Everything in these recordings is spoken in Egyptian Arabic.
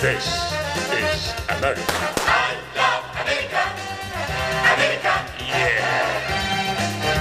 This is America. I love America. America. Yeah.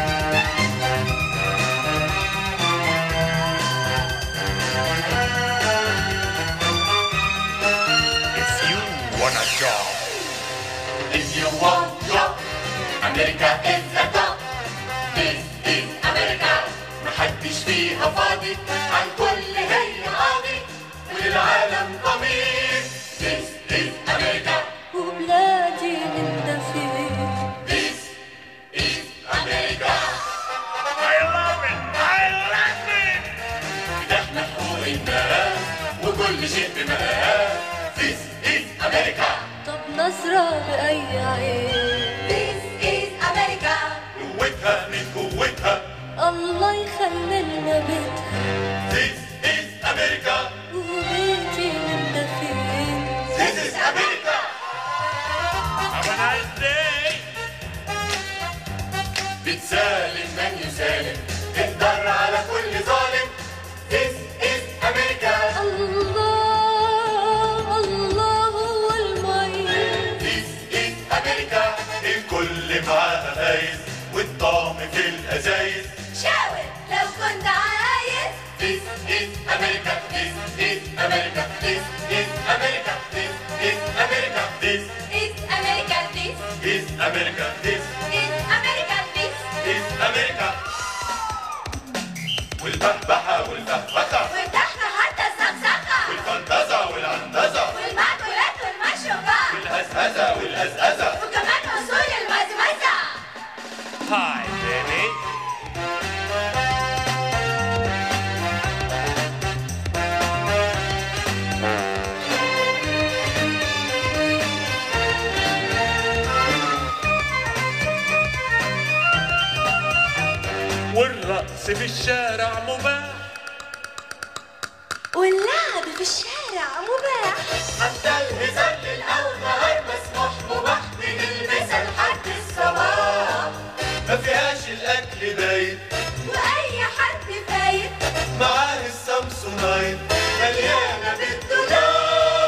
If you want a job, If you want job, America is the top. This is America. محدش فيها فاضي، عن كل هي قاضي، وللعالم ضمير. This is America. وبلادي من فيه This is America. I love it. I love it. ده احنا حقوق الناس وكل شيء بمقاس. This is America. طب نظرة بأي عين This is America. قوتها من قوتها. الله يخلي لنا بيتها This is America. وبيتي من فين This is America. Have a nice day. بتسالم من يسالم تقدر على كل ظالم This is America الله الله هو المعين This is America الكل معاها فايز والطعم في الأزايز شاور لو كنت عايز This is America This is America This is America This is America This is America this is America This is America this is America والبحبحة والفخفخة وارتحنا حتى الزقزقة والفنطزة والعنطزة والمأكولات والمشروبات والهزهزة والأزأزة وكمان أصول المزمزة Hi, baby. والرقص في الشارع مباح واللعب في الشارع مباح حتى الهزار للأول نهار مسموح مباح من المسا لحد الصباح ما فيهاش الأكل بايت وأي حد فايت معاه السامسونايت مليانة بالدولار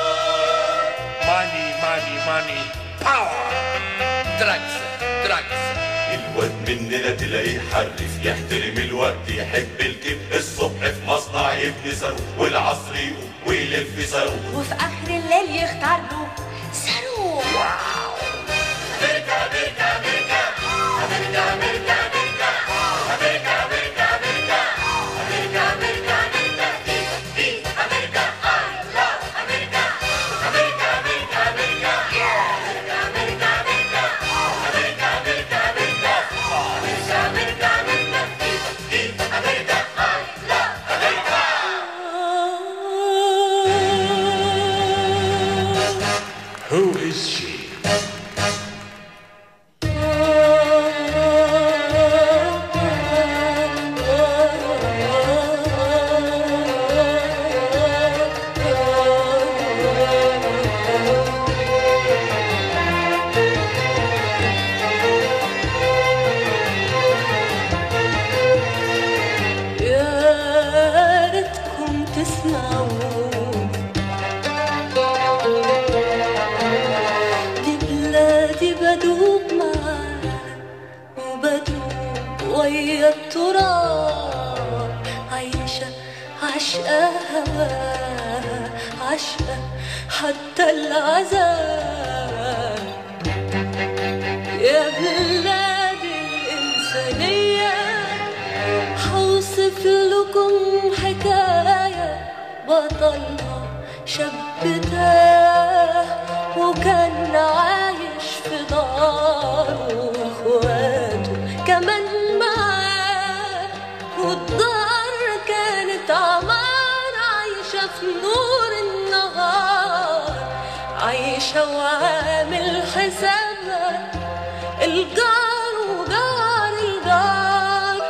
ماني ماني ماني باور دراكس دراكس الواد مننا تلاقيه حرف يحترم الوقت يحب الكب الصبح في مصنع يبني صاروخ والعصر يقوم ويلف صاروخ وفي آخر الليل يختار له صاروخ أمريكا أمريكا أمريكا أمريكا أمريكا أمريكا أمريكا أمريكا أمريكا أمريكا أمريكا أمريكا This is أمريكا I love أمريكا أمريكا أمريكا أمريكا أمريكا أمريكا أمريكا أمريكا أمريكا أمريكا أمريكا أمريكا أمريكا This is أمريكا I love أمريكا Who is she? يا ريتكم تسمعون دي بلادي بدوب معاها وبدوب ويا التراب عايشة عشقة هواها عشقة حتى العذاب يا بلاد الإنسانية حوصف لكم حكاية بطلها شاب تاه وكان عايش في داره واخواته كمان معاه والدار كانت عمار عايشة في نور النهار عايشة وعامل حسابها الجار وجار الجار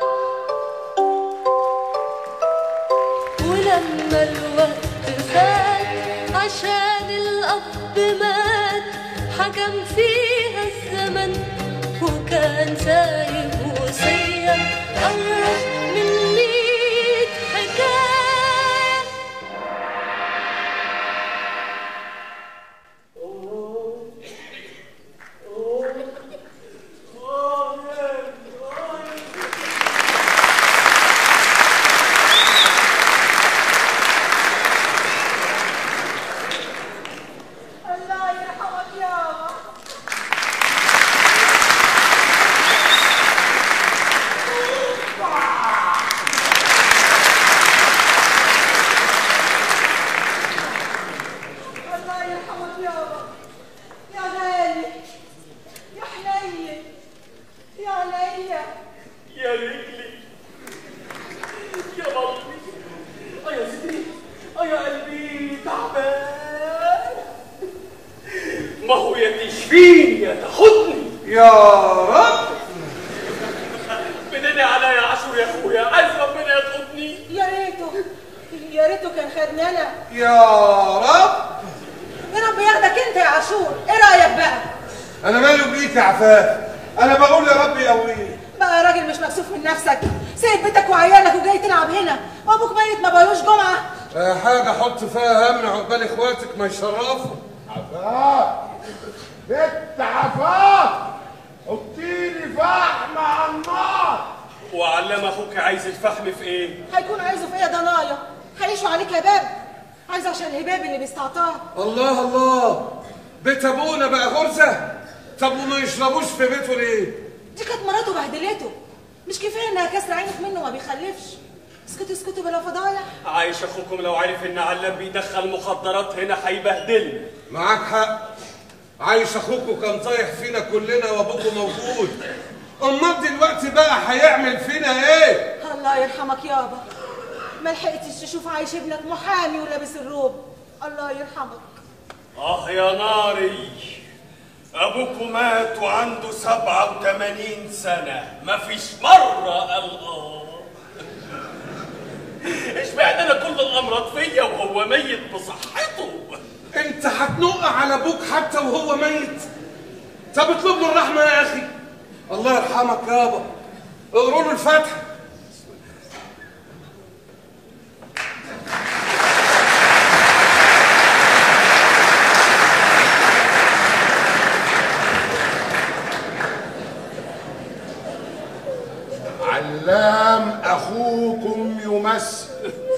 ولما الوقت فات عشان الأب مات حكم فيها الزمن وكان سايب وصية قرب من ميت حكاية يرحمك يابا يا غالي يا حنين يا عينيا يا رجلي يا بطني اه يا صدري اه يا قلبي تعبان ما هو يا تشفيني يا تاخدني يا رب منين عليا يا عاشور يا اخويا عايز ربنا ياخدني يا ريته يا ريته كان خدني انا يا رب يا رب ياخدك انت يا عاشور ايه رايك بقى انا مالي بيك يا عفاف انا بقول يا رب يقويني بقى يا راجل مش مكسوف من نفسك سايب بيتك وعيالك وجاي تلعب هنا وابوك ميت ما بقالوش جمعه آه، حاجه حط فيها هم عقبال اخواتك ما يشرفوا عفاف بنت عفاف حطيلي فحم على النار وعلم اخوك عايز الفحم في ايه هيكون عايزه في ايه يا ضنايا هيعيشوا عليك هباب عايز عشان الهباب اللي بيستعطاه الله الله بيت ابونا بقى غرزه طب وما يشربوش في بيته ليه دي كانت مراته بهدلته مش كفايه انها كسر عينك منه ما بيخلفش اسكتوا اسكتوا بلا فضايح عايش اخوكم لو عرف ان علام بيدخل مخدرات هنا هيبهدلنا معاك حق عايش اخوك وكان طايح فينا كلنا وابوكوا موجود امال دلوقتي بقى هيعمل فينا ايه الله يرحمك يابا ما لحقتش تشوف عايش ابنك محامي ولابس الروب الله يرحمك اه يا ناري ابوكو مات وعنده سبعة وثمانين سنة مفيش مرة قال اه اشمعنى انا كل الامراض فيا وهو ميت بصحته انت هتنق على ابوك حتى وهو ميت طب اطلب له الرحمه يا اخي الله يرحمك يابا اقروا له الفاتحه علام اخوكم يمثل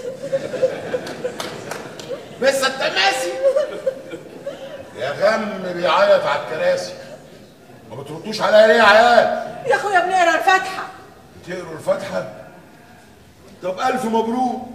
بس التماسي يا غم بيعيط على الكراسي ما بتردوش عليا ليه يا عيال يا اخويا بنقرا الفاتحه تقروا الفاتحه طب الف مبروك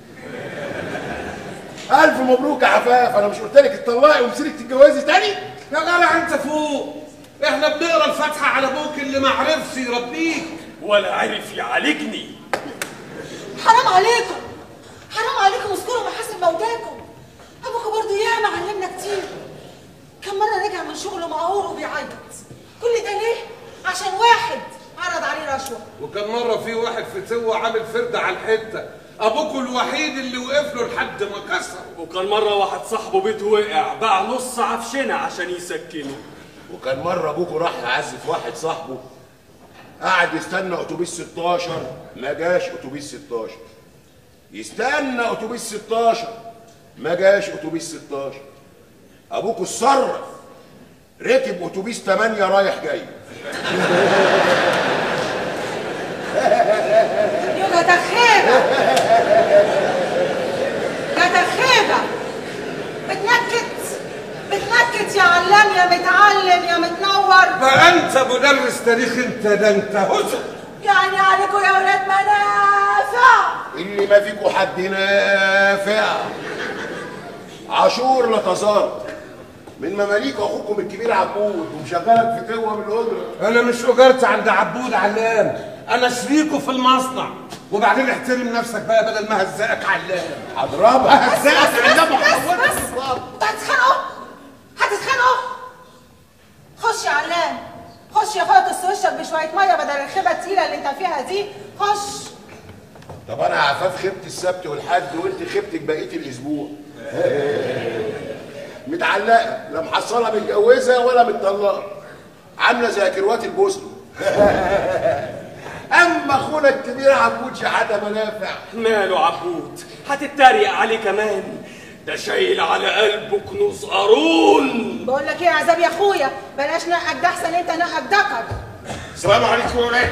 الف مبروك يا عفاف انا مش قلت لك اتطلقي ومسيرك تتجوزي تاني يا جدع انت فوق احنا بنقرا الفاتحه على ابوك اللي ما عرفش يربيك ولا عرف يعالجني حرام عليكم حرام عليكم اذكروا محاسن موتاكم ابوكم برضه ياما علمنا كتير كم مره رجع من شغله مقهور وبيعيط كل ده ليه عشان واحد عرض عليه رشوه وكان مره في واحد فتوه عامل فرده على الحته ابوكوا الوحيد اللي وقف له لحد ما كسر وكان مرة واحد صاحبه بيته وقع باع نص عفشنا عشان يسكنه وكان مره ابوكوا راح يعزف واحد صاحبه قعد يستنى اتوبيس 16 ما جاش اتوبيس 16 يستنى اتوبيس 16 ما جاش اتوبيس 16 ابوكوا اتصرف ركب اتوبيس 8 رايح جاي يا تخيبه يا تخيبه بتنكت بتنكت يا علام يا متعلم يا متنور بقى انت مدرس تاريخ انت ده انت هزر يعني عليكم يا ولاد منافع اللي ما فيكوا حد نافع عاشور لا تزار من مماليك اخوكم الكبير عبود ومشغلك في قوه من القدره انا مش اجرت عند عبود علام انا شريكه في المصنع وبعدين احترم نفسك بقى بدل ما هزقك علام هضربك هزقك علام بس وهحولك بس انتوا هتتخانقوا هتتخانقوا خش يا علام خش يا اخويا تص وشك بشويه ميه بدل الخيبه التقيله اللي انت فيها دي خش طب انا عفاف خبت السبت والحد وانت خبتك بقيه الاسبوع متعلقه لا محصله متجوزه ولا متطلقه عامله زي كروات البوسني اما اخونا الكبير عبود شحاته منافع ماله عبود هتتريق عليه كمان ده شايل على قلبه كنوز قارون بقول لك ايه يا عذاب يا اخويا بلاش نقك ده احسن انت نقك دكر السلام عليكم يا ولاد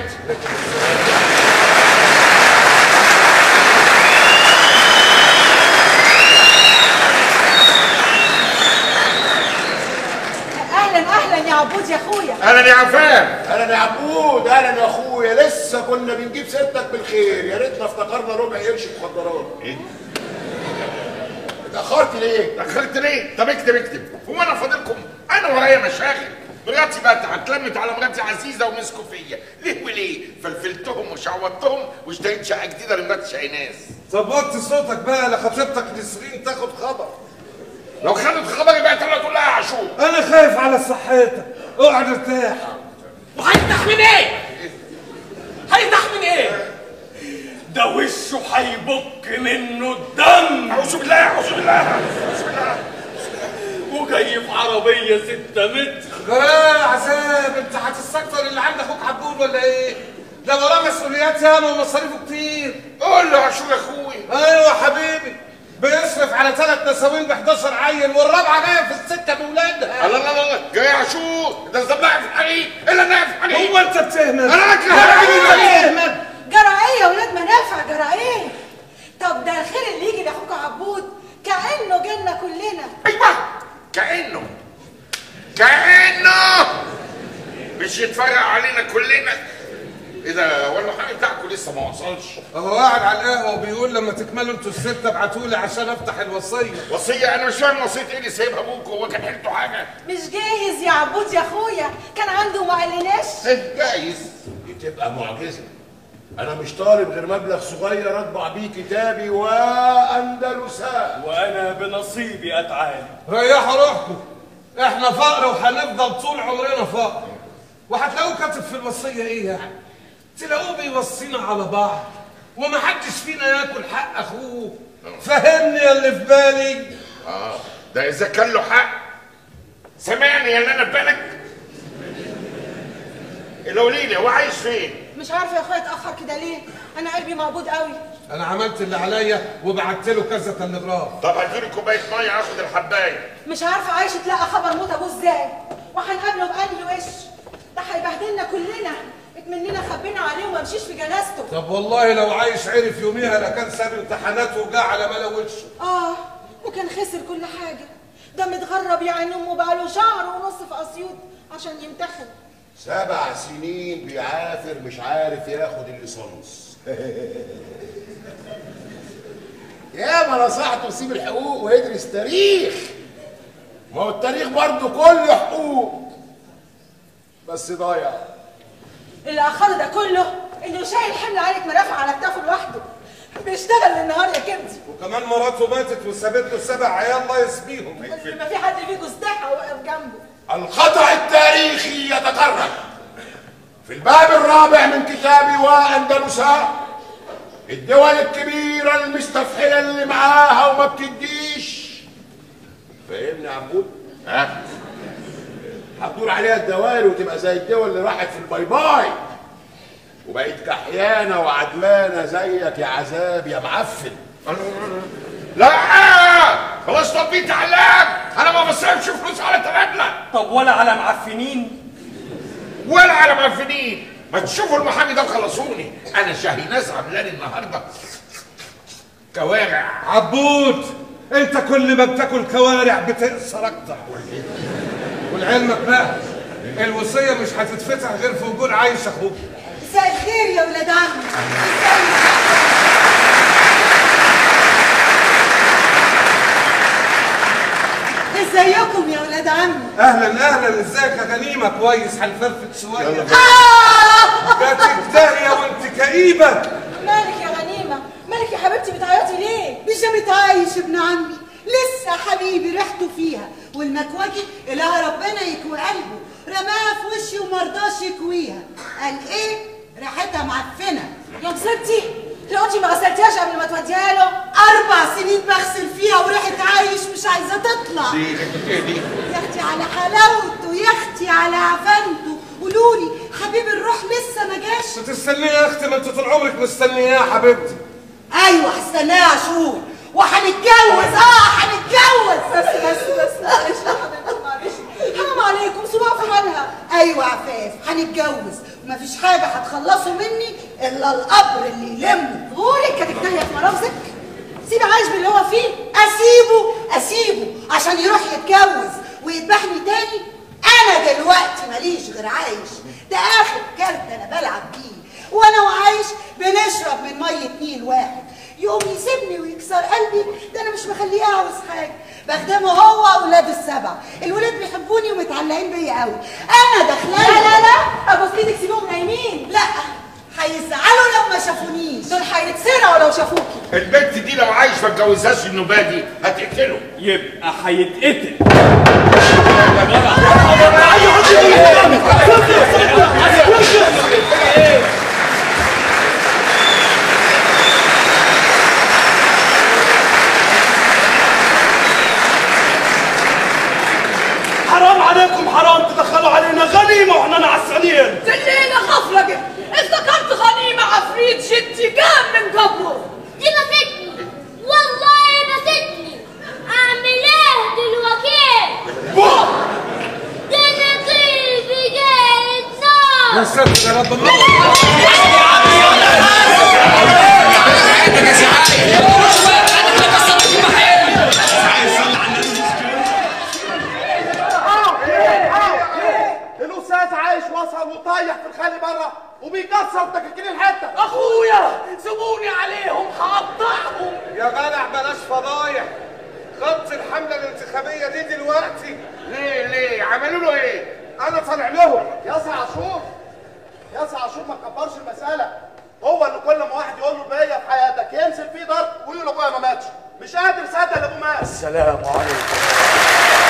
اهلا اهلا يا عبود يا اخويا اهلا يا عفان اهلا يا عبود اهلا يا اخويا لسه كنا بنجيب سيرتك بالخير يا ريتنا افتكرنا ربع قرش مخدرات اتاخرت ليه دخلت ليه؟ طب اكتب اكتب هو انا فاضلكم انا ورايا مشاغل مراتي بقى اتلمت على مراتي عزيزه ومسكوا فيا ليه وليه؟ فلفلتهم وشعوضتهم واشتريت شقه جديده لمراتي شاهيناز طب وطي صوتك بقى لخطيبتك نسرين تاخد خبر لو خدت خبري بقت انا كلها عاشور انا خايف على صحتك اقعد ارتاح وهيفتح من ايه؟ هيفتح من ايه؟ ده وشه هيبك منه الدم اعوذ بالله اعوذ بالله اعوذ بالله وجاي في عربية ستة متر يا عذاب انت هتستكتر اللي عند اخوك عبود ولا ايه؟ ده وراه مسؤوليات ياما ومصاريفه كتير قول له عاشور يا اخوي ايوه يا حبيبي بيصرف على ثلاث نساوين ب 11 عيل والرابعه جايه في السكه بولادها الله الله الله جاي عاشور ده انت بنعرف الحريق الا نعرف الحريق هو انت بتهمل انا اكره يا راجل انت الحريق بتهمل جرى ايه يا ولاد منافع جرى ايه طب ده الخير اللي يجي لاخوك عبود كانه جالنا كلنا ايوه كانه كانه مش يتفرق علينا كلنا ايه ده هو المحامي بتاعكم لسه ما وصلش هو قاعد على القهوه وبيقول لما تكملوا انتوا السته ابعتوا لي عشان افتح الوصيه وصيه انا مش فاهم وصيه ايه اللي سايبها ابوك هو كان حيلته حاجه مش جاهز يا عبود يا اخويا كان عنده ما قالناش ايه جايز دي تبقى معجزه انا مش طالب غير مبلغ صغير اطبع بيه كتابي واندلسان وانا بنصيبي اتعالي ريحوا روحكم احنا فقر وهنفضل طول عمرنا فقر وهتلاقوه كاتب في الوصيه ايه يعني تلاقوه بيوصينا على بعض ومحدش فينا ياكل حق اخوه فهمني يا اللي في بالي اه ده اذا كان له حق سامعني يا اللي انا في بالك لو ليلي هو عايش فين؟ مش عارفه يا اخويا اتاخر كده ليه انا قلبي مقبوض قوي انا عملت اللي عليا وبعت له كذا تلغراف طب هديله كوبايه ميه اخد الحبايه مش عارفه عايش تلاقى خبر موت ابوه ازاي وهنقابله بأنهي وش ده هيبهدلنا كلنا اتمنينا خبينا عليه وما مشيش في جنازته طب والله لو عايش عرف يوميها لكان ساب امتحاناته وجا على ملا وشه اه وكان خسر كل حاجه ده متغرب يا عين امه بقاله شهر ونص في اسيوط عشان يمتحن سبع سنين بيعافر مش عارف ياخد الليسانس يا ما نصحته يسيب الحقوق ويدرس تاريخ ما هو التاريخ برضه كله حقوق بس ضايع اللي اخره ده كله انه شايل حمل عليك مرافع على كتافه لوحده بيشتغل النهار يا كبدي وكمان مراته ماتت وسابت له سبع عيال الله يسميهم ما في حد فيكم استحى واقف جنبه الخطأ التاريخي يتكرر في الباب الرابع من كتابي وأندلسا الدول الكبيرة المستفحلة اللي معاها وما بتديش فاهمني يا عبود؟ ها؟ هتدور عليها الدوائر وتبقى زي الدول اللي راحت في الباي باي وبقت كحيانة وعدمانة زيك يا عذاب يا معفن لا خلاص طبيت علام انا ما بصرفش فلوس على تبادله طب ولا على معفنين ولا على معفنين ما تشوفوا المحامي ده وخلصوني انا شاهيناز عاملاني النهارده كوارع عبود انت كل ما بتاكل كوارع بتقصر اكتر ولعلمك بقى الوصيه مش هتتفتح غير في وجود عايش اخوك مساء الخير يا ولاد عمي ازيكم يا ولاد عمي اهلا اهلا ازيك يا غنيمه كويس هنفرفت شويه آه! جاتك داهيه وانت كئيبه مالك يا غنيمة مالك يا حبيبتي بتعيطي ليه بيجامة عايش ابن عمي لسه حبيبي ريحته فيها والمكواجي إله ربنا يكوي قلبه رماها في وشي ومرضاش يكويها قال ايه ريحتها معفنه يا مصيبتي لو انت ما غسلتيهاش قبل ما توديها له اربع سنين بغسل فيها وريحه عايش مش عايزه تطلع دي دي دي يا اختي على حلاوته يا اختي على عفنته قولوا لي حبيب الروح لسه ما جاش تستنيه يا اختي ما انت طول عمرك مستنياه يا حبيبتي ايوه هستناه اشوف وهنتجوز اه هنتجوز بس بس بس معلش يا حبيبتي معلش حرام عليكم صباع في مالها ايوه عفاف هنتجوز ومفيش حاجه هتخلصوا مني الا القبر اللي يلمه غورك كانت ناهيه في مرافزك سيبي عايش باللي هو فيه اسيبه اسيبه عشان يروح يتجوز ويذبحني تاني انا دلوقتي ماليش غير عايش ده اخر كارت انا بلعب بيه وانا وعايش بنشرب من ميه نيل واحد يقوم يسيبني ويكسر قلبي ده انا مش مخليه عاوز حاجه بخدمه هو واولاده السبع الولاد بيحبوني ومتعلقين بيا قوي انا داخله لا لا لا ابوس ايدك سيبهم نايمين لا هيزعلوا لو ما شافونيش دول هيتسرقوا لو شافوكي البنت دي لو عايش ما اتجوزهاش النوبه دي هتقتله يبقى هيتقتل حرام عليكم حرام تدخلوا علينا غنيمة واحنا نعسانين الليلة غفلة جدا افتكرت غنيمة عفريت شتي جام من قبله دي مستني والله مستني اعمل ايه دلوقتي ده انا قلبي جاي نار يا ساتر يا رب الله الاستاذ عايش وصل وطايح في الخالي بره وبيكسر دكاكين الحته اخويا سيبوني عليهم هقطعهم يا جدع بلاش فضايح خط الحملة الانتخابية دي دلوقتي ليه ليه عملوا له ايه أنا طالع لهم يا سي عاشور يا سي عاشور ما تكبرش المساله هو اللي كل ما واحد يقول له بيا في حياتك ينزل فيه ضرب ويقول ابويا ما ماتش مش قادر يصدق ان ابوه مات السلام عليكم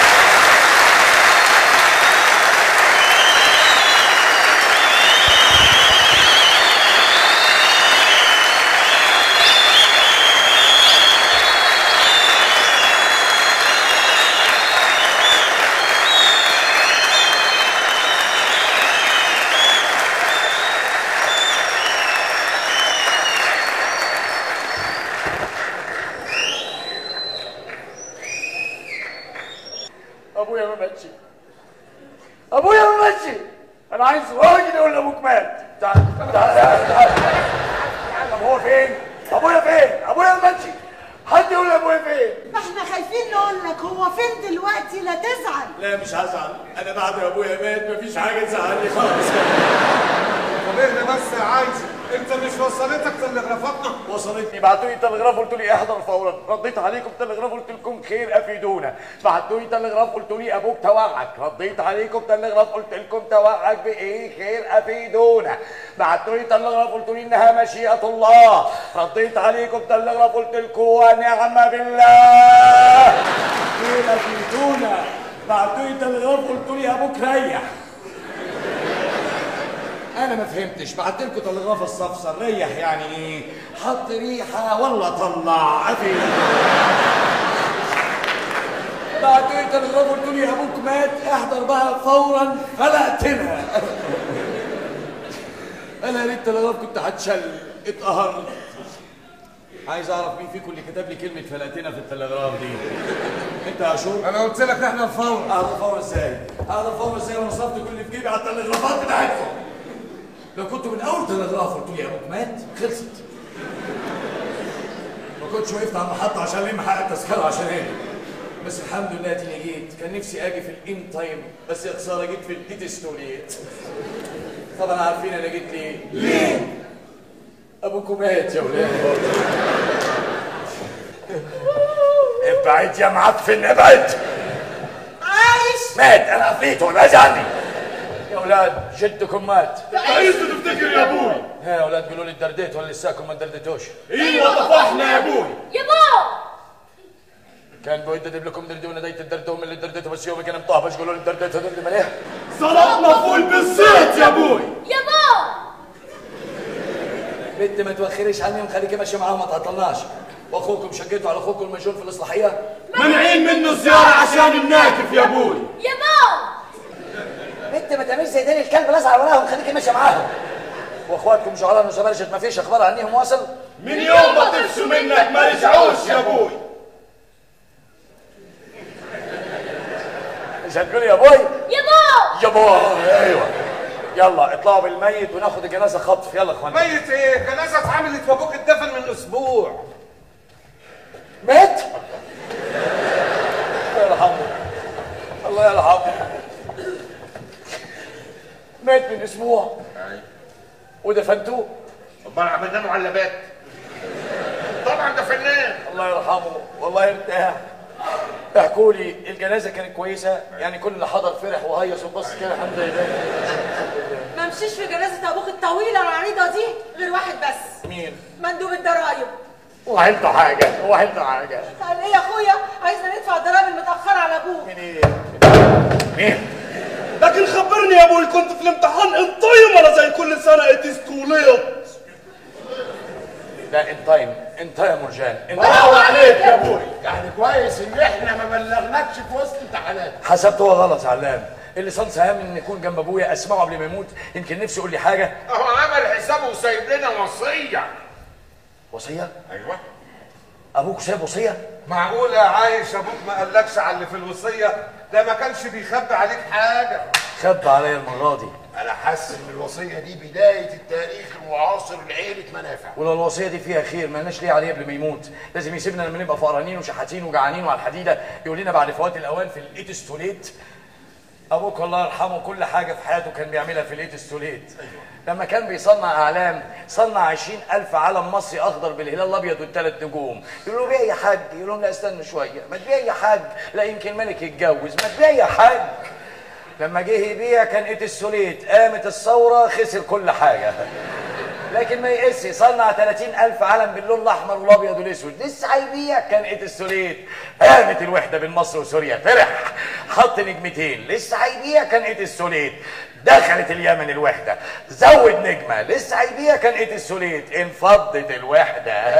ابويا ما ماتش ابويا ما ماتش انا عايز راجل يقول لابوك مات تعال تعال تعال تعال طب هو فين ابويا فين ابويا ما ماتش حد يقول لابويا فين ما احنا خايفين نقول لك هو فين دلوقتي لا تزعل لا مش هزعل انا بعد ما ابويا مات مفيش حاجه تزعلني خالص طب اهدى بس يا عايز انت مش وصلتك تلغرافاتنا وصلتني بعتوا لي تلغراف قلت لي احضر فورا رديت عليكم تلغراف قلت لكم خير افيدونا بعتوا لي تلغراف قلت لي ابوك توعك رديت عليكم تلغراف قلت لكم توعك بايه خير افيدونا بعتوا لي تلغراف قلت لي انها مشيئه الله رديت عليكم تلغراف قلت لكم ونعم بالله خير افيدونا بعتوا لي تلغراف قلت لي ابوك ريح انا ما فهمتش بعت لكم تلغراف الصفصر ريح يعني ايه حط ريحه ولا طلع عفي بعتوا لي تلغراف قلت لي ابوك مات احضر بقى فورا فلقتنا انا قريت تلغراف كنت هتشل اتقهرت عايز اعرف مين فيكم اللي كتب لي كلمه فلقتنا في التلغراف دي انت يا شور انا قلت لك احنا الفور احضر فورا ازاي احضر فورا ازاي وانا صرفت كل اللي في جيبي على التلغرافات بتاعتكم لو كنت من اول تلغراف قلت لي ابوك مات خلصت ما كنتش وقفت على المحطه عشان الم حق التذكره عشان اجي بس الحمد لله اديني جيت كان نفسي اجي في الان تايم بس يا خساره جيت في الديت ستوريت طبعا عارفين انا جيت ليه ليه ابوكم مات يا ولاد ابعد يا معفن ابعد عايش مات انا قفليته ابعد عني يا اولاد جدكم مات عايز تفتكر يا ابوي ها يا اولاد قولوا لي درديت ولا لساكم ما درديتوش ايوه طفحنا يا ابوي يا بابا كان بيددب لكم دردي وانا ديت الدردهم اللي درديته بس يومي كان مطهبش قولوا لي درديته دردي مليح صرفنا فول بالصيت يا ابوي يا بابا بنت ما توخريش عني وخليكي ماشيه معاهم ما تعطلناش واخوكم شقيتوا على اخوكم المجنون في الاصلاحيه منعين منه الزياره عشان الناكف يا ابوي يا بابا بنت ما تعملش زي داني الكلب لازعه وراهم خليكي ماشيه معاهم واخواتكم شعراء وزبرجت ما فيش اخبار عنهم واصل من يوم ما طفشوا منك ما رجعوش يا ابوي مش هتقول يا ابوي يا بابا يا ابوي ايوه يلا اطلعوا بالميت وناخد الجنازه خطف يلا يا اخوان ميت ايه جنازه اتعملت وابوك اتدفن من اسبوع مات الله يرحمه الله يرحمه مات من اسبوع ودفنتوه امال عملنا له علبات طبعا ده فنان الله يرحمه والله ارتاح احكوا لي الجنازه كانت كويسه يعني كل اللي حضر فرح وهيص وبص كده الحمد لله ما مشيش في جنازه ابوك الطويله العريضه دي غير واحد بس مين مندوب الضرايب وحلته حاجه وحلته حاجه قال ايه يا اخويا عايزنا ندفع الضرايب المتاخره على ابوك مين ايه مين لكن خبرني يا ابوي كنت في الامتحان انطيم ولا زي كل سنه اتستوليت لا انت تايم انت يا مرجان انت برافو عليك يا ابوي يعني كويس ان احنا ما بلغناكش في وسط امتحانات حسبت هو غلط يا علام اللي صان سهام ان يكون جنب ابويا اسمعه قبل ما يموت يمكن نفسه يقول لي حاجه اهو عمل حسابه وسايب لنا وصيه وصيه ايوه ابوك ساب وصيه معقولة عايش ابوك ما قالكش على اللي في الوصية ده ما كانش بيخبي عليك حاجة خبى عليا المره دي انا حاسس ان الوصيه دي بدايه التاريخ المعاصر لعيله منافع ولو الوصيه دي فيها خير ما لناش ليه عليه قبل ما يموت لازم يسيبنا لما نبقى فقرانين وشحاتين وجعانين وعلى الحديده يقول لنا بعد فوات الاوان في الايتستوليت ابوك الله يرحمه كل حاجه في حياته كان بيعملها في الايتستوليت لما كان بيصنع اعلام صنع عشرين ألف علم مصري اخضر بالهلال الابيض والثلاث نجوم يقولوا له بيع يا حاج يقول لهم لا استنوا شويه ما تبيع يا حاج لا يمكن الملك يتجوز ما تبيع يا حاج لما جه يبيع كان ايتستوليت قامت الثوره خسر كل حاجه لكن ما يقسي صنع 30 ألف علم باللون الأحمر والأبيض والأسود لسه هيبيع كان إيتستوليت قامت الوحدة بين مصر وسوريا فرح حط نجمتين لسه هيبيع كان إيتستوليت دخلت اليمن الوحدة زود نجمة لسه هيبيع كان إيتستوليت انفضت الوحدة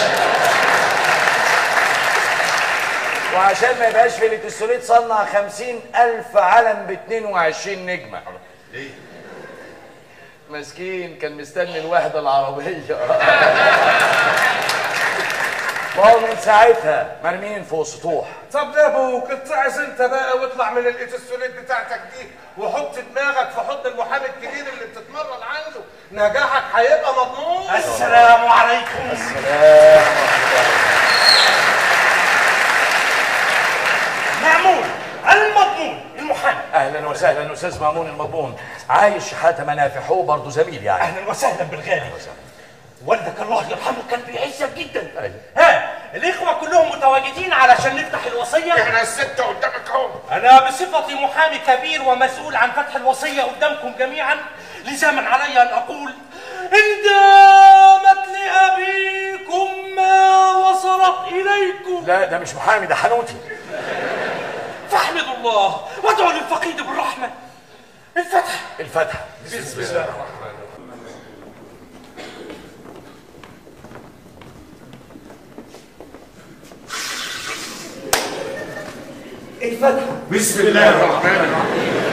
وعشان ما يبقاش في الإيتستوليت صنع 50 ألف علم ب 22 نجمة ليه؟ مسكين كان مستني الوحدة العربية وهو من ساعتها مرميين فوق سطوح طب ده ابوك اتعظ انت بقى واطلع من الايتستوليت بتاعتك دي وحط دماغك في حضن المحامي الكبير اللي بتتمرن عنده نجاحك هيبقى مضمون السلام عليكم السلام مأمون المضمون المحامي اهلا وسهلا استاذ مامون المضمون عايش حتى منافع هو برضه زميل يعني اهلا وسهلا بالغالي والدك الله يرحمه كان بيعزك جدا أيوة. ها الاخوه كلهم متواجدين علشان نفتح الوصيه احنا الستة قدامك اهو انا بصفتي محامي كبير ومسؤول عن فتح الوصيه قدامكم جميعا لزاما علي ان اقول ان دامت لابيكم ما وصلت اليكم لا ده مش محامي ده حنوتي فاحمدوا الله وادعوا للفقيد بالرحمه الفتح الفتحة بسم الله الفتح بسم الله الرحمن الرحيم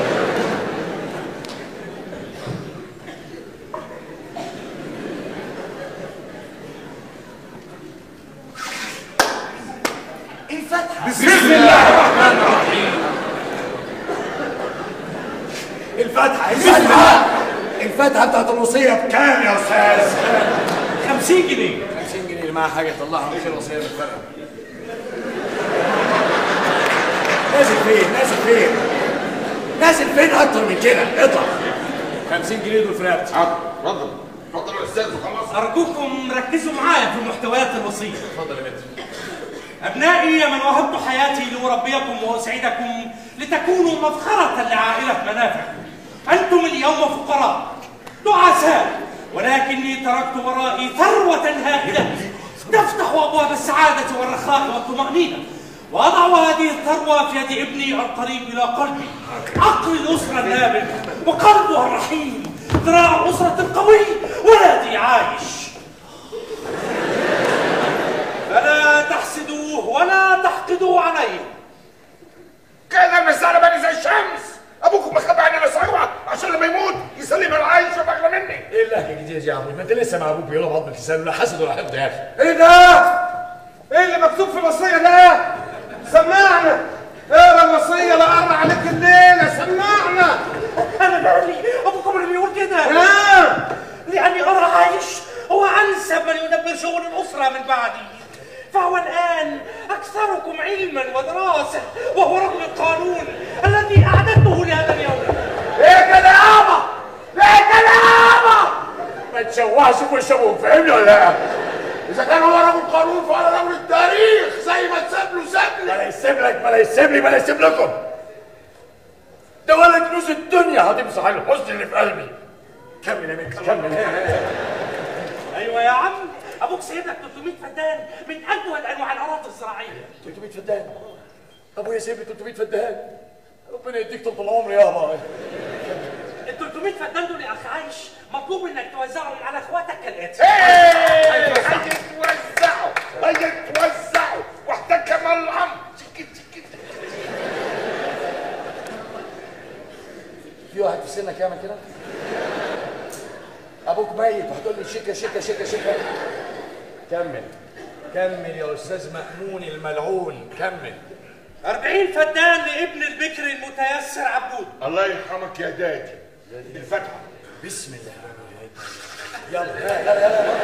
الفتح بسم الله الرحمن الرحيم الفتحة الفتحة الفتحة بتاعت الوصية بكام يا أستاذ؟ 50 جنيه 50 جنيه اللي معاه حاجة طلعها من خير وصية بالفرق نازل فين؟ نازل فين؟ نازل فين أكتر من كده؟ اطلع 50 جنيه دول في رقبتي حاضر اتفضل اتفضل يا استاذ وخلاص ارجوكم ركزوا معايا في محتويات الوصيه اتفضل يا بنت أبنائي يا من وهبت حياتي لأربيكم وأسعدكم لتكونوا مفخرة لعائلة منافع أنتم اليوم فقراء دعساء ولكني تركت ورائي ثروة هائلة تفتح أبواب السعادة والرخاء والطمأنينة وأضع هذه الثروة في يد ابني القريب إلى قلبي عقل الأسرة النابل وقلبها الرحيم ذراع الأسرة القوي ولدي عايش فلا تحسدوه ولا تحقدوا عليه كده المسألة بني زي الشمس ابوكم مخبي عننا ثروة عشان لما يموت يسلم العايش وبغلى مني ايه اللهجة الجديدة دي يا عمرو؟ ما انت لسه مع ابوك بيقول بعض الكسان لا حسد ولا حقد يا اخي ايه ده؟ ايه اللي مكتوب في الوصية ده؟ سمعنا اقرا الوصية لا قرا عليك الليلة سمعنا انا مالي ابوكم اللي بيقول كده ها لاني ارى عايش هو انسب من يدبر شؤون الاسره من بعدي فهو الان اكثركم علما ودراسه وهو رجل القانون الذي اعددته لهذا اليوم ايه كده يابا؟ ايه كده يابا؟ ما تشوهش في وش ابوك فاهمني ولا لا؟ اذا كان هو رجل قانون فانا رجل التاريخ زي ما تسيب له سيب ما لا يسيب لك ما لا يسيب لي ما لا يسيب لكم ده ولا كنوز الدنيا هتمسح الحزن اللي في قلبي كمل يا ميكس كمل ايوه يا عم ابوك سيدك 300 فدان من اجود انواع الاراضي الزراعيه 300 فدان ابويا سيب لي 300 فدان ربنا يديك طول العمر يابا ال 300 فدان دول يا اخي عايش مطلوب انك توزعهم على اخواتك كالاتي هيتوزعوا هيتوزعوا واحدة كمان العم في واحد في سنك يعمل كده ابوك ميت وهتقول لي شيكه شيكه شيكه شيكه كمل كمل يا استاذ مأمون الملعون كمل 40 فدان لابن البكر المتيسر عبود الله يرحمك يا دادي الفتحة بسم الله يلا يلا يلا يلا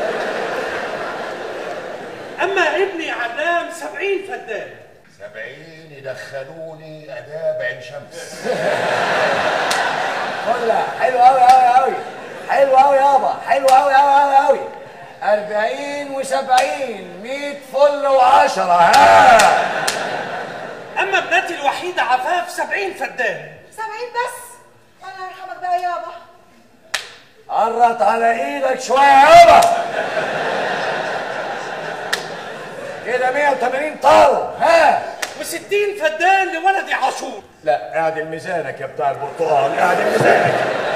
اما ابني علام 70 فدان سبعين يدخلوني اداب عين شمس ولا حلو قوي قوي قوي حلو قوي يابا حلو قوي قوي قوي قوي 40 و70 100 فل و10 ها اما ابنتي الوحيده عفاف 70 فدان سامعين بس الله يرحمك بقى يابا قرط على ايدك شويه يابا كده 180 طار ها و60 فدان لولدي عاشور لا اعدل ميزانك يا بتاع البرتقال اعدل ميزانك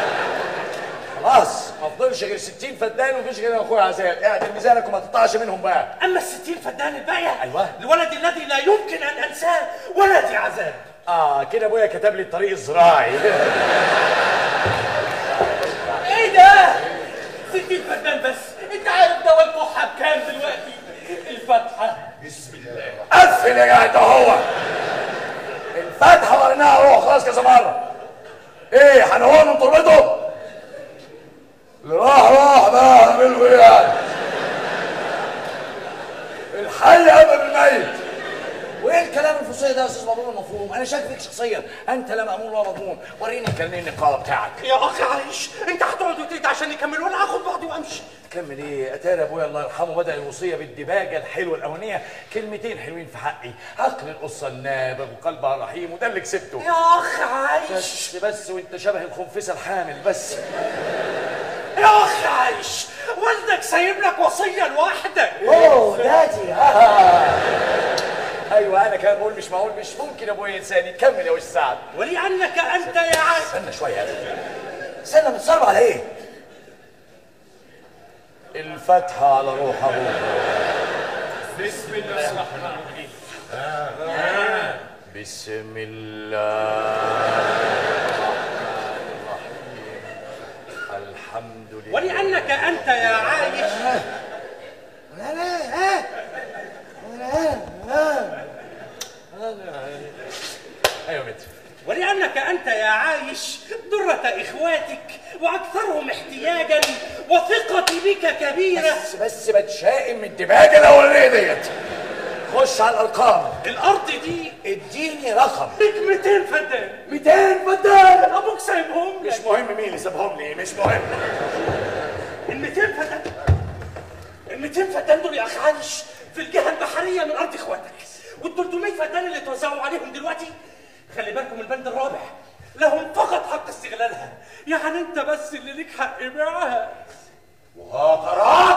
خلاص ما فضلش غير 60 فدان ومفيش غير اخويا عزام اعدل ميزانك وما تقطعش منهم بقى اما ال 60 فدان الباقيه أيوة. لولدي الذي لا يمكن ان انساه ولدي عذاب اه كده ابويا كتب لي الطريق الزراعي ايه ده 60 فدان بس انت عارف دواء الكحه بكام دلوقتي الفتحه بسم الله قفل يا جدع هو الفتحه وريناها روح خلاص كذا مره ايه هنهون من تربته اللي راح راح بقى هنعمله ايه يعني الحي قبل الميت وايه الكلام الفصيح ده يا استاذ مضمون المفهوم انا شاك فيك شخصيا انت لا مامون ولا مضمون وريني كارنيه النقابه بتاعك يا اخي عايش انت هتقعد وتقعد عشان نكمل ولا هاخد بعضي وامشي كمل ايه اتاري ابويا الله يرحمه بدا الوصيه بالدباجه الحلوه الاولانيه كلمتين حلوين في حقي عقل القصه النابغ وقلبها الرحيم وده اللي كسبته يا اخي عايش بس بس وانت شبه الخنفسه الحامل بس يا اخي عايش والدك سايب لك وصيه لوحدك اوه دادي ها ايوه انا كمان بقول مش معقول مش ممكن ابويا ينساني كمل يا وش سعد ولانك انت يا عايش استنى شويه يا أخي. استنى متصرف على ايه الفتحه على روح ابوك بسم الله الرحمن الرحيم بسم الله الرحمن الرحيم الحمد لله ولانك انت يا عايش لا لا ها لا لا ايوه متر ولأنك أنت يا عايش درة إخواتك وأكثرهم احتياجا وثقتي بك كبيرة بس بس بتشائم من الدباجه الاولانيه ديت خش على الارقام الأرض دي اديني رقم لك 200 فدان 200 فدان أبوك سايبهم مش لك مهم مين اللي سابهم لي مش مهم ال 200 فدان ال 200 فدان دول يا أخي عايش في الجهة البحرية من أرض إخواتك وال 300 فدان اللي توزعوا عليهم دلوقتي خلي بالكم البند الرابع لهم فقط حق استغلالها يعني أنت بس اللي ليك حق معاها مهاترات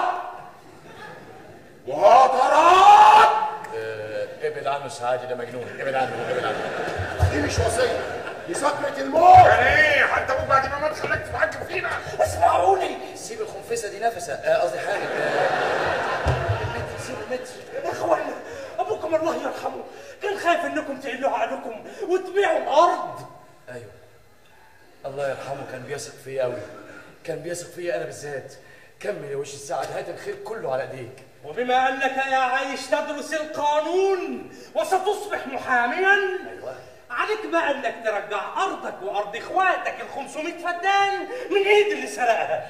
مهاترات آه، ابعد عنه سعادي ده مجنون ابعد عنه ابعد عنه دي مش وصيه دي سكره الموت يعني ايه حتى ابوك بعد ما مات خلاك تتحكم فينا اسمعوني سيب الخنفسه دي نفسه آه، قصدي حاجه المتر سيب المتر يا اخوانا ابوكم الله يرحمه كان خايف انكم تقلوا عقلكم وتبيعوا الارض ايوه الله يرحمه كان بيثق فيا قوي كان بيثق فيا انا بالذات كمل يا وش السعد هات الخير كله على ايديك وبما انك يا عايش تدرس القانون وستصبح محاميا ايوه عليك بقى انك ترجع ارضك وارض اخواتك ال 500 فدان من ايد اللي سرقها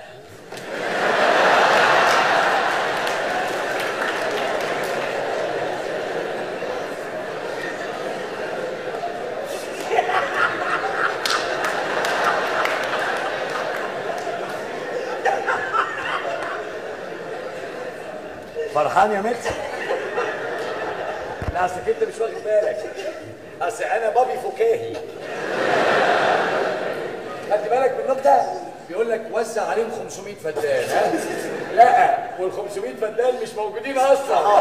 فرحان يا متر لا اصلك انت مش واخد بالك اصل انا بابي فكاهي خدت بالك من النكته بيقول لك وزع عليهم 500 فدان ها لا وال 500 فدان مش موجودين اصلا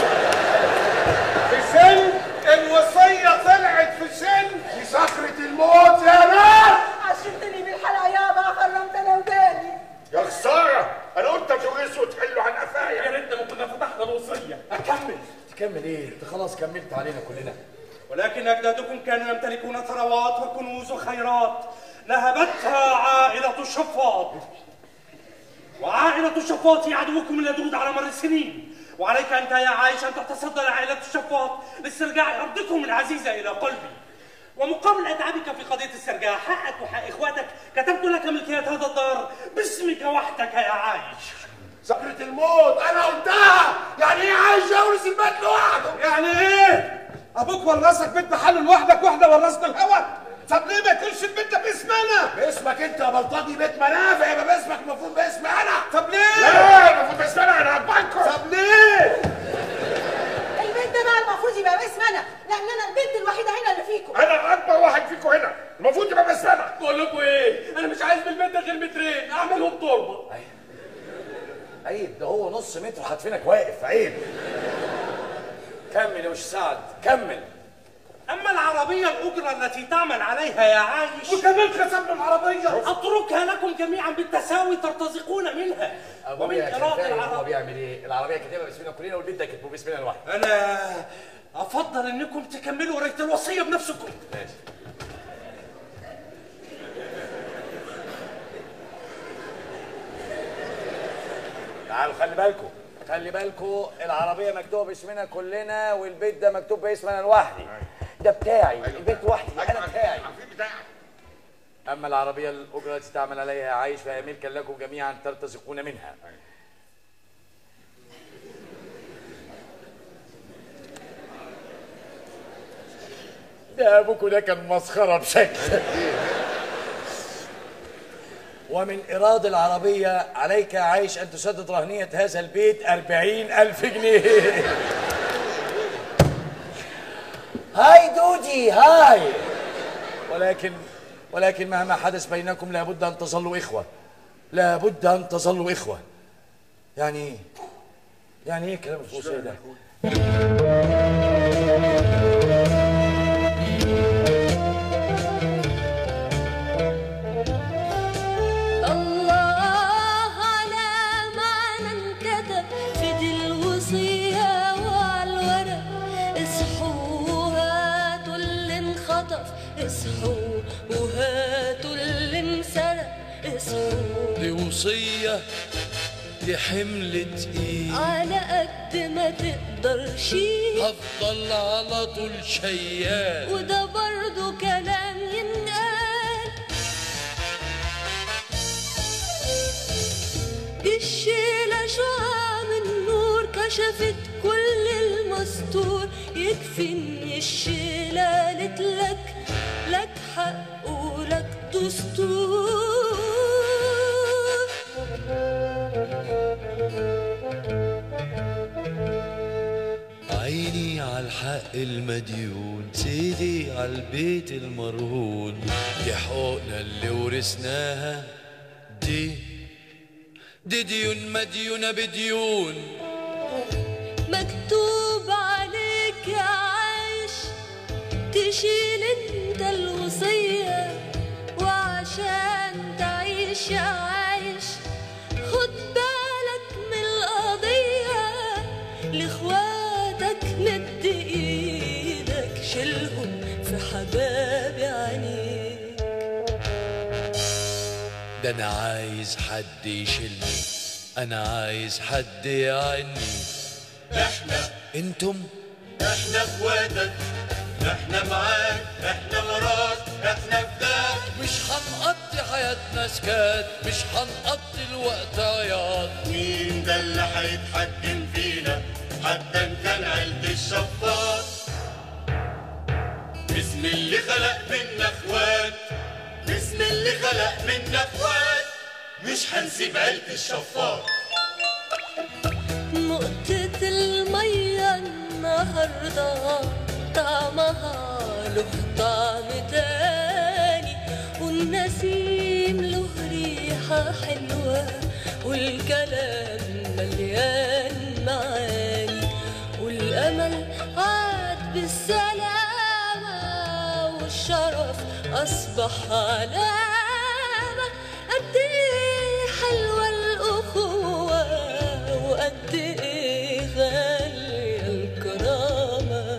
في سن الوصية طلعت في سن في صخرة الموت يا ناس عشمتني بالحلقه يابا خرمت انا وداني يا خساره انا قلت تغيثوا وتحلوا عن قفايا يا ريتنا ما كنا فتحنا الوصيه اكمل تكمل ايه انت خلاص كملت علينا كلنا ولكن أجدادكم كانوا يمتلكون ثروات وكنوز وخيرات نهبتها عائلة الشفاط وعائلة الشفاط هي عدوكم اللدود على مر السنين وعليك أنت يا عايش أن تتصدى لعائلة الشفاط لاسترجاع أرضكم العزيزة إلى قلبي ومقابل أتعابك في قضية استرجاع حقك وحق إخواتك كتبت لك ملكية هذا الدار باسمك وحدك يا عايش صخرة الموت انا قلتها يعني ايه عايش يورث البيت لوحده يعني ايه؟ ابوك ورثك بيت محل لوحدك واحنا ورثنا الهوى طب ليه ما يكونش البيت ده باسمنا؟ باسمك انت يا بلطجي بيت منافع يبقى باسمك المفروض باسمي انا طب ليه؟ لا المفروض بس انا انا هطبعكم طب ليه؟ البيت ده بقى المفروض يبقى باسم انا لان انا البنت الوحيده هنا اللي فيكم انا اكبر واحد فيكم هنا المفروض يبقى بس انا بقول لكم إيه أنا مش عايز بالبيت ده غير مترين أعملهم تربة عيب ده هو نص متر حاطفينك واقف عيب كمل يا وش سعد كمل أما العربية الأجرة التي تعمل عليها يا عايش وكمان خسرنا العربية أتركها لكم جميعا بالتساوي ترتزقون منها ومن ابويا كان قراءة فاهم هو العربية بيعمل ايه العربيه كاتبها باسمنا كلنا والبيت ده كاتبه باسمنا لوحده أنا أفضل أنكم تكملوا قراية الوصية بنفسكم ماشي تعالوا خلي بالكم خلي بالكم العربيه مكتوبه باسمنا كلنا والبيت ده مكتوب باسمي انا لوحدي ده بتاعي البيت وحدي انا بتاعي عارفين بتاعك اما العربيه الاجره التي تعمل عليها عايش فهي ملكا لكم جميعا ترتزقون منها ده ابوكوا ده كان مسخره بشكل ومن إيراد العربية عليك يا عايش أن تسدد رهنية هذا البيت أربعين ألف جنيه هاي دودي هاي ولكن ولكن مهما حدث بينكم لابد أن تظلوا إخوة لابد أن تظلوا إخوة يعني إيه؟ يعني إيه كلام الفوسية ده؟ الله على معنى انكتب في دي الوصية وعلى الورق اصحوا هاتوا اللي انخطف اصحوا وهاتوا اللي انسرق اصحوا دي وصية دي حمل تقيل على قد ما تقدر شيل هفضل على طول شيال وده برضو كلام ينقال الشيلة شعاع من نور كشفت كل المستور يكفي ان الشيلة قالت لك لك حق ولك دستور عيني على الحق المديون سيدي على البيت المرهون دي حقوقنا اللي ورثناها دي دي ديون مديونة بديون مكتوب عليك يا عايش تشيل انت الوصية وعشان تعيش يا عايش خد بالك من القضية لاخواتك مد ايدك شيلهم في حباب عينيك ده انا عايز حد يشيلني انا عايز حد يعني احنا انتم احنا اخواتك احنا معاك احنا وراك احنا فداك مش هنقضي حياتنا سكات مش هنقضي الوقت عياط مين ده اللي هيتحكم فينا حتى ان كان عيلة الشفاط باسم اللي خلق منا اخوات باسم اللي خلق منا اخوات مش هنسيب عيلة الشفاط نقطة الرضا طعمها له طعم تاني والنسيم له ريحة حلوة والكلام مليان معاني والأمل عاد بالسلامة والشرف أصبح علامة قد إيه حلوة الأخوة وقد إيه غالية الكرامة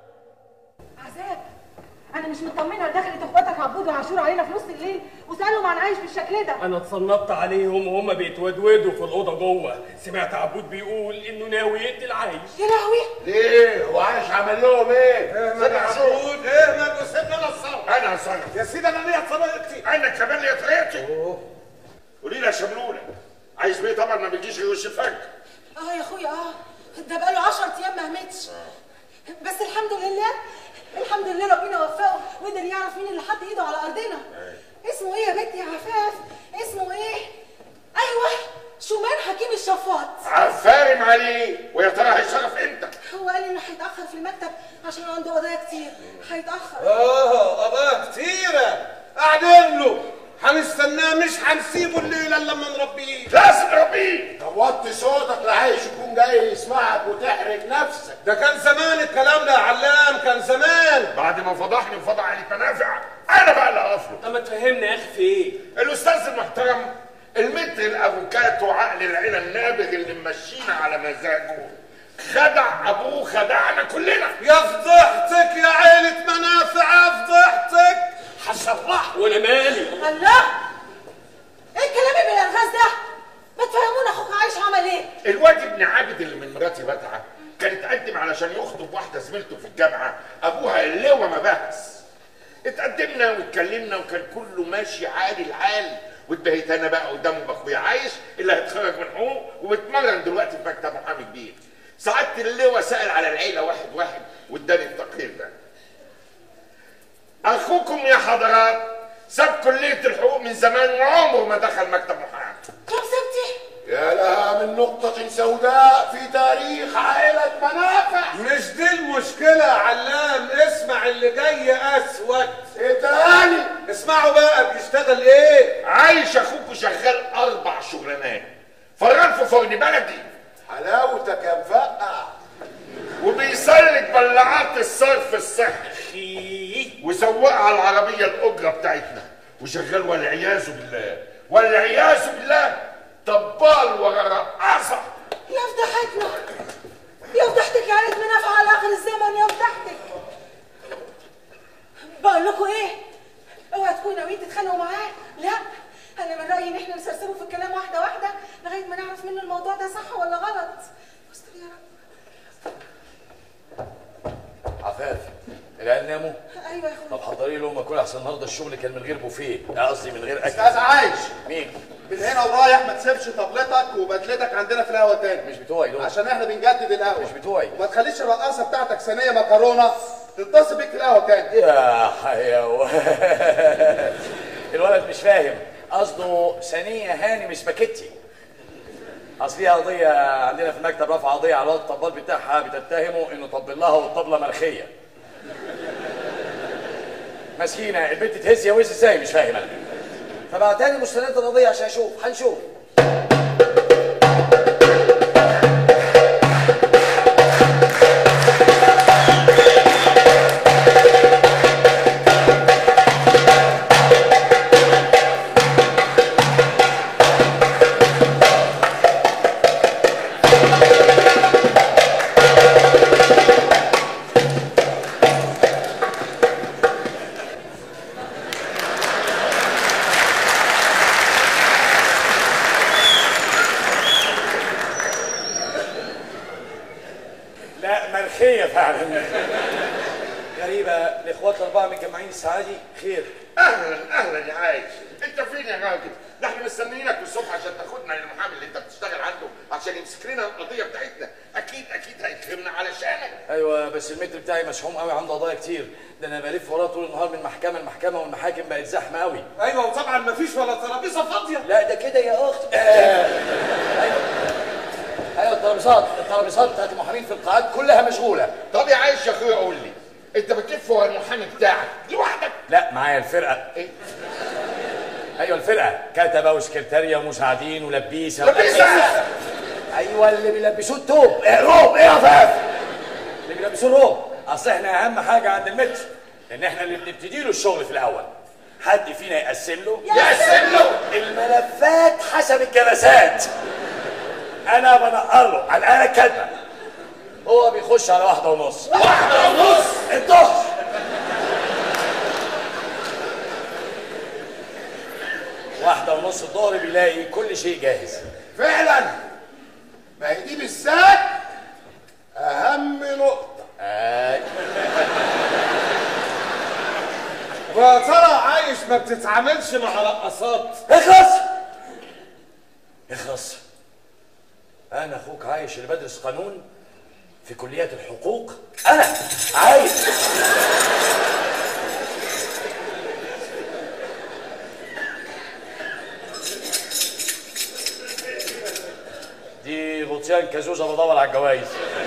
عذاب انا مش مطمنه لدخلت اخواتك عبود وعاشور علينا في نص الليل وسالهم عن عايش بالشكل ده انا اتصنبت عليهم وهم بيتودودوا في الاوضه جوه سمعت عبود بيقول انه ناوي يقتل عايش يا لهوي ليه هو عايش عمل لهم ايه سيدنا عبود ايه ماله سيبنا انا الصوت انا هصرف يا سيدي انا ليا طريقتي انا كمان ليا طريقتي قولي لي يا شملوله عايز بيه طبعا ما بيجيش غير وش الفجر اه يا اخويا اه ده بقاله 10 ايام ما همتش بس الحمد لله الحمد لله ربنا وفقه وقدر يعرف مين اللي حط ايده على ارضنا اسمه ايه يا بنتي يا عفاف اسمه ايه ايوه شومان حكيم الشفاط عفارم عليه ويا ترى هيشرف امتى هو قال انه هيتاخر في المكتب عشان عنده قضايا كتير هيتاخر اه قضايا كتيرة قاعدين له هنستناه مش هنسيبه الليلة الا لما نربيه لازم نربيه طب وطي صوتك لعايش يكون جاي يسمعك وتحرج نفسك ده كان زمان الكلام ده يا علام كان زمان بعد ما فضحني وفضح علي منافع انا بقى اللي اقف له طب ما تفهمنا يا اخي في ايه الاستاذ المحترم المتر الافوكاتو عقل العيله النابغ اللي ممشينا على مزاجه خدع ابوه خدعنا كلنا يا فضحتك يا عيلة منافع يا فضحتك هصلحه وانا مالي الله ايه الكلام ابن الالغاز ده ما تفهمونا اخوك عايش عمل ايه الواد ابن عابد اللي من مراتي بتعه كان اتقدم علشان يخطب واحده زميلته في الجامعه ابوها اللواء ما بهس اتقدمنا واتكلمنا وكان كله ماشي عالي الحال واتبهيت انا بقى قدام اخويا عايش اللي هيتخرج من حقوق وبتمرن دلوقتي في مكتب محامي كبير سعاده اللواء سال على العيله واحد واحد واداني التقرير ده اخوكم يا حضرات ساب كليه الحقوق من زمان وعمره ما دخل مكتب محامي طب سبتي يا لها من نقطة سوداء في تاريخ عائلة منافع مش دي المشكلة يا علام اسمع اللي جاي اسود ايه تاني اسمعوا بقى بيشتغل ايه عايش اخوكوا شغال اربع شغلانات فران في فرن بلدي حلاوتك يا مفقع وبيسلك بلاعات الصرف الصحي وسواق على العربيه الاجره بتاعتنا وشغال والعياذ بالله والعياذ بالله طبال ورا رقاصه يا فضحتنا يا فضحتك يا عيلة منافع على اخر الزمن يا فضحتك بقول لكم ايه اوعى تكونوا ناويين تتخانقوا معاه لا انا من رايي ان احنا نسرسبه في الكلام واحده واحده لغايه ما نعرف منه الموضوع ده صح ولا غلط استر يا رب عفاف العيال ناموا ايوه يا اخويا طب حضري لهم اكل احسن النهارده الشغل كان من غير بوفيه لا قصدي من غير اكل استاذ عايش مين من هنا ورايح ما تسيبش طبلتك وبدلتك عندنا في القهوه تاني مش بتوعي دول عشان احنا بنجدد القهوه مش بتوعي وما تخليش الرقاصه بتاعتك ثانيه مكرونه تتصل بيك في القهوه تاني يا حيوان الولد مش فاهم قصده ثانية هاني مش سباكيتي اصل فيها قضية عندنا في المكتب رفع قضية على الواد الطبال بتاعها بتتهمه انه طبل لها والطبلة مرخية مسكينة البنت تهز يا وز ازاي مش فاهم انا فبعتاني مستندات القضية عشان اشوف هنشوف لا مرخية فعلا غريبة الاخوات الاربعة متجمعين الساعة دي خير اهلا اهلا يا عايش انت فين يا راجل ده احنا مستنيينك الصبح عشان تاخدنا للمحامي اللي انت بتشتغل عنده عشان يمسك لنا القضيه بتاعتنا اكيد اكيد هيكرمنا علشانك ايوه بس المتر بتاعي مشحوم قوي عنده قضايا كتير ده انا بلف وراه طول النهار من محكمه لمحكمه والمحاكم بقت زحمه قوي ايوه وطبعا مفيش ولا ترابيزه فاضيه لا ده كده يا اخت آه. ايوه ايوه الترابيزات الترابيزات بتاعت المحامين في القاعات كلها مشغوله طب يا عايش يا اخويا قول لي انت بتلف ورا المحامي بتاعك لوحدك لا معايا الفرقه ايه ايوه الفرقه كتبه وسكرتاريه ومساعدين ولبيسه لبيسة؟ ايوه اللي بيلبسوه التوب إيه روب ايه يا فاف اللي بيلبسوه الروب اصل احنا اهم حاجه عند المتر ان احنا اللي بنبتدي له الشغل في الاول حد فينا يقسم له يقسم له الملفات حسب الجلسات انا بنقر له على الاله الكاتبه هو بيخش على واحده ونص واحدة ونص الظهر واحدة ونص الظهر بيلاقي كل شيء جاهز فعلا ما هي دي بالذات اهم نقطه آه. ويا ترى عايش ما بتتعاملش مع رقصات اخلص اخلص انا اخوك عايش اللي بدرس قانون في كليات الحقوق انا عايش دي غطيان كازوزه بدور على الجوايز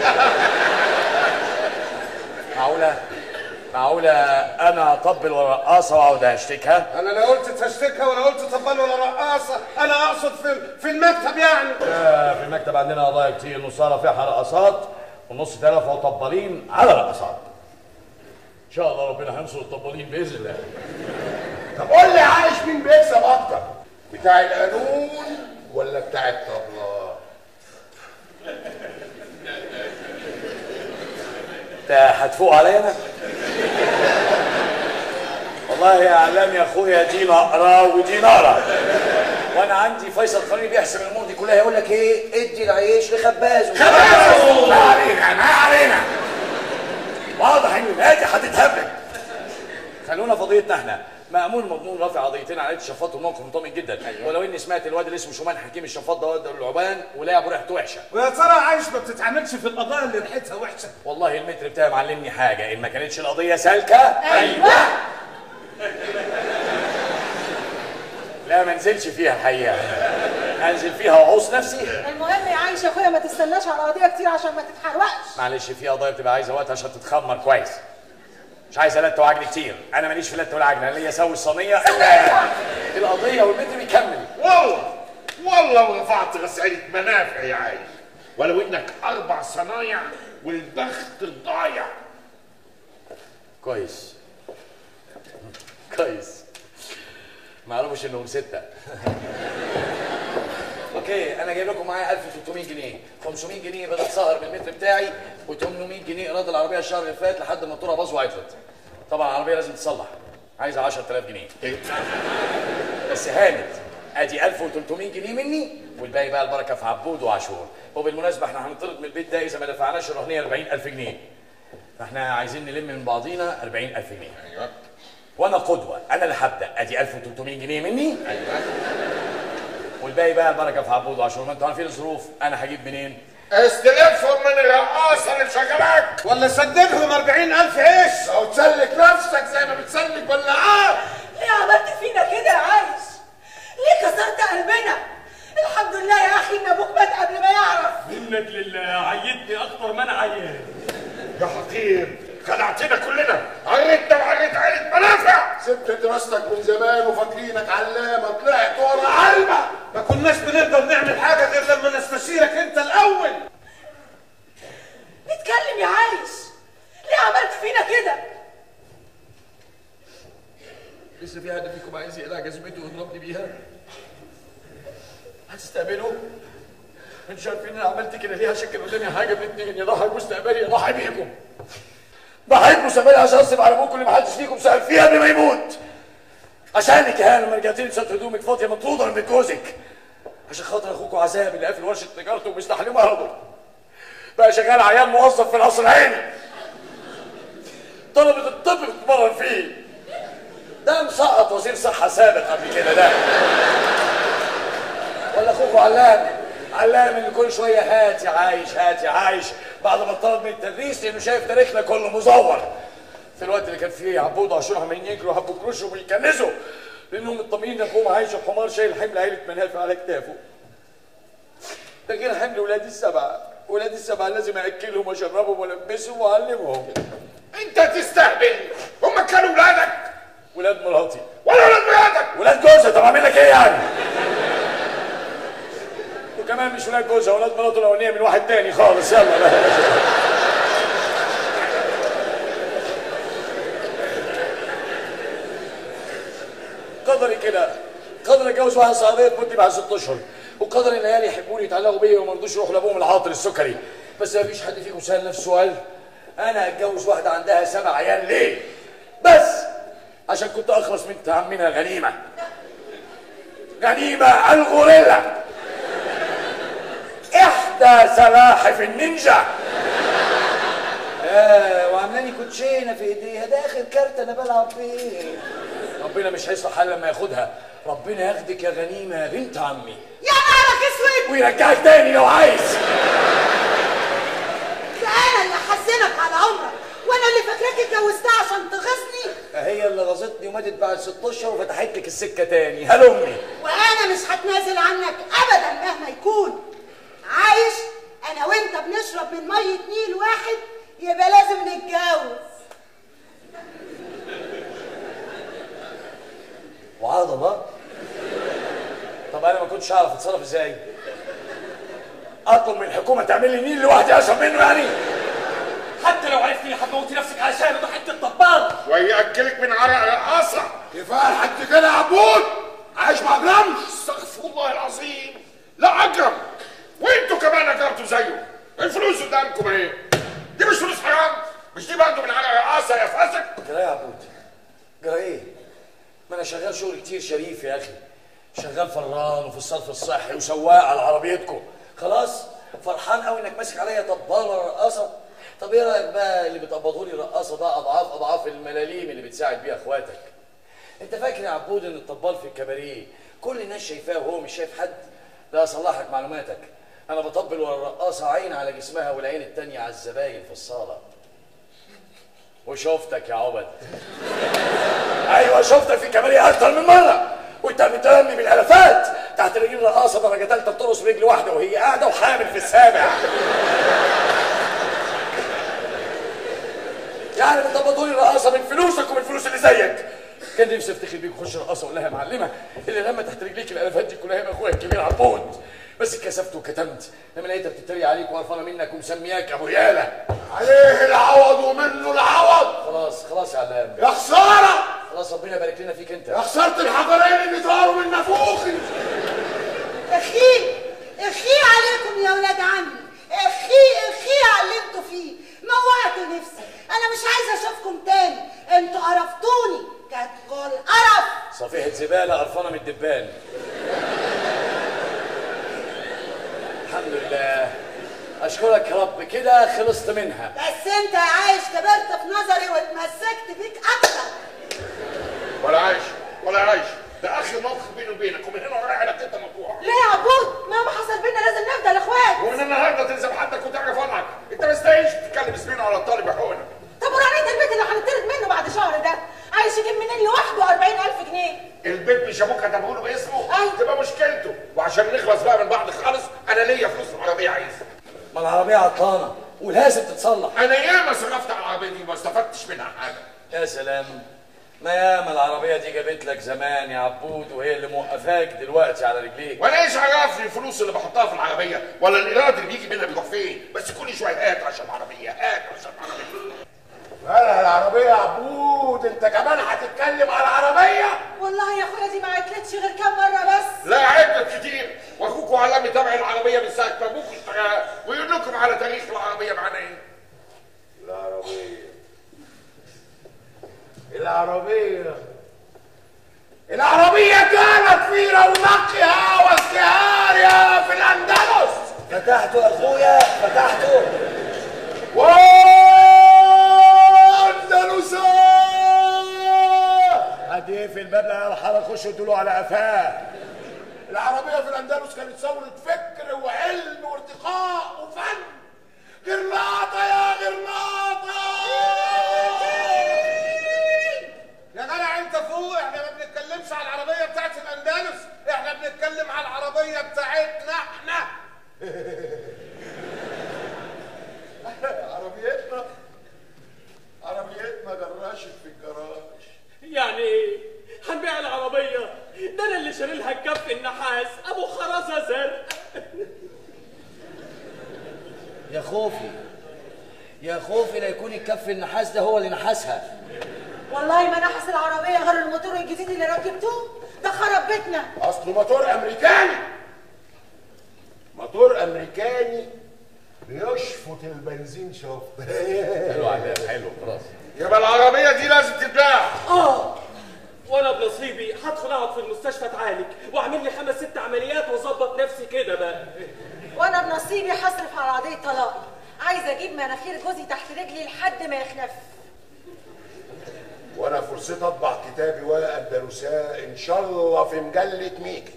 معقولة معقولة أنا أطبل ورقاصة وأقعد أشتكها؟ انا لا قلت تشتكى ولا قلت طبال ولا رقاصه انا اقصد في في المكتب يعني آه، في المكتب عندنا قضايا كتير نصها فيها رقصات والنص تاني فيها طبالين على رقصات. إن شاء الله ربنا هينصر الطبالين بإذن الله. طب قول لي عايش مين بيكسب اكتر بتاع القانون ولا بتاع الطبلة أنت هتفوق عليا أنا؟ والله يا اعلام يا اخويا دي نقره ودي نقره وانا عندي فيصل قانوني بيحسب الامور دي كلها يقول لك ايه ادي العيش لخبازه خبازه! ما علينا ما علينا واضح ان النادي هتتهبل خلونا في قضيتنا احنا مأمون مضمون رافع قضيتين على عيد الشفاط والموقف مطمئن جدا أيوة. ولو اني سمعت الواد اللي اسمه شومان حكيم الشفاط ده واد العبان ولعبه ريحته وحشه ويا ترى عايش ما بتتعاملش في القضايا اللي ريحتها وحشه والله المتر بتاعي معلمني حاجه ان ما كانتش القضيه سالكه ايوه لا ما انزلش فيها الحقيقه انزل فيها واعوص نفسي المهم يا عايشه يا اخويا ما تستناش على قضيه كتير عشان ما تتحرقش معلش في قضايا بتبقى عايزه وقت عشان تتخمر كويس مش عايزه لت وعجن كتير انا ماليش في لت والعجن انا ليا اسوي الصينيه الا القضيه والمتر بيكمل والله والله ورفعت غسالة منافع يا عايش ولو انك اربع صنايع والبخت ضايع كويس كويس ما اعرفش انهم سته اوكي انا جايب لكم معايا 1300 جنيه 500 جنيه بدل سهر بالمتر بتاعي و800 جنيه ايراد العربيه الشهر اللي فات لحد ما الطوره باظ وعطلت طبعا العربيه لازم تتصلح عايزه 10000 جنيه بس هانت ادي 1300 جنيه مني والباقي بقى البركه في عبود وعاشور وبالمناسبه احنا هنطرد من البيت ده اذا ما دفعناش الرهنيه 40000 جنيه فاحنا عايزين نلم من بعضينا 40000 جنيه ايوه وانا قدوه انا اللي هبدا ادي 1300 جنيه مني والباقي بقى البركه في عبود وعاشور ما انتوا عارفين الظروف انا هجيب منين استلفهم من الرقاصه اللي شغلاك ولا سددهم 40000 عيش او تسلك نفسك زي ما بتسلك بلاعات ليه عملت فينا كده يا عايش ليه كسرت قلبنا الحمد لله يا اخي ان ابوك مات قبل ما يعرف منك لله عيتني اكتر ما انا عيان يا حقير خدعتنا كلنا عريتنا وعريت عيلة منافع سبت دراستك من زمان وفاكرينك علامه طلعت ورا علمه ما كناش بنقدر نعمل حاجه غير لما نستشيرك انت الاول اتكلم يا عايش ليه عملت فينا كده لسه في حد فيكم عايز يقلع جزمته ويضربني بيها؟ هتستقبلوا؟ انتوا عارفين انا عملت كده ليه عشان كان قدامي حاجه من اتنين يا ضحي مستقبلي يا ضحي بيكم ضحيت مستقبلي عشان اصرف على ابوكم اللي محدش فيكم سال فيها قبل ما يموت عشانك يا هانم لما رجعتي لي بسات هدومك فاضيه مطروده من بيت جوزك عشان خاطر اخوكوا عذاب اللي قافل ورشه تجارته ومستحليه مرضه بقى شغال عيال موظف في القصر العيني طلبة الطب بتتمرن فيه ده مسقط وزير صحة سابق قبل كده ده ولا اخوكوا علام علام اللي كل شوية هات يا عايش هات يا عايش بعد ما طلب من التدريس لانه شايف تاريخنا كله مزور في الوقت اللي كان فيه عبود وعاشور عمالين يجروا هبوا كروشهم ويكنزوا لانهم مطمئنين ان ابوهم عايش الحمار شايل حمل عيلة منافع على كتافه ده غير حمل ولادي السبعة ولاد السبعه لازم اكلهم واشربهم والبسهم واعلمهم انت تستهبل هم كانوا ولادك ولاد مراتي ولا ولاد مراتك ولاد جوزها طب اعمل لك ايه يعني وكمان مش ولاد جوزها ولاد مراته الاولانيه من واحد تاني خالص يلا بقى قدري كده قدر اتجوز واحده صعيديه تموت بعد ست اشهر وقدر ان العيال يحبوني يتعلقوا بيا وما رضوش يروحوا لابوهم العاطل السكري بس ما فيش حد فيكم سال نفسه سؤال انا اتجوز واحده عندها سبع عيال ليه؟ بس عشان كنت اخلص من عمنا غنيمه غنيمه الغوريلا احدى سلاحف النينجا آه وعاملاني كوتشينه في ايديها ده اخر كارت انا بلعب بيه ربنا مش هيصلح حال لما ياخدها ربنا ياخدك يا غنيمه يا بنت عمي يا نهارك اسود ويرجعك تاني لو عايز ده انا اللي حزنك على عمرك وانا اللي فاكراك اتجوزتها عشان تغيظني هي اللي غزتني وماتت بعد ست اشهر وفتحت لك السكه تاني هلمي وانا مش هتنازل عنك ابدا مهما يكون عايش انا وانت بنشرب من ميه نيل واحد يبقى لازم نتجوز وعظمه طب انا ما كنتش اعرف اتصرف ازاي اطلب من الحكومه تعمل لي نيل لوحدي اشرب منه يعني حتى لو عرفتني هتموتي نفسك عشان ده حته طبال وياكلك من عرق رقاصه كفايه حد كده يا عبود عايش ما اجرمش استغفر الله العظيم لا اجرم وانتوا كمان اجرمتوا زيه الفلوس قدامكم ايه دي مش فلوس حرام مش دي برضه من عرق رقاصه يا فاسق جرى ايه يا عبود جرى ايه ما انا شغال شغل كتير شريف يا اخي شغال فران وفي الصرف الصحي وسواق على عربيتكم خلاص فرحان قوي انك ماسك عليا طباله رقاصه طب ايه رايك بقى اللي بتقبضوا لي رقاصه ده اضعاف اضعاف الملاليم اللي بتساعد بيها اخواتك انت فاكر يا عبود ان الطبال في الكباريه كل الناس شايفاه وهو مش شايف حد لا اصلح لك معلوماتك انا بطبل ورا الرقاصه عين على جسمها والعين التانية على الزباين في الصاله وشفتك يا عبد ايوه شفتك في كباريه اكتر من مره وانت بترمي بالالافات تحت رجل رقاصه درجه ثالثه بترقص رجل واحده وهي قاعده وحامل في السابع يعني بتقبضوا لي رقاصه من فلوسك ومن فلوس اللي زيك كان نفسي افتخر بيك واخش رقاصه اقول لها يا معلمه اللي لما تحت رجليك الالافات دي كلها يبقى اخويا الكبير عبود بس اتكسفت وكتمت لما لقيتها بتتريق عليك وقرفانه منك ومسمياك ابو يالا عليه العوض ومنه العوض خلاص خلاص يا علام يا خساره خلاص ربنا يبارك لنا فيك انت يا خساره الحجرين اللي طاروا من نافوخي اخي اخي عليكم يا ولاد عمي اخي اخي على اللي انتوا فيه موعتوا نفسي انا مش عايزه اشوفكم تاني انتوا قرفتوني كتكل قرف صفيحه زباله قرفانه من الدبان الحمد لله اشكرك يا رب كده خلصت منها بس انت يا عايش كبرت في نظري واتمسكت بيك اكتر ولا عايش ولا عايش ده اخر موقف بيني وبينك ومن هنا ورايح على كده مطروحه ليه يا عبود مهما حصل بينا لازم نفضل اخوات ومن النهارده تلزم حدك وتعرف وضعك انت ما تستاهلش تتكلم اسمين على الطالب يا حقنه طب ورانيت البيت اللي هنطرد منه بعد شهر ده عايز يجيب منين لوحده 40000 جنيه البيت مش ابوك كتبه له باسمه تبقى مشكلته وعشان نخلص بقى من بعض خالص انا ليا فلوس العربيه عايزها ما العربيه عطلانه ولازم تتصلح انا ياما صرفت على العربيه دي ما استفدتش منها حاجه يا سلام ما ياما العربيه دي جابت لك زمان يا عبود وهي اللي موقفاك دلوقتي على رجليك وانا ايش عرفني الفلوس اللي بحطها في العربيه ولا الايراد اللي بيجي منها بيروح فين بس كل شويه هات عشان العربيه هات عشان العربيه ولا العربيه يا عبود انت كمان هتتكلم على العربيه والله يا اخويا دي ما عتلتش غير كام مره بس لا عدت كتير واخوكوا علامي تابع العربيه من ساعه ما ابوك اشتراها ويقول لكم على تاريخ العربيه معانا ايه العربيه العربيه العربيه كانت في رونقها وازدهارها في الاندلس فتحته اخويا فتحته واندلسا حد يقفل الباب لا الحاره خش ادوا على قفاه العربيه في الاندلس كانت ثوره فكر وعلم وارتقاء وفن غرناطه يا غرناطه يا جدع انت فوق احنا ما بنتكلمش على العربيه بتاعت الاندلس احنا بنتكلم على العربيه بتاعتنا احنا ده انا اللي شاري لها الكف النحاس ابو خرزه زرق يا خوفي يا خوفي لا يكون الكف النحاس ده هو اللي نحسها والله ما نحس العربيه غير الموتور الجديد اللي ركبتوه ده خرب بيتنا اصله موتور امريكاني موتور امريكاني بيشفط البنزين شفط حلو عجاب حلو خلاص يبقى العربيه دي لازم تتباع اه وانا بنصيبي هدخل اقعد في المستشفى اتعالج واعمل لي خمس ست عمليات واظبط نفسي كده بقى وانا بنصيبي هصرف على قضيه طلاقي عايزه اجيب مناخير جوزي تحت رجلي لحد ما يخنف وانا فرصتي اطبع كتابي ورقه الدروساء ان شاء الله في مجله ميكي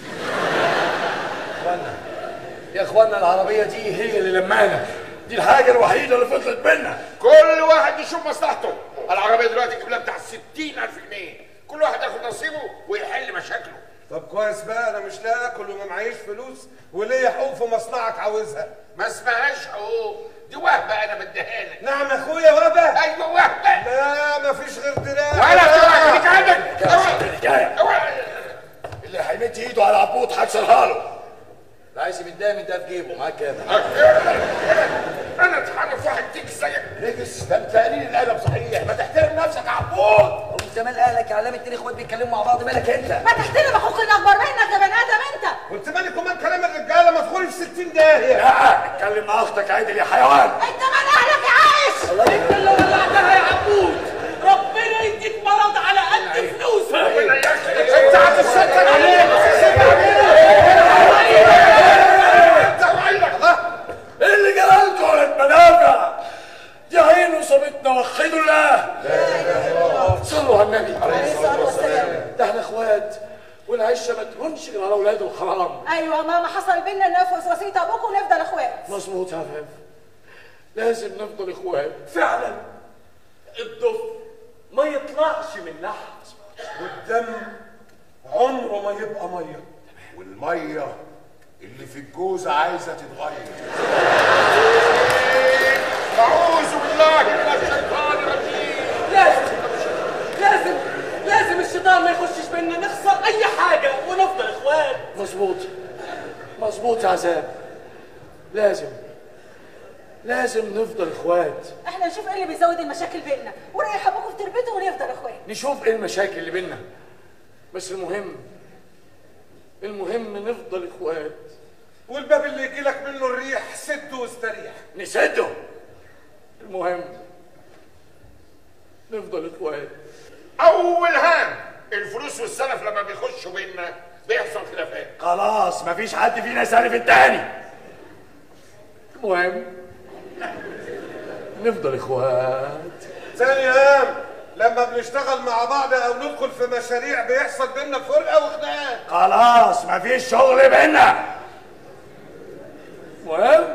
اخوانا يا اخوانا العربيه دي هي اللي لمانا دي الحاجه الوحيده اللي فضلت بينا كل واحد يشوف مصلحته العربيه دلوقتي تجيب لها بتاع 60000 جنيه كل واحد ياخد نصيبه ويحل مشاكله طب كويس بقى انا مش لاقي اكل وما معيش فلوس وليا حقوق في مصنعك عاوزها ما اسمهاش حقوق دي وهبه انا مديها لك نعم يا اخويا وهبه ايوه وهبه لا مفيش غير دراع ولا دراع خليك عندك الحكايه اللي هيمد ايده على عبود هكسرها له اللي عايز يمدها من ده في جيبه معاك كام انا اتحرف واحد تيجي زيك نجس ده انت قليل الادب صحيح ما تحترم نفسك يا عبود وانت مال اهلك يا علام اتنين اخوات بيتكلموا مع بعض مالك انت ما تحترم اخوك اللي اكبر منك يا بني ادم انت قلت مالك ومال كلام الرجاله مدخول في 60 داهيه لا اتكلم مع اختك عادل يا حيوان انت مال اهلك يا عايش انت اللي ولعتها يا عبود ربنا يديك مرض على قد فلوسك انت هتستر عليك ايه اللي جرالكم يا المنافع دي عين صابتنا وحدوا الله صلوا على النبي عليه الصلاه والسلام ده احنا اخوات والعشه ما تهونش غير على اولاد الحرام ايوه ماما حصل بينا نفس وصيه ابوك ونفضل اخوات مظبوط يا فاف لازم نفضل اخوات فعلا الضف ما يطلعش من لحم والدم عمره ما يبقى ميه والميه اللي في الجوزه عايزه تتغير اعوذ بالله من الشيطان الرجيم لازم لازم لازم الشيطان ما يخشش بينا نخسر اي حاجه ونفضل اخوات مظبوط مظبوط يا عذاب لازم لازم نفضل اخوات احنا نشوف ايه اللي بيزود المشاكل بيننا ونريح ابوكم في تربيته ونفضل اخوات نشوف ايه المشاكل اللي بينا بس المهم المهم نفضل اخوات والباب اللي يجي لك منه الريح سده واستريح نسده المهم نفضل اخوات اول هام الفلوس والسلف لما بيخشوا بينا بيحصل خلافات خلاص مفيش حد فينا سالف التاني المهم نفضل اخوات ثاني هام لما بنشتغل مع بعض او ندخل في مشاريع بيحصل بينا فرقه وخناقات خلاص مفيش شغل بينا المهم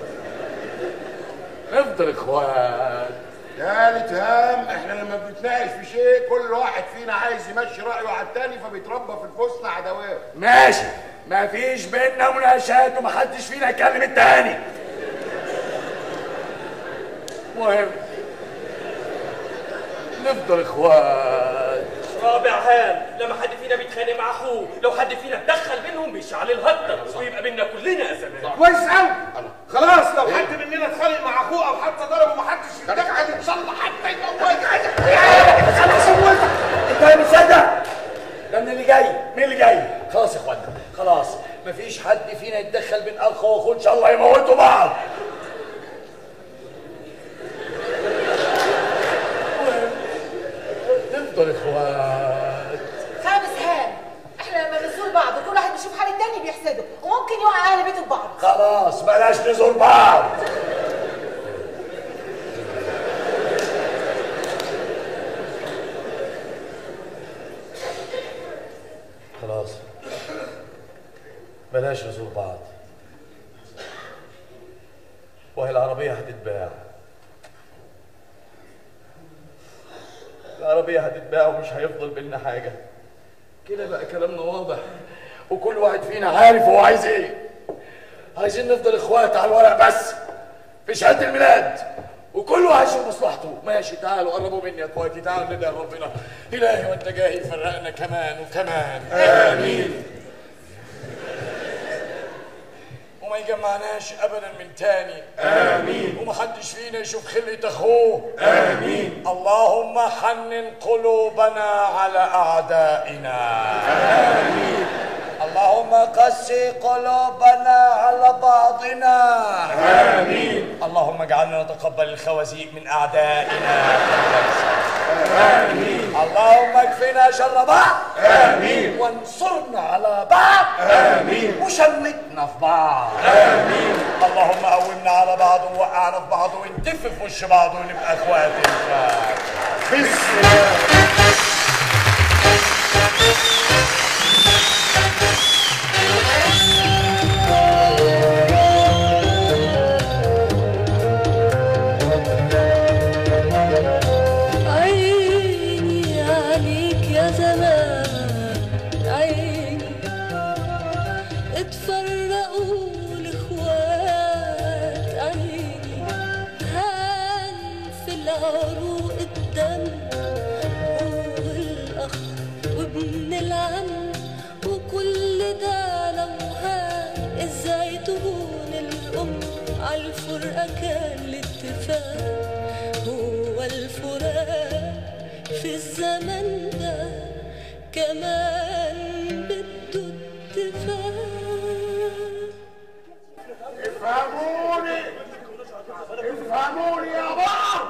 نفضل اخوات تالت هام احنا لما بنتناقش في شيء كل واحد فينا عايز يمشي رايه على التاني فبيتربى في الفصل عداوات ماشي مفيش بينا مناقشات ومحدش فينا يكلم التاني المهم نفضل اخوات رابع هام لما حد فينا بيتخانق مع اخوه لو حد فينا اتدخل بينهم بيشعل الهطه ويبقى بينا كلنا ازمات كويس قوي خلاص لو حد مننا اتخانق مع اخوه او حتى ضربه ما حدش يتدخل ان شاء الله حتى يموت خلاص سويتك انت مش مصدق ده من اللي جاي مين اللي جاي خلاص يا اخوانا خلاص مفيش حد فينا يتدخل بين اخ واخوه ان شاء الله يموتوا بعض نفضل اخوات خامس هام احنا لما بنزور بعض كل واحد بيشوف حال التاني بيحسده وممكن يوقع اهل بيته ببعض خلاص بلاش نزور بعض خلاص بلاش نزور بعض وهي العربية هتتباع العربية هتتباع ومش هيفضل بينا حاجة كده بقى كلامنا واضح وكل واحد فينا عارف هو عايز ايه عايزين نفضل اخوات على الورق بس في شهادة الميلاد وكله عايش لمصلحته ماشي تعالوا قربوا مني يا اخواتي تعالوا ندعي ربنا الهي وانت جاي فرقنا كمان وكمان امين وما يجمعناش ابدا من تاني امين ومحدش فينا يشوف خلقة اخوه امين اللهم حنن قلوبنا على اعدائنا امين اللهم قسي قلوبنا على بعضنا امين اللهم اجعلنا نتقبل الخوازيق من اعدائنا امين اللهم اكفنا شر بعض امين وانصرنا على بعض امين وشمتنا في بعض امين اللهم قومنا على بعض ووقعنا في بعض ونتف في وش بعض ونبقى اخوات الفات بسم الله عيني عليك يا زمان عيني اتفرقوا الاخوات عيني هان في العروق الدم والاخ وابن العم وكل ده لو هان ازاي تهون الام عالفرقه كان الاتفاق هو الفراق في الزمن ده كمان بده اتفاق افهموني افهموني يا بعض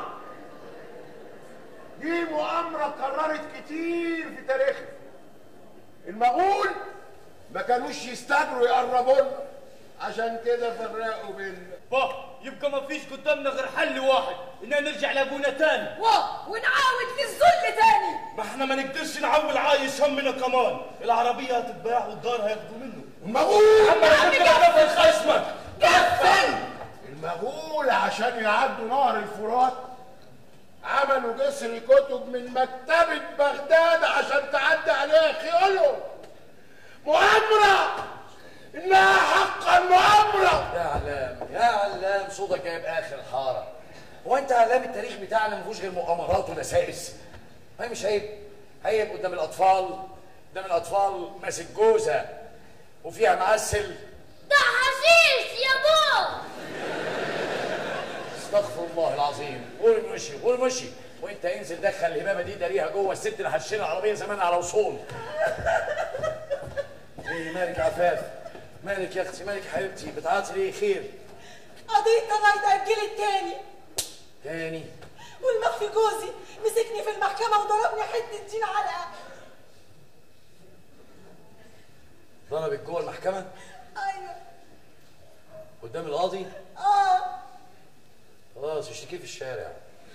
دي مؤامرة اتكررت كتير في تاريخنا المغول ما كانوش يستجروا يقربوا لنا عشان كده فرقوا بينا با يبقى ما فيش قدامنا غير حل واحد اننا نرجع لابونا تاني واه ونعاود للذل تاني ما احنا ما نقدرش نعول عايش همنا كمان العربيه هتتباع والدار هياخدوا منه المغول عم قفل خشمك قفل المغول عشان يعدوا نهر الفرات عملوا جسر كتب من مكتبة بغداد عشان تعدي عليها خيولهم مؤامرة إنها حقا مؤامرة يا علام يا علام صوتك جايب اخر حاره هو انت علام التاريخ بتاعنا ما فيهوش غير مؤامرات ودسائس هي مش عيب عيب قدام الاطفال قدام الاطفال ماسك جوزه وفيها معسل ده حشيش يا بابا استغفر الله العظيم قول مشي قول مشي وانت انزل دخل الهبابه دي داريها جوه الست اللي هتشيل العربيه زمان على وصول ايه مالك يا عفاف مالك يا اختي مالك يا حبيبتي بتعاطي ليه خير قضية لغاية أجلت تاني تاني والمخفي جوزي مسكني في المحكمة وضربني حتة دين علقة ضربك جوه المحكمه أيوة قدام القاضي آه خلاص اشتكيه في الشارع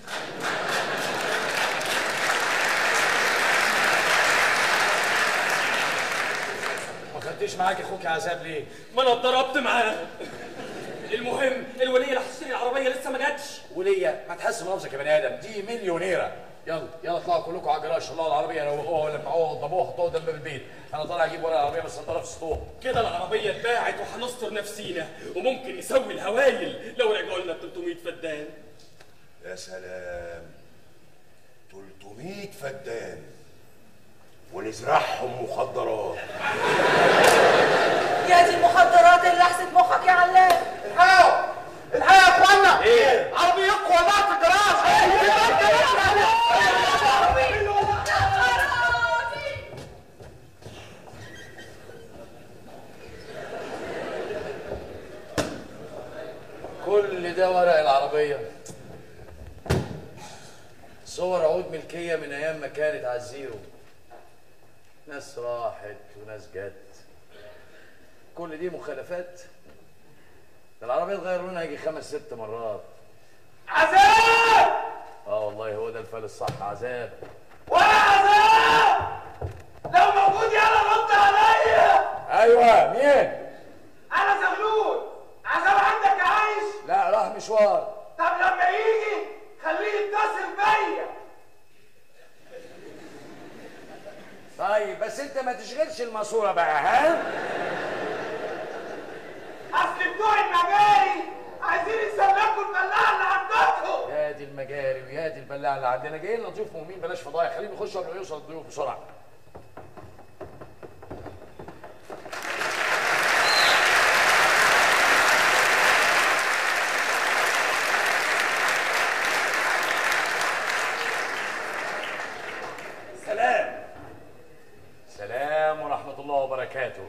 ما خدتيش معاك اخوك عذاب ليه؟ ما انا اتضربت معاه المهم الوليه اللي هتشتري العربيه لسه ما جاتش وليا ما تحس بنفسك يا بني ادم دي مليونيره يلا يلا اطلعوا كلكم على الجراج طلعوا العربيه روقوها ولمعوها وضبوها حطوها قدام باب البيت انا طالع اجيب ورا العربيه بس انضرب في سطوح كده العربيه اتباعت وهنستر نفسينا وممكن يسوي الهوايل لو رجعوا لنا 300 فدان يا سلام 300 فدان ونزرعهم مخدرات يا دي المخدرات اللي لحست مخك يا علام الحقوا الحقوا يا اخوانا ايه عربيتكم ولعت في الجراج كل ده ورق العربيه صور عود ملكيه من ايام ما كانت على الزيرو ناس راحت وناس جت كل دي مخالفات ده العربيه اتغير لونها يجي خمس ست مرات عذاب اه والله هو ده الفال الصح عذاب ولا عذاب لو موجود يلا رد عليا ايوه مين انا زغلول عذاب عندك عايش لا راح مشوار طب لما يجي خليه يتصل بيا طيب بس انت ما تشغلش الماسوره بقى ها اصل بتوع المجاري عايزين يسلكوا الفلاحه اللي عندكم يا يا دي المجاري ويا دي البلاعه اللي عندنا جايين لنا ضيوف مهمين بلاش فضايح خليهم يخشوا قبل ما يوصل الضيوف بسرعه سلام سلام ورحمه الله وبركاته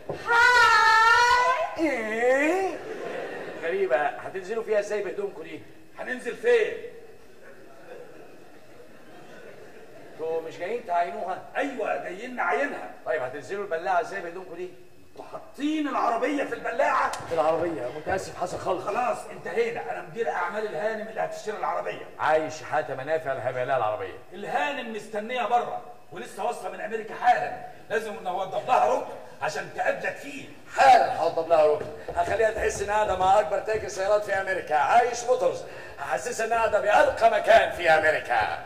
ايه غريبه هتنزلوا فيها ازاي بهدومكم دي هننزل فين؟ انتوا مش جايين تعينوها ايوه جايين نعينها طيب هتنزلوا البلاعه ازاي بهدومكم دي حاطين العربيه في البلاعه في العربيه متاسف حصل خالص خلاص انتهينا انا مدير اعمال الهانم اللي هتشتري العربيه عايش حتى منافع اللي هيبقى لها العربيه الهانم مستنيه بره ولسه واصله من امريكا حالا لازم نوضب لها ركن عشان تقابلك فيه حالا هوضب لها ركن هخليها تحس انها قاعده مع اكبر تاجر سيارات في امريكا عايش موتورز هحسسها انها قاعده بارقى مكان في امريكا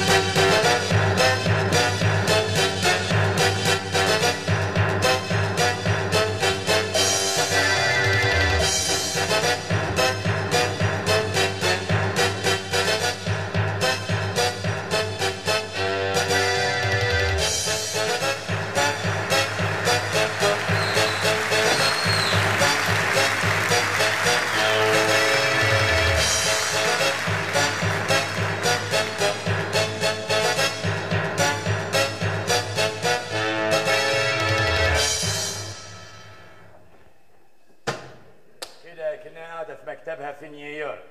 كده كنا قاعده في مكتبها في نيويورك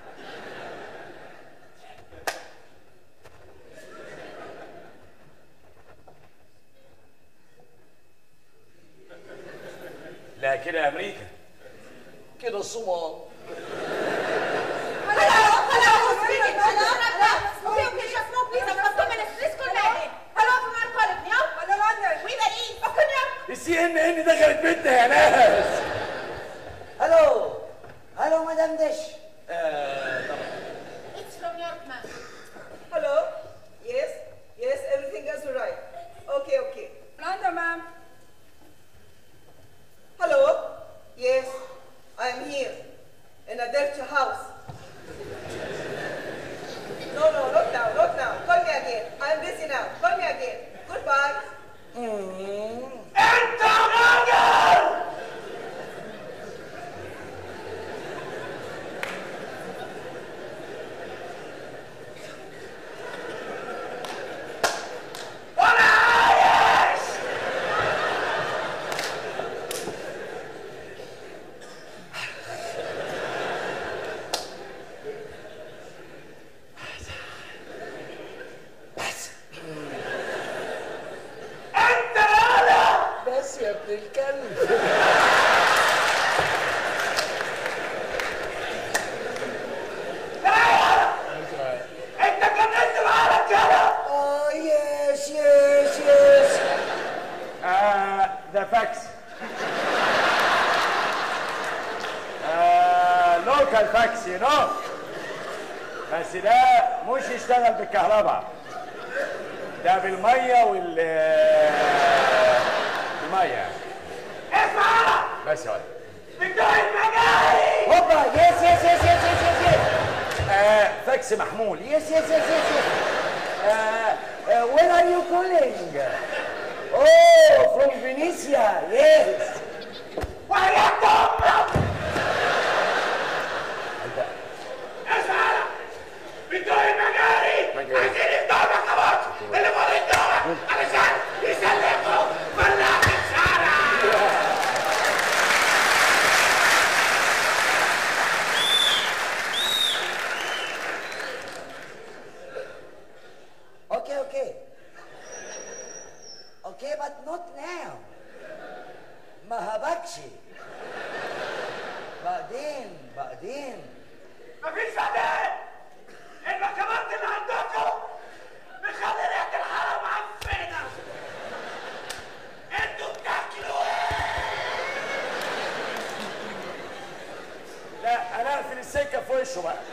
لا كده امريكا كده الصومال السي ان ان دخلت بيتنا يا ناس الو الو مدام دش آه طبعا It's from York, ma'am. Hello? Yes? Yes, everything is right. Okay, okay. London, ma'am. Hello? Yes, I am here in a dirty house. No, no, not now, not now. Call me again. I am busy now. Call me again. Goodbye. انت راجل وانا عايش انت راجل بس يا ابن الكلب انت جننت معانا كده اه يس يس يس آه ده فاكس آه لوكال فاكس يو نو بس ده مش يشتغل بالكهرباء ده بالميه وال الميه اسمع بس يا ولد بتوع المجاري هوبا يس يس يس يس يس يس يس آه فاكس محمول يس يس يس يس يس uh, uh, where are you calling? Oh, from Venetia, yes. اسمع بتوع المجاري عايزين يفتحوا محكمات اللي مريض دول علشان يسلموا فلاح الشارع Okay, okay. Okay, but not now. ما هبكش. بعدين بعدين مفيش بعدين المحكمات اللي عندكم بتخلي ريحة الحرام معفنة انتوا بتاكلوا لا انا اقفل السكه في وشه بقى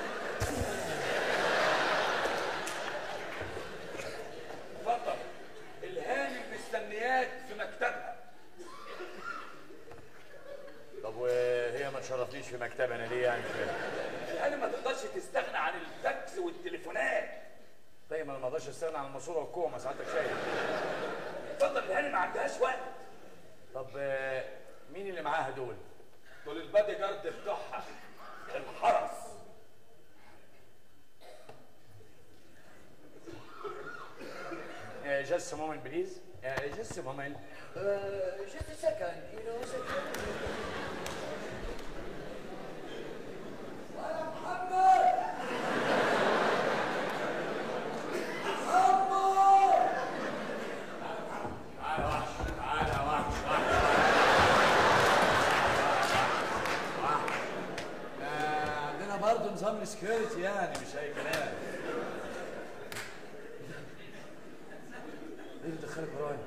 اتفضل الهانم مستنياك في مكتبها طب وهي ما تشرفنيش في مكتبي انا ليه يعني الهانم ما تقدرش تستغنى عن الفاكس والتليفونات طيب ما انا ما اقدرش استغنى عن الماسوره والكوع ما ساعتك شايف اتفضل الهانم ما عندهاش وقت طب آه، مين اللي معاها دول؟ دول البادي جارد بتوعها الحرس Uh, just a moment, please. Uh, just a moment. Uh, just a second. You know, second. آه، عندنا برضه نظام السكيورتي يعني مش اي كلام ايه اللي دخلك ورايا؟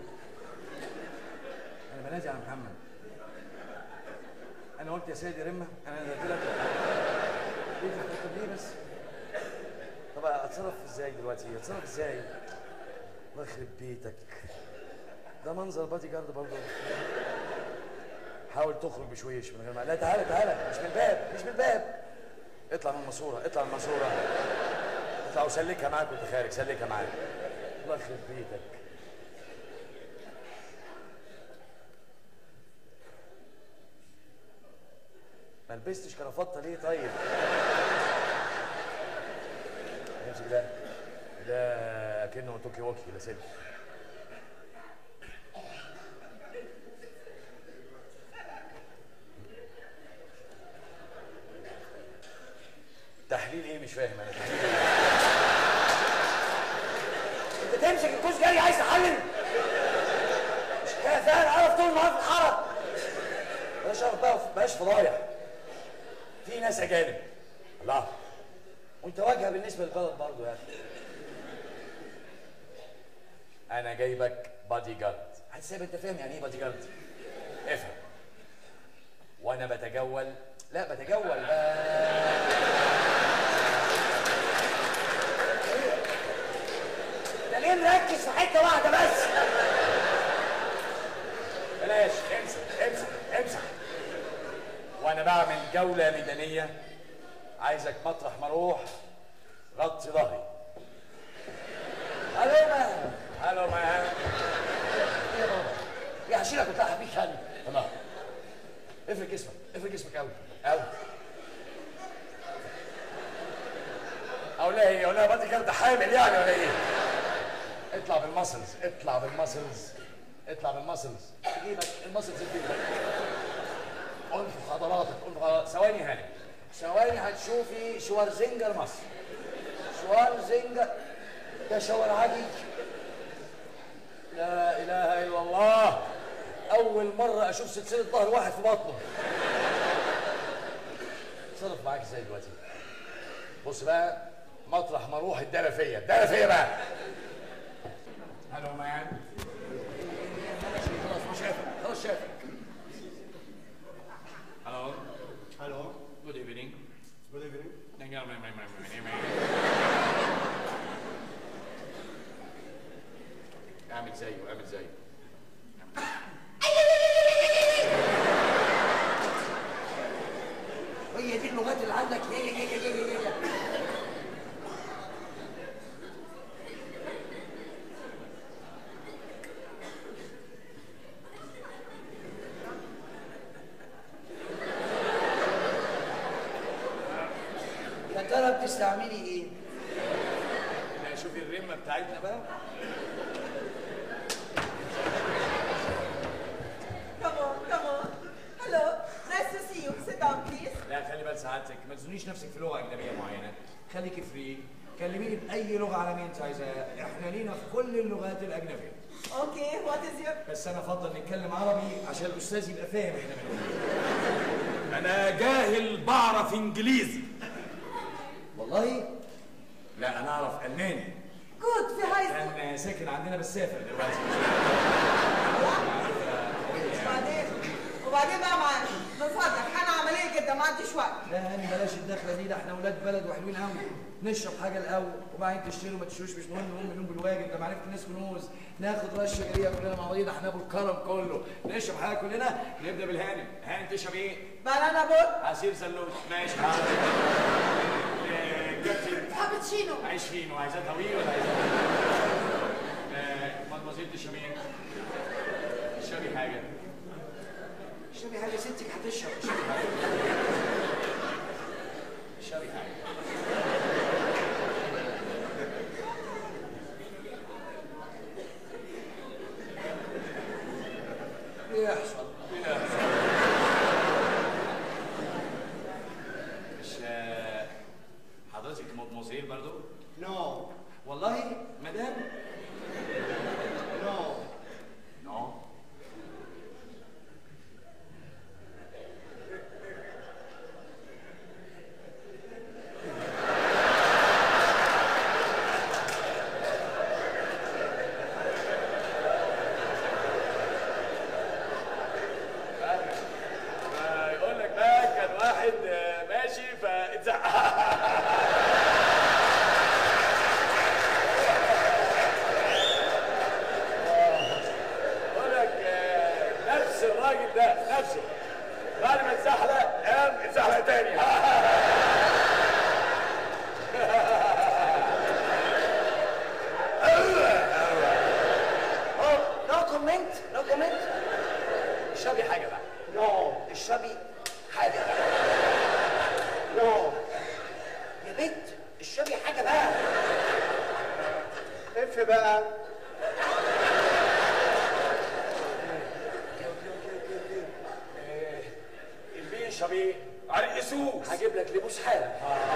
انا بنادي على محمد انا قلت يا سيدي رمه انا قلت لك ليه طب ليه بس؟ طب اتصرف ازاي دلوقتي؟ اتصرف ازاي؟ الله يخرب بيتك ده منظر بادي جارد برضه حاول تخرج بشويش من غير ما لا تعالى تعالى مش من الباب مش من الباب اطلع من الماسوره اطلع من الماسوره اطلع وسلكها معاك وانت خارج سلكها معاك الله يخرب بيتك ما لبستش كرافته ليه طيب؟ امسك ده ده كأنه توكي ووكي لا سلك تحليل ايه مش فاهم انا تحليل ايه انت تمسك الكوز جاي عايز تحلل مش حكايه فعلا عرف طول النهار في الحرم بلاش عرف بقى بلاش فضايح في ناس اجانب الله وانت واجهه بالنسبه للبلد برضه يا اخي انا جايبك بادي جارد هتسيب انت فاهم يعني ايه بادي جارد افهم وانا بتجول لا بتجول ده ليه مركز في حته واحده بس بلاش امسح امسح امسح وانا بعمل جوله ميدانيه عايزك مطرح ما اروح غطي ظهري الو مان الو مان ايه يا بابا يا هشيلك وتلحق بيك يعني تمام افرد جسمك افرد جسمك قوي قوي او لا ايه او لا بادي جارد حامل يعني ولا ايه اطلع بالمسلز اطلع بالمسلز اطلع بالمسلز جيبك المسلز في جيبك انفخ عضلاتك انفخ عضلاتك. ثواني هاني ثواني هتشوفي شوارزنجر مصر شوارزنجر ده شوارعجي لا اله الا الله اول مره اشوف سلسله ظهر واحد في بطنه اتصرف معاك ازاي دلوقتي بص بقى مطرح ما اروح الداله فيا الداله فيا بقى هلو مان خلاص مش شايفك خلاص شايفك هلو هلو جود ايفنينج جود ايفنينج اعمل زيه اعمل زيه هي دي اللغات اللي عندك هي هي هي هي هي يا ترى بتستعملي ايه؟ لا شوفي الرمه بتاعتنا بقى Come on, come on. Hello. Nice to see you. Sit down, please. لا خلي بال سعادتك ما تزنيش نفسك في لغه اجنبيه معينه خليكي فري كلميني باي لغه عالميه انت عايزاها احنا لينا في كل اللغات الاجنبيه Okay, what is your... بس انا افضل نتكلم عربي عشان الاستاذ يبقى فاهم هنا من انا جاهل بعرف انجليزي والله لا انا اعرف الماني Good, في هاي كان ساكن عندنا بس سافر دلوقتي وبعدين وبعدين بقى معانا من فضلك انا عمليه جدا مع عنديش وقت لا هاني بلاش الدخله دي ده احنا ولاد بلد وحلوين قوي نشرب حاجه الاول وبعدين تشتروا ما تشتروش مش مهم المهم نقوم بالواجب ده معرفه الناس كنوز ناخد رشه جريه كلنا مع بعضينا احنا ابو الكرم كله نشرب حاجه كلنا نبدا بالهانم هانم تشرب ايه؟ بنانا بول عصير زلوت ماشي حاضر آه، كابتن كابتشينو عيش فينو عايزاه طويل ولا عايزاه آه، مدمزيل تشربي ايه؟ اشربي حاجه اشربي حاجه ستك هتشرب اشربي حاجه اشربي حاجه يحصل يحصل مش آه، حضرتك مدمزيل برضو؟ نو والله مدام نو نو يقول لك بقى كان واحد آه، ماشي فاتزحق بقول لك آه، نفس الراجل ده نفسه بعد ما اتزحلق قام اتزحلق تاني نو كومنت نو كومنت اشربي حاجه بقى نو اشربي حاجه نو يا بنت اشربي حاجه بقى اف بقى البيه يشرب ايه؟ على الاسوس هجيب لك لبوس حالا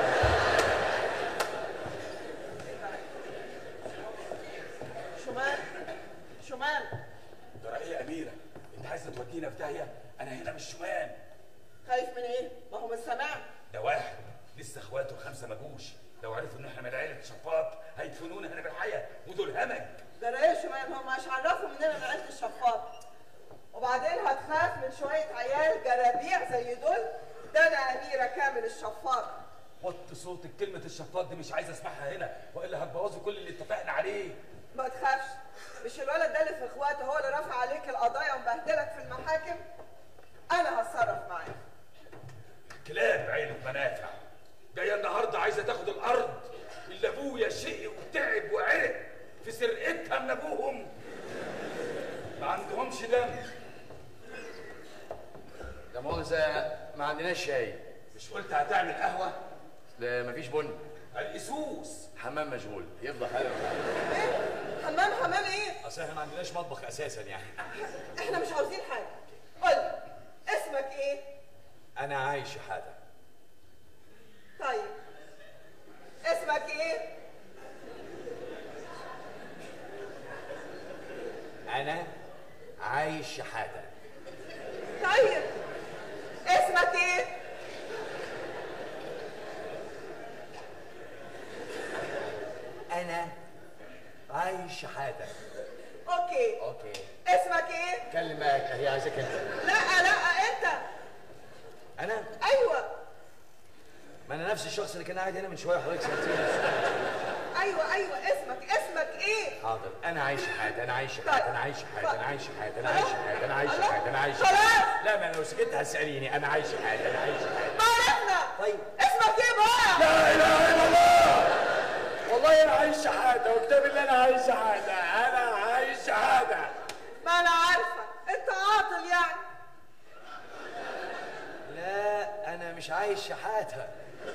شمال شمال ترى ايه يا اميره؟ انت عايزه تودينا في داهيه؟ انا هنا مش شمال خايف من ايه؟ ما هو مش سامع ده واحد لسه اخواته الخمسه ما جوش لو عرفوا ان احنا من عيله شفاط هيدفنونا هنا بالحياه ودول همج ده انا ايه شمال هم مش عرفوا مننا من عيله الشفاط وبعدين هتخاف من شويه عيال جرابيع زي دول ده انا اميره كامل الشفاط وطي صوتك كلمه الشفاط دي مش عايز اسمعها هنا والا هتبوظي كل اللي اتفقنا عليه ما تخافش مش الولد ده اللي في اخواته هو اللي رافع عليك القضايا ومبهدلك في المحاكم انا هتصرف معاه كلاب عيلة منافع جاية النهاردة عايزة تاخد الأرض اللي أبويا شقي وتعب وعرق في سرقتها من أبوهم ما عندهمش دم ده مؤاخذة ما عندناش شاي مش قلت هتعمل قهوة؟ لا مفيش بن القسوس حمام مشغول يفضل حاله حمام حمام ايه؟ أصل احنا ما عندناش مطبخ أساسا يعني احنا مش عاوزين حاجه قول لي، اسمك ايه؟ أنا عايش حاجة طيب اسمك ايه؟ أنا عايش شحاتة طيب اسمك ايه؟ أنا عايش شحاتة اوكي اوكي اسمك ايه؟ كلم بقى هي عايزاك انت لا لا انت انا ايوه ما انا نفس الشخص اللي كان قاعد هنا من شويه حضرتك سالتيني ايوه ايوه اسمك اسمك ايه؟ حاضر انا عايش حياتي انا عايش طيب. حياتي انا عايش حياتي انا عايش حياتي انا عايش حياتي انا عايش الله. حياتي انا عايش خلاص. حياتي لا ما انا لو سكت هتساليني انا عايش حياتي انا عايش حياتي ما عرفنا طيب اسمك ايه بقى؟ لا اله الا الله والله انا عايش شحاته وكتاب اللي انا عايش شحاته انا عايش شحاته ما انا عارفه انت عاطل يعني لا انا مش عايش شحاته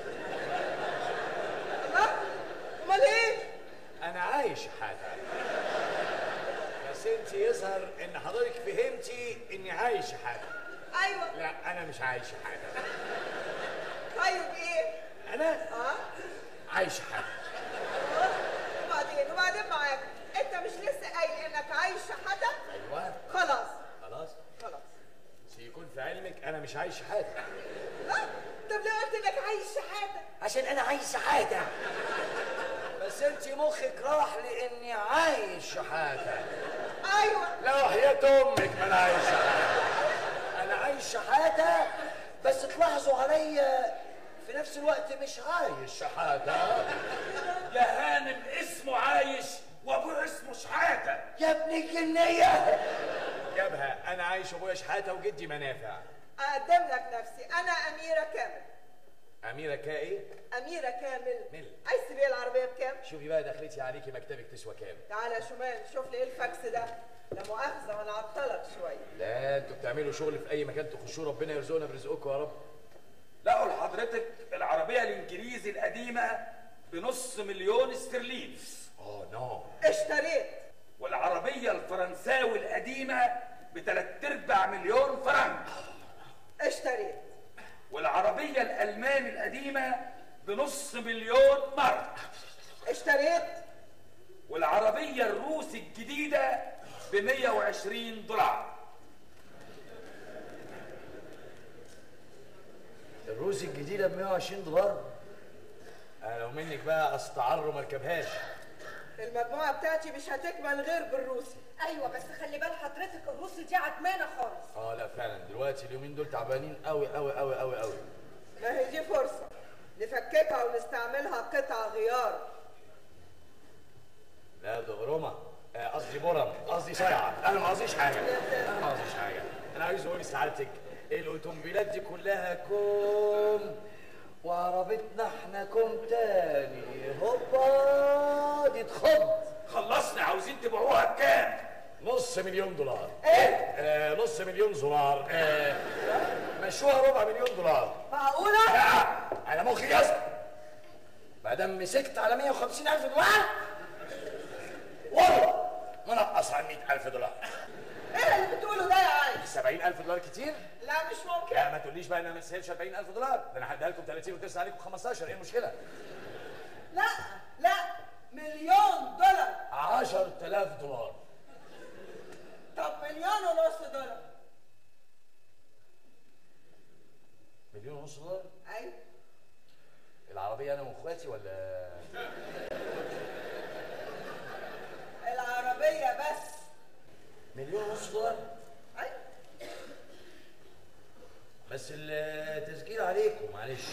لا امال ايه؟ انا عايش شحاته بس انت يظهر ان حضرتك فهمتي اني عايش شحاته ايوه لا انا مش عايش شحاته طيب ايه؟ انا اه عايش شحاته وبعدين وبعدين معاك انت مش لسه قايل انك عايش شحاته؟ ايوه خلاص خلاص خلاص بس يكون في علمك انا مش عايش شحاته لا طب ليه قلت انك عايش شحاته؟ عشان انا عايش شحاته بس انت مخك راح لاني عايش شحاته ايوه لا وحياة امك ما انا عايش شحاته انا عايش شحاته بس تلاحظوا عليا هي في نفس الوقت مش عايش شحاته يا هانم اسمه عايش وابوه اسمه شحاته يا ابن الجنيه جابها انا عايش ابويا شحاته وجدي منافع اقدم لك نفسي انا اميره كامل اميره كا ايه اميره كامل مل عايز تبيع العربيه بكام شوفي بقى دخلتي عليكي مكتبك تسوى كام تعالى يا شمال شوف لي ايه الفاكس ده لا مؤاخذه انا عطلك شويه لا انتوا بتعملوا شغل في اي مكان تخشوه ربنا يرزقنا برزقكم يا رب لقوا لحضرتك العربية الإنجليزي القديمة بنص مليون استرليني اه نو اشتريت والعربية الفرنساوي القديمة بتلات أرباع مليون فرنك اشتريت والعربية الألماني القديمة بنص مليون مرك اشتريت والعربية الروسي الجديدة ب 120 دولار الروسي الجديده ب 120 دولار انا لو منك بقى استعر وما اركبهاش المجموعه بتاعتي مش هتكمل غير بالروسي ايوه بس خلي بال حضرتك الروسي دي عدمانه خالص اه لا فعلا دلوقتي اليومين دول تعبانين قوي قوي قوي قوي قوي ما هي دي فرصه نفككها ونستعملها قطع غيار لا دغرمه آه، قصدي برم قصدي صيعه انا ما قصديش حاجه انا ما قصديش حاجه انا عايز اقول لسعادتك الاوتومبيلات دي كلها كوم وعربيتنا احنا كوم تاني هوبا دي تخض خلصنا عاوزين تبيعوها بكام؟ نص مليون دولار ايه؟ آه نص مليون دولار آه مشوها ربع مليون دولار معقوله؟ لا انا مخي يصل ما دام مسكت على 150 الف دولار والله منقص عن 100 الف دولار ايه اللي بتقوله ده يا عايش 70 الف دولار كتير لا مش ممكن لا ما تقوليش بقى انا ما استاهلش 40 الف دولار ده انا هديها لكم 30 وترسى عليكم 15 ايه المشكله لا لا مليون دولار 10000 دولار طب مليون ونص دولار مليون ونص دولار ايوه العربيه انا واخواتي ولا العربيه بس مليون ونص دولار ايوه بس التسجيل عليكم معلش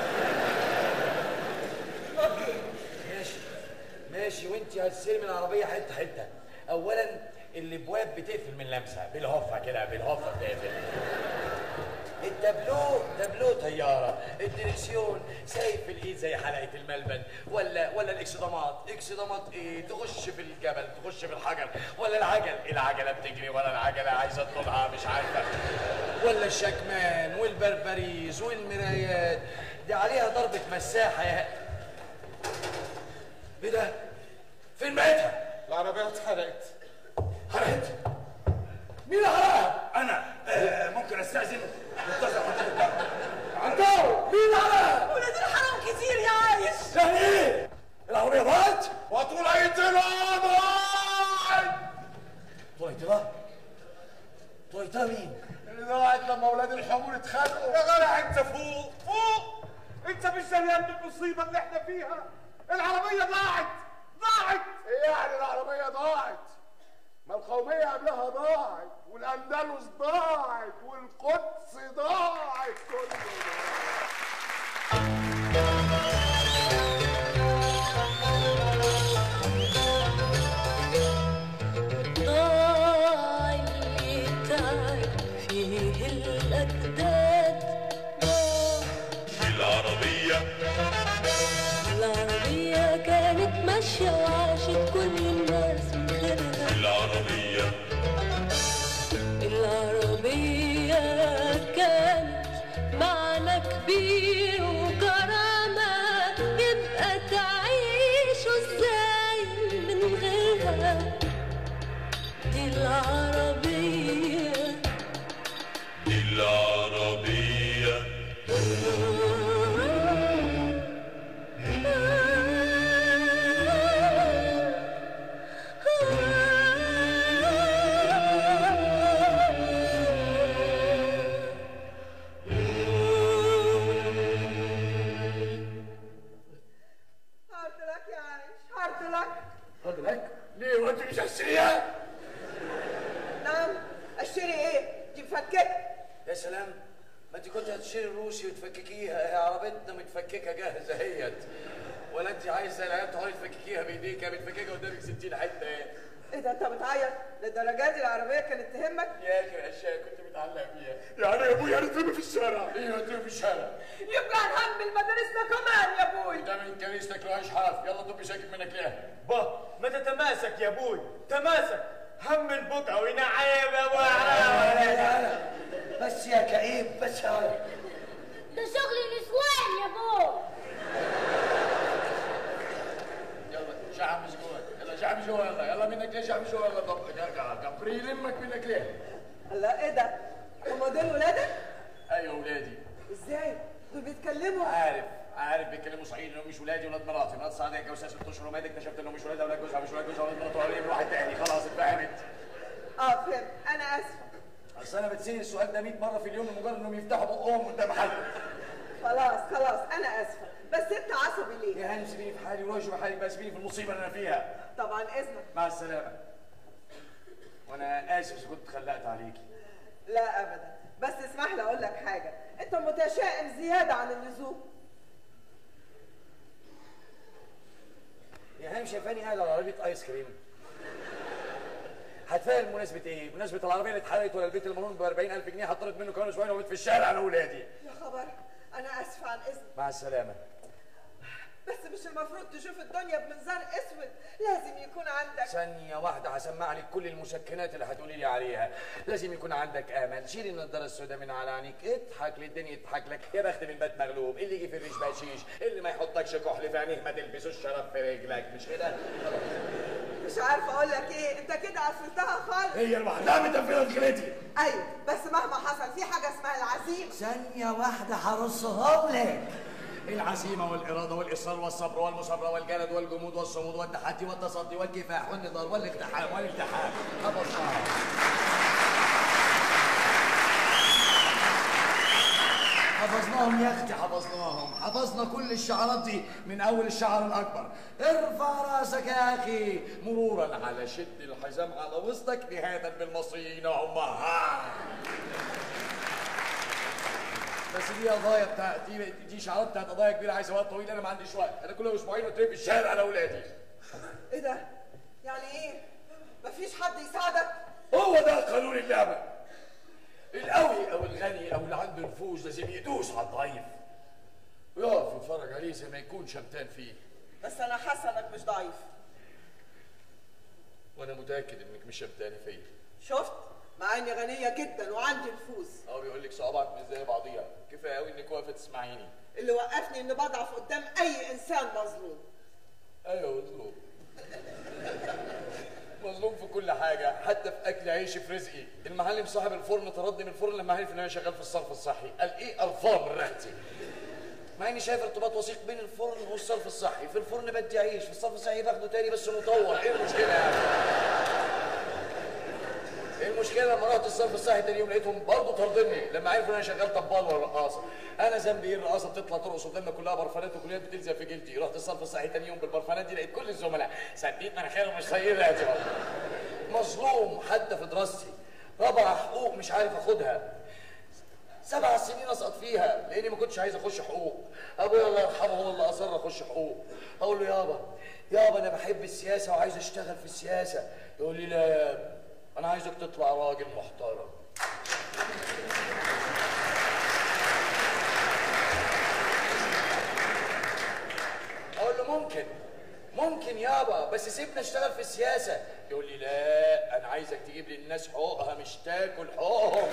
ماشي ماشي وانت هتستلمي العربيه حته حته اولا الابواب بتقفل من لمسه بالهفه كده بالهفه بتقفل التابلو تابلو طياره الدريسيون سايب في الايد زي حلقه الملبن ولا ولا الاكسدامات اكسدامات ايه تخش في الجبل تخش في الحجر ولا العجل العجله بتجري ولا العجله عايزه تطولها مش عارفه ولا الشكمان والبربريز والمرايات دي عليها ضربه مساحه يا ايه ده فين بقيتها العربية اتحرقت حرقت مين اللي حرقها أنا آه ممكن أستأذن متصل حضرتك عطاو مين اللي حرقها ولاد الحرام كتير يا عايش يعني ايه العربيه ضاعت وطلعتنا ضاعت طلعتها طلعتها مين اللي ضاعت لما اولاد الحمول اتخانقوا يا جدع انت فوق فوق انت مش دريان بالمصيبة اللي احنا فيها العربية ضاعت ضاعت ايه يعني العربية ضاعت ما القومية قبلها ضاعت والأندلس ضاعت والقدس ضاعت كله ضاعت ضاع اللي تعب فيه الأجداد ضاع العربية العربية كانت ماشية وعاشت كل الناس من غيرها العربية العربية كانت معنى كبير وكرامة يبقى تعيشوا ازاي من غيرها دي العربية العربية هارد لك يا عايش هارد لك خد بالك ليه وانت مش هتشتريها نعم اشتري ايه دي مفككه يا سلام ما انت كنت هتشتري الروسي وتفككيها هي عربيتنا متفككه جاهزه اهيت ولا انت عايزه العيال تقعدي تفككيها بايديك متفككه قدامك 60 حته ايه ايه ده انت بتعيط للدرجه دي العربيه كانت تهمك يا اخي الاشياء كنت متعلق بيها يعني يا ابويا هنترمي في الشارع ايوه هترمي في الشارع يبقى نهمل مدارسنا كمان يا ابوي ده من كنيستك لو عايش حرف يلا دب ساكت منك ليه با ما تتماسك يا ابوي تماسك هم البقعة ونعيب يا ابو بس يا كئيب بس يا ولد ده شغل نسوان يا بو يلا شعب مش جوه يلا شعب مش جوه يلا يلا منك ليه شعب مش جوه يلا طب ارجع كبري يلمك منك ليه الله ايه ده هما دول ولادك ايوه ولادي ازاي دول بيتكلموا عارف عارف بيتكلموا صحيح انهم مش ولادي ولاد مراتي مرات سعديه اتجوزها ست اشهر ومات اكتشفت انهم مش ولادها ولاد جوزها مش ولاد جوزها ولاد مراته ولا من واحد تاني خلاص اتفهمت اه فهمت انا اسفه اصل انا بتسال السؤال ده 100 مره في اليوم لمجرد انهم يفتحوا بقهم قدام حد خلاص خلاص انا اسفه بس انت عصبي ليه يا هاني سيبيني في حالي وروحي بحالي بقى سيبيني في المصيبه اللي انا فيها طبعا اذنك مع السلامه وانا اسف اذا كنت خلقت عليكي لا ابدا بس اسمح لي اقول لك حاجه انت متشائم زياده عن اللزوم يا هاني شايفاني قاعد على عربيه ايس كريم هتفهم مناسبة ايه؟ مناسبة العربية اللي اتحرقت ولا البيت المرهون ب 40000 جنيه هطرد منه كمان اسبوعين وبيت في الشارع انا واولادي. يا خبر انا اسفه عن اذنك مع السلامة. بس مش المفروض تشوف الدنيا بمنظار اسود لازم يكون عندك ثانية واحدة هسمع لك كل المسكنات اللي هتقولي لي عليها، لازم يكون عندك امل، شيلي النضارة السوداء من على عينيك، اضحك للدنيا تضحك لك، يا بخت من بات مغلوب، اللي يجي في الريش بشيش، اللي ما يحطكش كحل في عينيه ما تلبسوش شرف في رجلك، مش كده؟ مش عارفه اقول لك ايه انت كده قفلتها خالص هي لوحدها متنفذة مشكلتي. ايوه بس مهما حصل في حاجه اسمها العزيمه ثانية واحدة هرصها لك العزيمة والإرادة والإصرار والصبر والمصابرة والجلد والجمود والصمود والتحدي والتصدي والكفاح والنضال والاقتحام والالتحام حفظناها حفظناهم يا اختي حفظناهم حفظنا كل الشعارات دي من اول الشعر الاكبر ارفع راسك يا اخي مرورا على شد الحزام على وسطك نهايه بالمصريين هم ها بس دي قضايا بتاع دي دي شعارات بتاعت قضايا كبيره عايزه وقت طويل انا ما عنديش وقت انا كل اسبوعين قلت في الشارع انا واولادي ايه ده يعني ايه مفيش حد يساعدك هو ده قانون اللعبه القوي او الغني او اللي عنده نفوذ لازم يدوس على الضعيف ويقف يتفرج عليه زي ما يكون شمتان فيه بس انا حاسه انك مش ضعيف وانا متاكد انك مش شمتانه فيا شفت مع اني غنيه جدا وعندي نفوذ هو بيقول لك صوابعك مش زي بعضيها كفايه قوي انك واقفه تسمعيني اللي وقفني اني بضعف قدام اي انسان مظلوم ايوه مظلوم مظلوم في كل حاجه حتى في اكل عيشي في رزقي المعلم صاحب الفرن طردني من الفرن لما عرف ان انا شغال في الصرف الصحي قال ايه قرفان من ريحتي مع اني شايف ارتباط وثيق بين الفرن والصرف الصحي في الفرن بدي عيش في الصرف الصحي باخده تاني بس مطور ايه المشكله يعني ايه المشكله لما رحت الصرف الصحي تاني يوم لقيتهم برضه طاردني لما عرفوا ان انا شغال طبال ولا رقاصه انا ذنبي ايه الرقاصه بتطلع ترقص قدامنا كلها برفانات وكليات بتلزق في جلدي رحت الصرف الصحي تاني يوم بالبرفانات دي لقيت كل الزملاء سديت مناخيرهم مش طايقين ريحتي والله. مظلوم حتى في دراستي رابعه حقوق مش عارف اخدها سبع سنين اسقط فيها لاني ما كنتش عايز اخش حقوق ابويا الله يرحمه هو اللي اصر اخش حقوق اقول له يابا يابا انا بحب السياسه وعايز اشتغل في السياسه يقول لي لا يا ابني انا عايزك تطلع راجل محترم اقول له ممكن ممكن يابا بس سيبنا اشتغل في السياسه يقول لي لا انا عايزك تجيب للناس حقوقها مش تاكل حقوقهم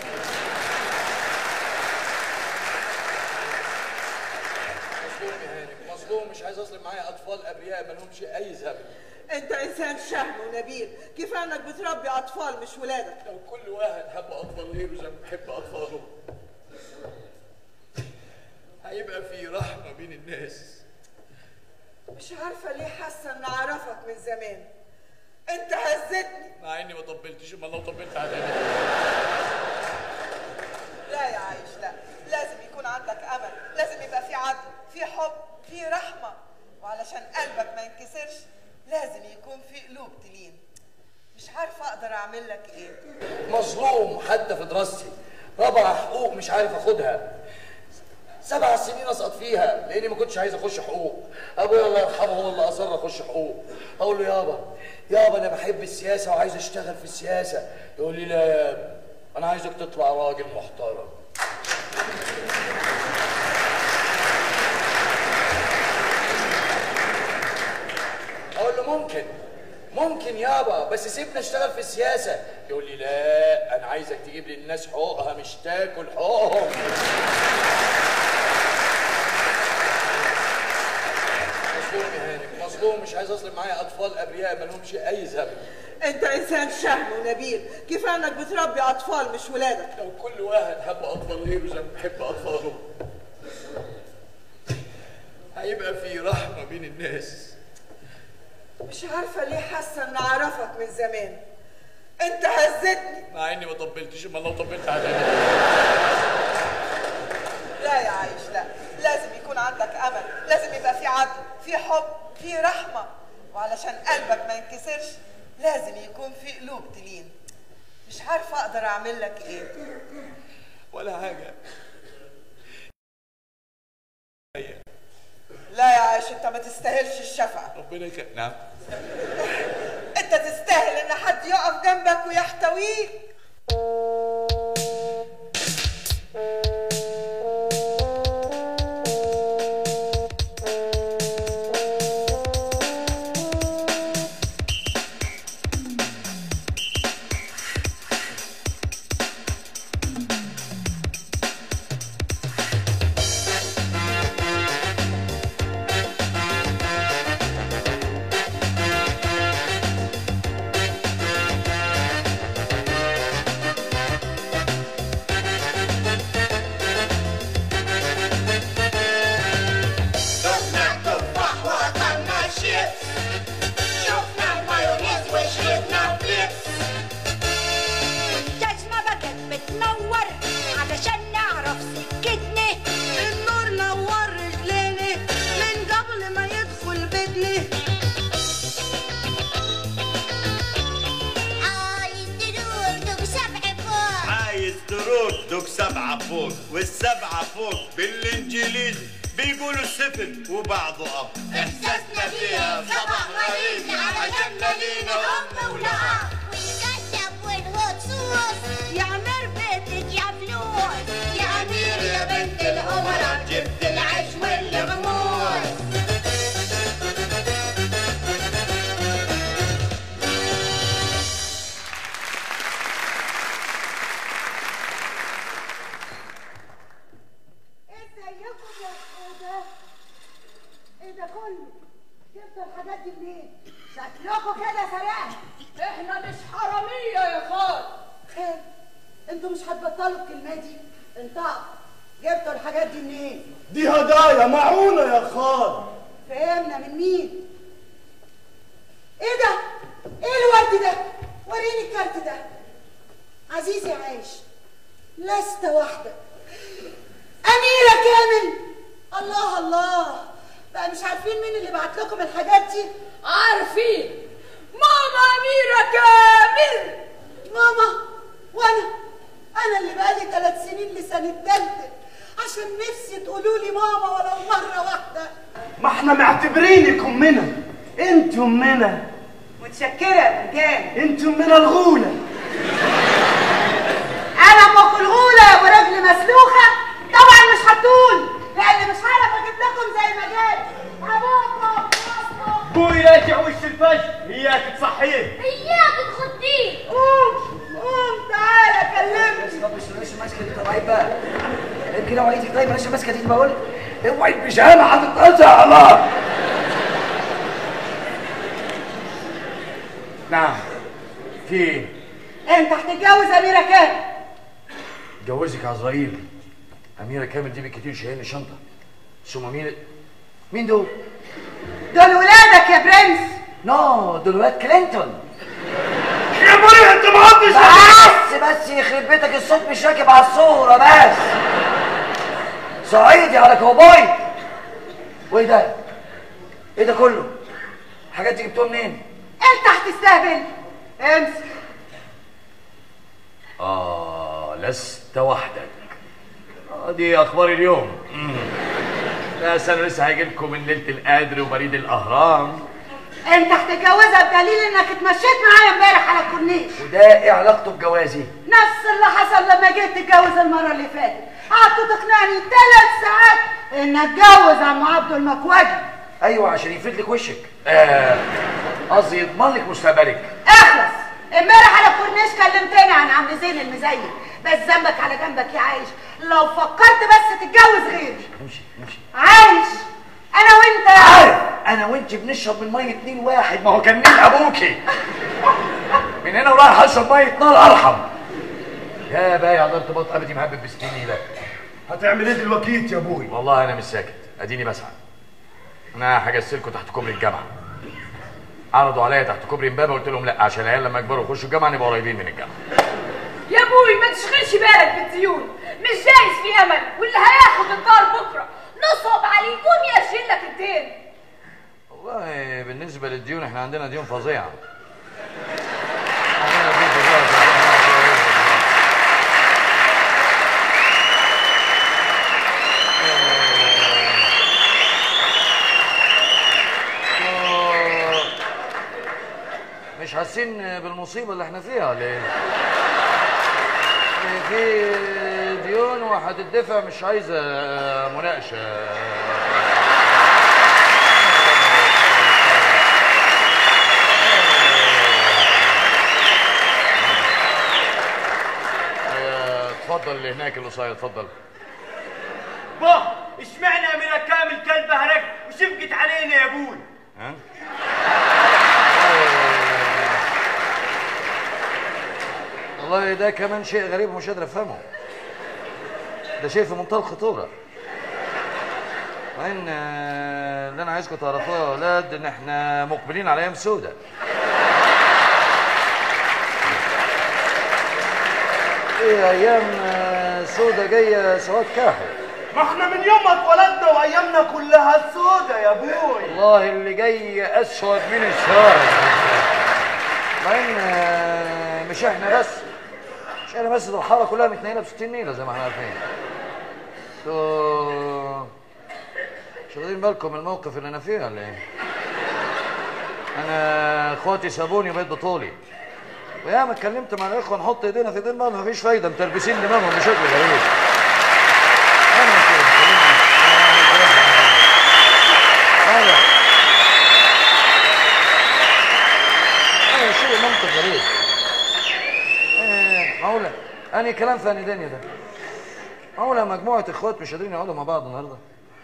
مظلوم يا هانم مظلوم مش عايز اظلم معايا اطفال ابرياء ما لهمش اي ذنب انت انسان شهم ونبيل كفايه انك بتربي اطفال مش ولادك لو كل واحد حب اطفال غيره زي ما بيحب اطفاله هيبقى في رحمه بين الناس مش عارفه ليه حاسه ان اعرفك من زمان انت هزتني مع اني ما طبلتش امال لو طبلت على لا يا عايش لا لازم يكون عندك امل لازم يبقى في عدل في حب في رحمه وعلشان قلبك ما ينكسرش لازم يكون في قلوب تلين مش عارفه اقدر اعمل لك ايه مظلوم حتى في دراستي رابع حقوق مش عارف اخدها سبع سنين اسقط فيها لاني ما كنتش عايز اخش حقوق ابويا الله يرحمه هو اللي اصر اخش حقوق اقول له يابا يابا انا بحب السياسه وعايز اشتغل في السياسه يقول لي لا يا ابني انا عايزك تطلع راجل محترم اقول له ممكن ممكن يابا بس سيبني اشتغل في السياسه يقول لي لا انا عايزك تجيب للناس حقوقها مش تاكل حقوقهم مظلوم يا هانم مظلوم مش عايز اظلم معايا اطفال ابرياء ما لهمش اي ذنب انت انسان شهم ونبيل كفايه انك بتربي اطفال مش ولادك لو كل واحد حب اطفال غيره زي ما بيحب اطفاله هيبقى في رحمه بين الناس مش عارفه ليه حاسه ان اعرفك من زمان انت هزتني مع اني ما طبلتش امال لو طبلت على لا يا عايش لا لازم يكون عندك امل لازم يبقى في عدل في حب في رحمه وعلشان قلبك ما ينكسرش لازم يكون في قلوب تلين مش عارفه اقدر اعمل لك ايه ولا حاجه لا يا عايش انت ما تستاهلش الشفقه ربنا يكرم نعم انت تستاهل ان حد يقف جنبك ويحتويك شفنا التفاح وأكلنا شيبس شفنا المايونيز وشربنا بيبس جزمة بقت بتنور علشان نعرف سكتنا النور نور رجلينا من قبل ما يدخل بيتنا عايز تروح دوب سبع فوق عايز تروح دوك سبعة فوق والسبعة فوق بالانجليزي بيقولوا سفن وبعضه اب إحساسنا فيها صباح غريب على جنة لينا أم ولها والكاتشب والهوت صوص يعمر بيتك يا فلوس يا أمير يا بنت الأمراء جبت العيش والغموس ازيكم يا سودا ايه ده كله جبتوا الحاجات دي منين شكلكم كده سرقه احنا مش حراميه يا خال خير انتوا مش هتبطلوا الكلمه دي انطقوا جبتوا الحاجات دي منين دي هدايا معونة يا خال فهمنا من مين ايه ده ايه الورد ده وريني الكارت ده عزيزي عايش لست وحدك أميرة كامل الله الله بقى مش عارفين مين اللي بعت لكم الحاجات دي عارفين ماما أميرة كامل ماما وانا انا اللي بقالي ثلاث سنين لسان التالتة عشان نفسي تقولوا لي ماما ولو مرة واحدة ما احنا معتبرينك امنا انت امنا متشكرة يا رجال انت امنا الغولة انا ام الغولة يا ابو رجل مسلوخة طبعا مش هتقول لان مش هعرف اجيب لكم زي ما جاي ابوكم بويا تعوش الفجر هياك تصحيه إياك تخديه قوم قوم تعالى كلمني طب مش مش ماسكه دي طب عيب بقى عيب كده وعيدك طيب ماشي ماسكه دي بقول اوعي البيجامه هتتقطع الله نعم في ايه؟ انت هتتجوز اميرة كامل جوزك عزرائيل أميرة كامل دي بالكتير شايلين شنطة ثم مين مين دول؟ دول ولادك يا برنس نو دول ولاد كلينتون يا مريم انت ما حدش بس بس يخرب بيتك الصوت مش راكب على الصورة بس صعيدي على كوباي وايه ده؟ ايه ده كله؟ الحاجات دي جبتوها منين؟ انت هتستهبل امسك آه ولست وحدك آه، دي اخبار اليوم مم. بس انا لسه هاجي لكم من ليله القدر وبريد الاهرام انت هتتجوزها بدليل انك اتمشيت معايا امبارح على الكورنيش وده ايه علاقته بجوازي؟ نفس اللي حصل لما جيت تتجوز المره اللي فاتت قعدت تقنعني ثلاث ساعات ان اتجوز عم عبده المكواجي ايوه عشان يفيد لك وشك آه، قصدي يضمن لك مستقبلك اخلص امبارح على الكورنيش كلمتني عن عم زين المزين بس ذنبك على جنبك يا عايش لو فكرت بس تتجوز غيري امشي امشي عايش انا وانت عارف انا وانت بنشرب من ميه نيل واحد ما هو كان نيل ابوكي من هنا ورايح اشرب ميه نار ارحم يا بايع ده ارتباط ابدي مهبب بستين ده هتعمل ايه دلوقتي يا ابوي والله انا مش ساكت اديني بسعى انا هجسلكوا تحت كوبري الجامعه عرضوا عليا تحت كوبري امبابه قلت لهم لا عشان العيال لما يكبروا يخشوا الجامعه نبقى قريبين من الجامعه يا ابوي ما تشغلش بالك بالديون مش جايز في امل واللي هياخد الدار بكره نصب عليه يكون يشيل لك الدين والله بالنسبه للديون احنا عندنا ديون فظيعه عندنا ديون فظيعه مش حاسين بالمصيبه اللي احنا فيها ولا ايه؟ في ديون وهتدفع مش عايزه مناقشه آه، اتفضل اللي هناك اللي قصير اتفضل باه اشمعنى اميرة كامل كلبة هرك وشفقت علينا يا ابوي ها؟ والله ده كمان شيء غريب ومش قادر افهمه ده شيء في منتهى الخطوره وان آه، اللي انا عايزكم تعرفوه يا اولاد ان احنا مقبلين على ايام سودة ايه ايام آه، سودة جايه سواد كاحل ما احنا من يوم ما اتولدنا وايامنا كلها سودة يا ابوي والله اللي جاي اسود من الشارع مع ان آه، مش احنا بس مش احنا بس ده الحاره كلها متنيله ب 60 نيله زي ما احنا عارفين انتوا مش واخدين بالكم من الموقف اللي انا فيه ولا ايه؟ انا اخواتي سابوني وبقيت بطولي وياما اتكلمت مع الاخوه نحط ايدينا في ايدين بعض مفيش فايده متربسين دماغهم بشكل غريب انا كده ايوه ايوه شيء منطق غريب ايه معقوله انهي كلام ثاني دنيا ده معقوله مجموعه اخوات مش قادرين يقعدوا مع بعض النهارده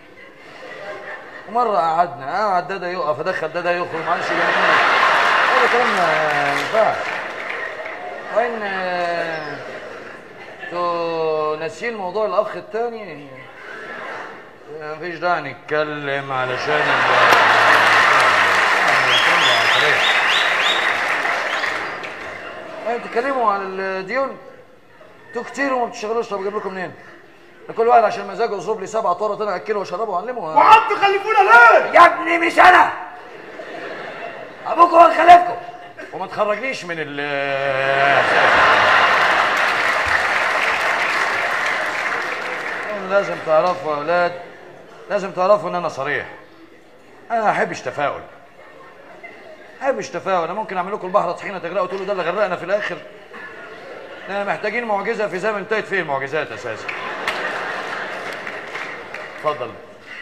ومره قعدنا قعد ده ده يقف ادخل ده ده يخرج معلش جميل هذا كلام ما ينفعش وين آه، انتوا ناسيين موضوع الاخ الثاني مفيش داعي نتكلم علشان ال- يعني بتتكلموا عن الديون انتوا كتير وما بتشتغلوش طب اجيب لكم منين؟ ده كل واحد عشان مزاجه يصرف لي سبعة طاره طلع اكله واشربه واعلمه وقعدت تخلفونا ليه؟ يا ابني مش انا ابوكم هو اللي خلفكم وما تخرجنيش من ال لازم تعرفوا يا اولاد لازم تعرفوا ان انا صريح انا ما احبش تفاؤل ما احبش تفاؤل انا ممكن اعمل لكم البحر طحينه تغرقوا تقولوا ده اللي غرقنا في الاخر احنا محتاجين معجزه في زمن انتهت فيه المعجزات اساسا اتفضل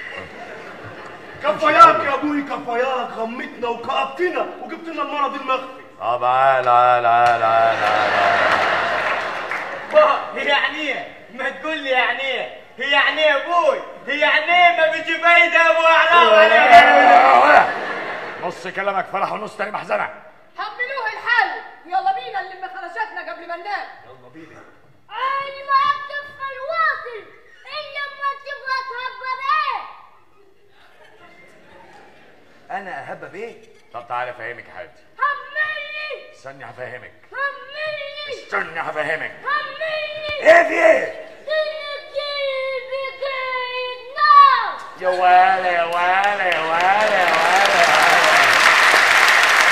كفاياك يا ابوي كفاياك غمتنا وكأبتنا وجبت لنا المرض المخفي طب عال عال عال عال عال باه هي يعني ايه؟ ما تقول لي يعني ايه؟ هي يعني ايه يا ابوي؟ هي يعني ايه ما بيجي فايدة يا ابو حرام عليك نص كلامك فرح ونص تاني محزنه حملوه الحل يلا بينا نلم خرجاتنا قبل ما ننام يلا بينا أنا ما أكتب في الواصل إلا ما تبغى تهبب إيه انا اهبب ايه طب تعالى افهمك يا حبيبتي همني استني هفهمك همني استني هفهمك همني ايه في ايه تنجي بقيد نار يا ولا يا ولا يا ولا يا ولا يا ولا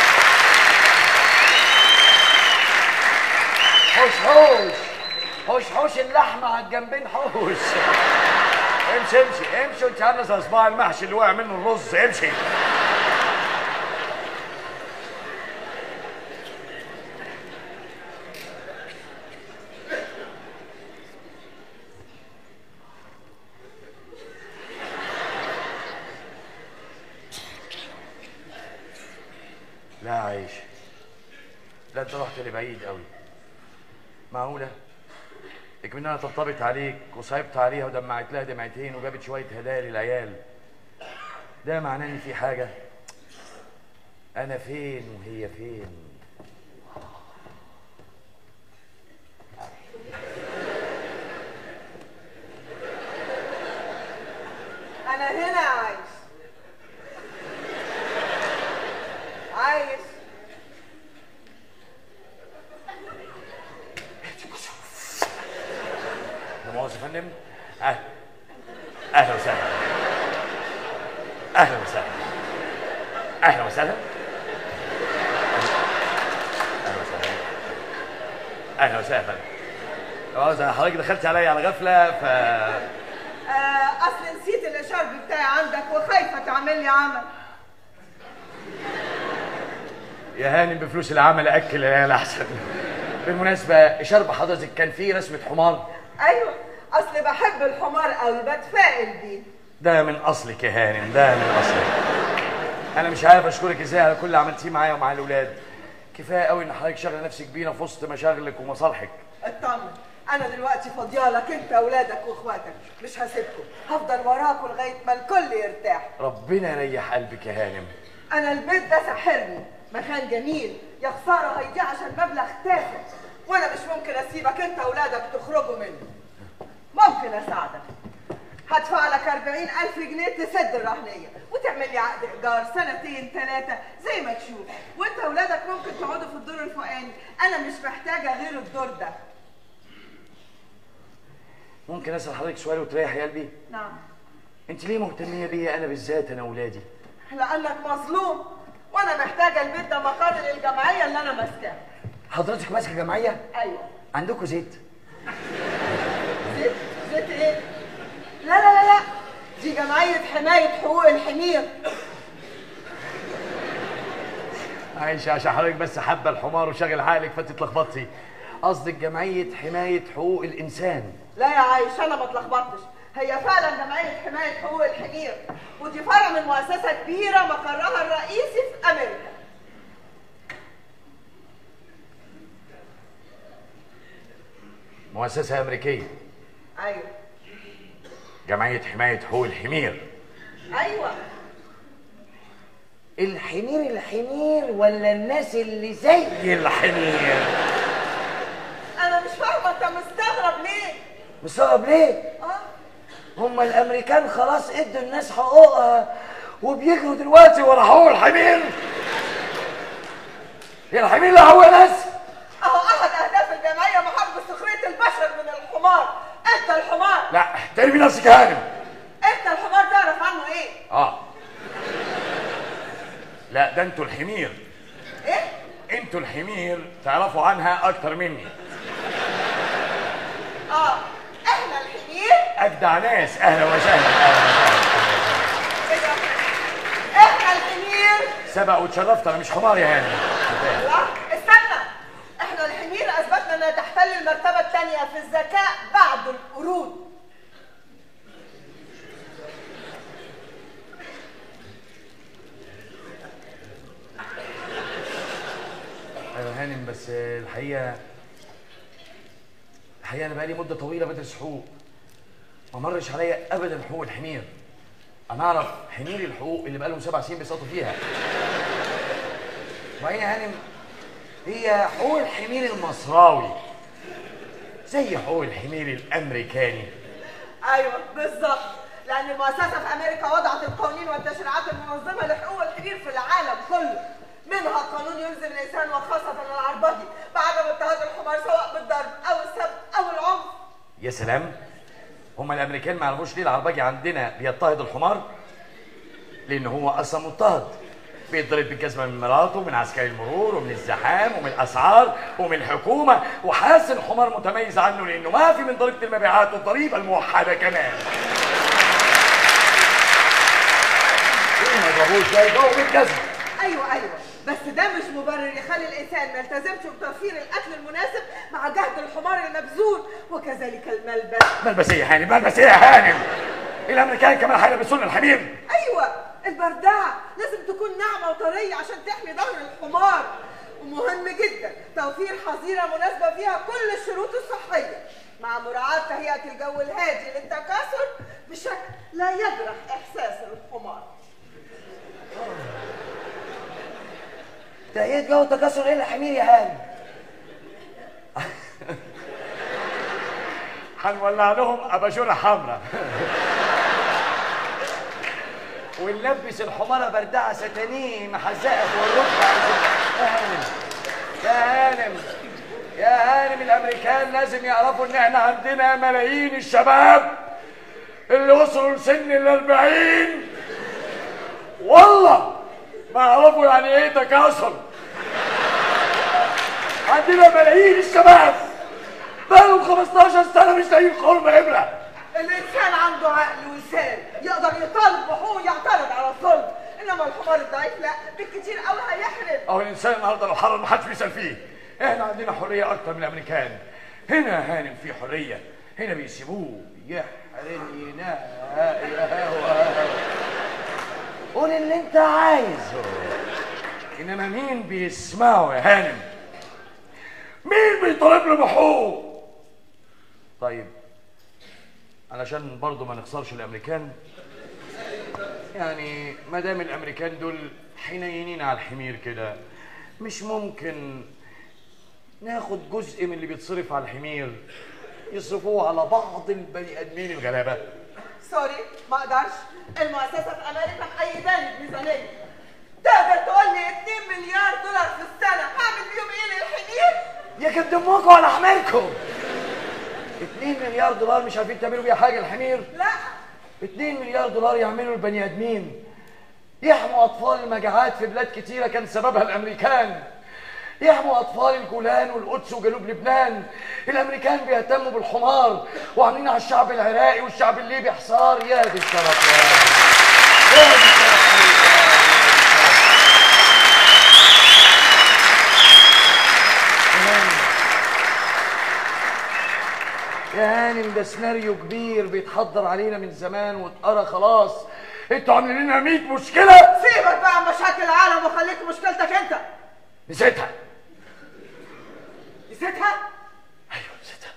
حوش حوش حوش حوش اللحمه على الجنبين حوش امشي امشي امشي وانت عامله زي صباع المحشي اللي وقع منه الرز امشي لا عايش لا انت رحت لبعيد قوي معقولة؟ اكمن طبطبت عليك وصعبت عليها ودمعت لها دمعتين وجابت شوية هدايا للعيال ده معناه ان في حاجة انا فين وهي فين انا هنا عايش عايش لا مؤاخذة يا فندم اهلا اهلا وسهلا اهلا وسهلا اهلا وسهلا اهلا وسهلا اهلا وسهلا يا فندم لا مؤاخذة حضرتك دخلت عليا على غفلة ف آه اصل نسيت الاشارب بتاعي عندك وخايفه تعمل لي عمل يا هانم بفلوس العمل اكل العيال احسن بالمناسبة شرب حضرتك كان فيه رسمة حمار ايوه اصل بحب الحمار قوي بتفائل بيه ده من اصلك يا هانم ده من اصلك انا مش عارف اشكرك ازاي على كل اللي عملتيه معايا ومع الاولاد كفايه قوي ان حضرتك شاغله نفسك بينا في وسط مشاغلك ومصالحك اطمن انا دلوقتي فاضيالك انت اولادك واخواتك مش هسيبكم هفضل وراكم لغايه ما الكل يرتاح ربنا يريح قلبك يا هانم انا البيت ده ساحرني مكان جميل يا خساره هيضيع عشان مبلغ تافه وانا مش ممكن اسيبك انت واولادك تخرجوا منه ممكن اساعدك هدفع لك 40000 جنيه تسد الرهنيه وتعمل لي عقد ايجار سنتين ثلاثه زي ما تشوف وانت واولادك ممكن تقعدوا في الدور الفوقاني انا مش محتاجه غير الدور ده ممكن اسال حضرتك سؤال وتريح يا قلبي نعم انت ليه مهتميه بيا انا بالذات انا واولادي لانك مظلوم وانا محتاجه البيت ده مقر للجمعيه اللي انا ماسكاها حضرتك ماسكه جمعيه ايوه عندكم زيت زيت زيت ايه لا لا لا لا دي جمعيه حمايه حقوق الحمير عايشه عشان حضرتك بس حابه الحمار وشاغل عقلك فانت اتلخبطتي قصدك جمعيه حمايه حقوق الانسان لا يا عايش انا ما اتلخبطتش هي فعلا جمعيه حمايه حقوق الحمير ودي فرع من مؤسسه كبيره مقرها الرئيسي في امريكا مؤسسه امريكيه ايوه جمعيه حمايه حقوق الحمير ايوه الحمير الحمير ولا الناس اللي زي الحمير انا مش فاهمه انت مستغرب ليه مستغرب ليه؟ اه هم الامريكان خلاص ادوا الناس حقوقها وبيجروا دلوقتي ورا حقوق الحمير هي الحمير لا هو ناس اهو احد اهداف الجمعيه محاربه سخريه البشر من الحمار انت الحمار لا ترمي نفسك يا هانم انت الحمار تعرف عنه ايه اه لا ده انتوا الحمير ايه انتوا الحمير تعرفوا عنها اكتر مني اه احنا الحمير اجدع ناس اهلا وسهلا اهلا ايه ده احنا الحمير سبق واتشرفت انا مش حمار يا هانم لا استنى احنا الحمير اثبتنا انها تحتل المرتبه الثانيه في الذكاء بعد القرود ايوه يا هانم بس الحقيقه الحقيقه انا بقالي مده طويله بدرس حقوق ما مرش عليا ابدا حقوق الحمير انا اعرف حمير الحقوق اللي بقالهم سبع سنين بيسقطوا فيها وهي يا هانم هي حقوق الحمير المصراوي زي حقوق الحمير الامريكاني ايوه بالظبط لان المؤسسه في امريكا وضعت القوانين والتشريعات المنظمه لحقوق الحمير في العالم كله منها قانون يلزم الانسان وخاصه العربجي بعدم اضطهاد الحمار سواء بالضرب او السب او العنف يا سلام هما الامريكان ما يعرفوش ليه العربجي عندنا بيضطهد الحمار لان هو اصلا مضطهد بيتضرب بالجزمه من مراته ومن عسكري المرور ومن الزحام ومن الاسعار ومن الحكومه وحاسن حمار متميز عنه لانه ما في من ضريبه المبيعات والضريبه الموحده كمان ايه ما ضربوش ده يضربوا بالجزمه ايوه ايوه بس ده مش مبرر يخلي الانسان ما يلتزمش بتوفير الاكل المناسب مع جهد الحمار المبذول وكذلك الملبس ملبس ايه يا هانم ملبس ايه يا هانم الامريكان كمان هيلبسونا الحمير ايوه البردعه لازم تكون ناعمه وطريه عشان تحمي ظهر الحمار ومهم جدا توفير حظيره مناسبه فيها كل الشروط الصحيه مع مراعاه تهيئه الجو الهادي للتكاثر بشكل لا يجرح احساس الحمار تهيئة جو تكسر ايه الحمير يا هاني هنولع لهم اباجوره حمراء ونلبس الحمارة بردعة ستانيه محزقة فوق الركبة يا هانم يا هانم يا هانم الامريكان لازم يعرفوا ان احنا عندنا ملايين الشباب اللي وصلوا لسن الاربعين والله ما يعرفوا يعني ايه تكاثر عندنا ملايين الشباب بقالهم 15 سنه مش لاقيين خرم ابره الانسان عنده عقل ولسان يقدر يطالب بحقوقه ويعترض على الظلم انما الحمار الضعيف لا بالكتير قوي هيحرم اهو الانسان النهارده لو حرر محدش بيسال فيه احنا عندنا حريه اكتر من الامريكان هنا يا هانم في حريه هنا بيسيبوه يحرم ينهى قول اللي انت عايزه انما مين بيسمعه يا هانم مين بيطالب له بحقوق طيب علشان برضه ما نخسرش الامريكان يعني ما دام الامريكان دول حنينين على الحمير كده مش ممكن ناخد جزء من اللي بيتصرف على الحمير يصرفوه على بعض البني ادمين الغلابه سوري ما اقدرش المؤسسه في امريكا مأيداني بميزانيه تقدر تقول لي 2 مليار دولار في السنه هعمل بيهم ايه للحمير؟ يا كد امكم على حماركم 2 مليار دولار مش عارفين تعملوا بيها حاجه الحمير لا 2 مليار دولار يعملوا البني ادمين يحموا اطفال المجاعات في بلاد كتيره كان سببها الامريكان يحموا اطفال الجولان والقدس وجنوب لبنان الامريكان بيهتموا بالحمار وعاملين على الشعب العراقي والشعب الليبي حصار يا دي الشرف يا يا دي الشرف يا هانم ده سيناريو كبير بيتحضر علينا من زمان واتقرا خلاص انتوا عاملين لنا 100 مشكله سيبك بقى من مشاكل العالم وخليك مشكلتك انت نسيتها نسيتها؟ ايوه نسيتها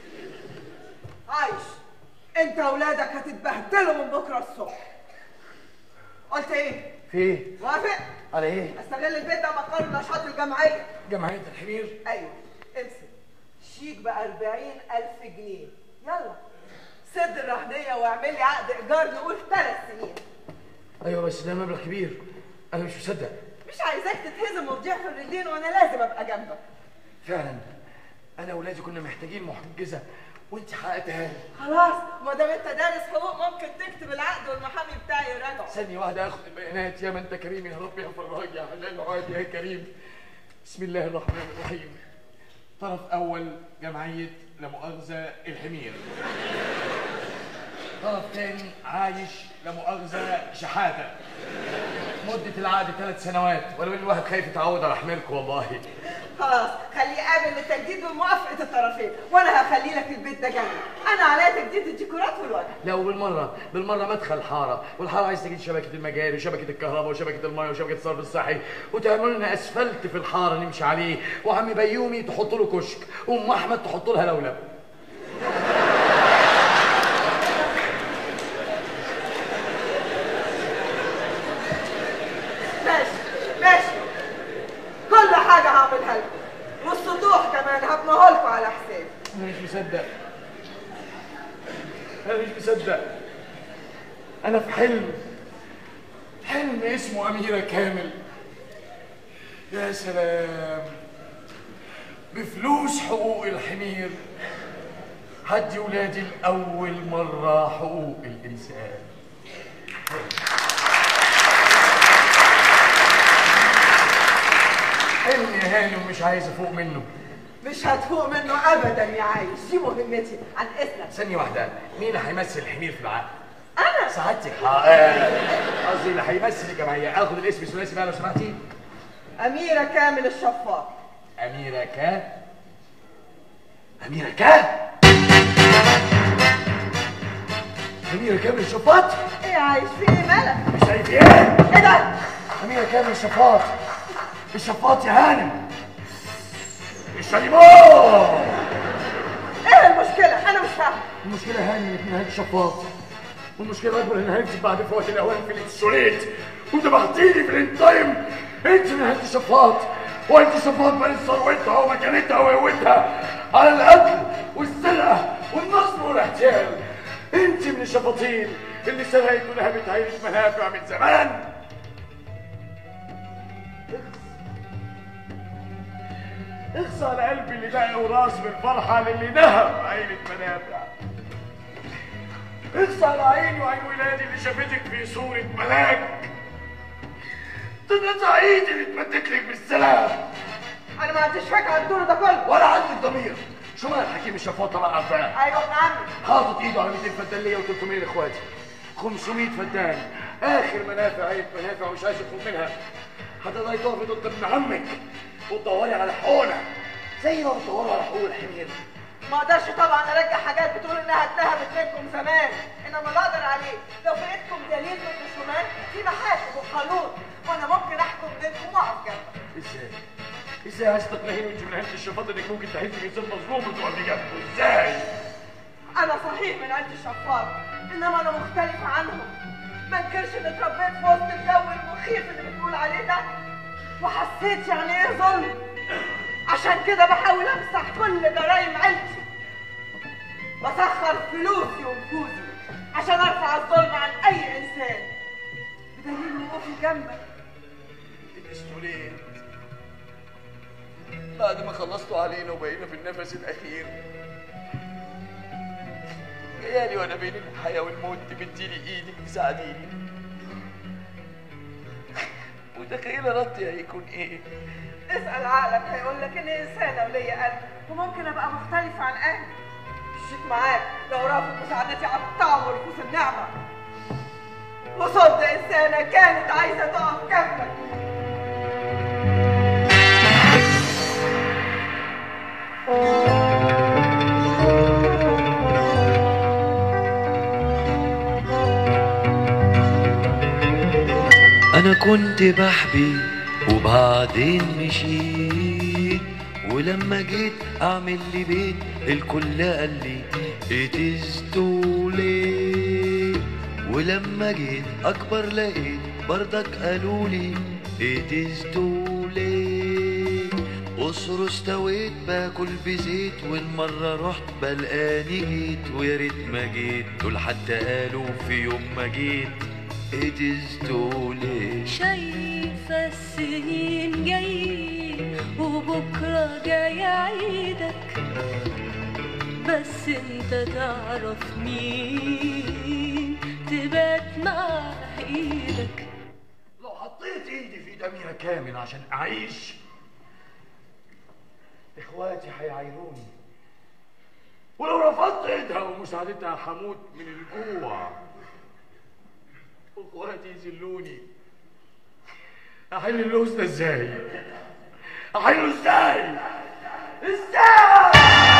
عايش انت واولادك هتتبهدلوا من بكره الصبح قلت ايه؟ في ايه؟ موافق؟ على ايه؟ استغل البيت ده مقر النشاط الجمعيه جمعيه الحمير ايوه امسك شيك ب 40000 جنيه يلا سد الرهنيه واعمل لي عقد ايجار نقول ثلاث سنين ايوه بس ده مبلغ كبير انا مش مصدق مش عايزاك تتهزم وتضيع في الرجلين وانا لازم ابقى جنبك فعلا انا واولادي كنا محتاجين محجزه وانت حققتها لي خلاص ما دام انت دارس حقوق ممكن تكتب العقد والمحامي بتاعي يراجعه ثانية واحدة اخد البيانات يا ما انت كريم يا رب يا فراج يا حلال عاد يا كريم بسم الله الرحمن الرحيم طرف اول جمعية لا مؤاخذة الحمير طرف تاني عايش لا مؤاخذة شحاتة مدة العقد ثلاث سنوات ولو ان الواحد خايف يتعود على حميركم والله خلاص خليه قابل للتجديد وموافقه الطرفين وانا هخلي لك البيت ده جنبي انا عليا تجديد الديكورات والوجه لا وبالمرة بالمرة مدخل الحارة والحارة عايز تجيب شبكة المجاري وشبكة الكهرباء وشبكة المية وشبكة الصرف الصحي وتعملوا لنا اسفلت في الحارة نمشي عليه وعم بيومي تحط له كشك وام احمد تحط لها لولب ماشي ماشي كل حاجه هعملها لكم والسطوح كمان هبنيها لكم على حسابي انا مش مصدق انا مش مصدق انا في حلم حلم اسمه اميرة كامل يا سلام بفلوس حقوق الحمير هدي ولادي لأول مرة حقوق الإنسان هاني ومش عايز افوق منه مش هتفوق منه ابدا يا عايش دي مهمتي عن اذنك ثانية واحدة مين اللي هيمثل الحمير في العقد؟ انا سعادتك اه آه، قصدي اللي هيمثل الجمعية اخد الاسم الثلاثي بقى لو سمحتي اميره كامل الشفاط أميرة كا أميرة كا أميرة كامل الشفاط ايه يا عايش في ايه مالك مش شايف ايه؟ ايه ده أميرة كامل الشفاط الشفاط يا هانم الشاليمون ايه المشكله انا مش فاهمه المشكلة يا هانم انك نهاية الشفاط والمشكلة الأكبر إن هنكتب بعد فوات الأوان في الإنسوليت وتبعتيني في الانتايم أنت من نهاية الشفاط وأنت شفاط بين ثروتها ومكانتها وقوتها على القتل والسرقة والنصب والاحتيال أنت من الشفاطين اللي سرقت ونهبت عيلة منافع من زمان اخصى على قلبي اللي لاقي وراس بالفرحة للي نهب عيلة منافع اخصى على عيني وعين ولادي اللي شافتك في صورة ملاك تنقطع ايدي اللي اتمدت لك بالسلام انا ما عنديش فكره عن الدور ده كله ولا عندك ضمير شو مال حكيم الشفاط طبعا عارفاه ايوه ابن عمي حاطط ايده على 200 فدان ليا و300 لاخواتي 500 فدان اخر منافع عيلة منافع ومش عايز يخرج منها هتقدري تقفي ضد ابن عمك وتدوري على حقوقنا زي ما بتدوروا على حقوق الحمير ما اقدرش طبعا ارجع حاجات بتقول انها اتهمت منكم زمان انما اللي اقدر عليه لو في ايدكم دليل من الرسومات في محاكم وقانون وانا ممكن احكم بينكم واقف جنبك ازاي؟ ازاي عايز تقنعيني وانت من عيلة الشفاط انك ممكن تحسي بانسان مظلوم وتقفي جنبه ازاي؟ انا صحيح من عيلة الشفاط انما انا مختلفة عنهم ما انكرش اني اتربيت في وسط الجو المخيف اللي بتقول عليه ده وحسيت يعني ايه ظلم عشان كده بحاول امسح كل جرائم عيلتي بسخر فلوسي ونفوذي عشان ارفع الظلم عن اي انسان بدليل وقوفي جنبك الاستوليت بعد ما خلصتوا علينا وبقينا في النفس الاخير جايالي وانا بين الحياه والموت تمديلي ايدك تساعديني متخيله ردي هيكون ايه؟ اسأل عقلك هيقول لك اني انسانة وليا قلب وممكن ابقى مختلفة عن اهلي مشيت معاك لو رافض مساعدتي على الطعم ورفوس النعمة وصد انسانة كانت عايزة تقف جنبك انا كنت بحبي وبعدين مشيت ولما جيت اعمل لي بيت الكل قال لي it is too late ولما جيت اكبر لقيت برضك قالوا لي it is too late قصر استويت باكل بزيت والمرة رحت بلقاني جيت ويا ريت ما جيت دول حتى قالوا في يوم ما جيت it is too late شايفة السنين جايين وبكرة جاي عيدك بس انت تعرف مين تبات مع ايدك لو حطيت ايدي في ايد اميره كامل عشان اعيش اخواتي هيعايروني ولو رفضت ايدها ومساعدتها هموت من الجوع واخواتي يذلوني احل اللغز ده ازاي احله ازاي ازاي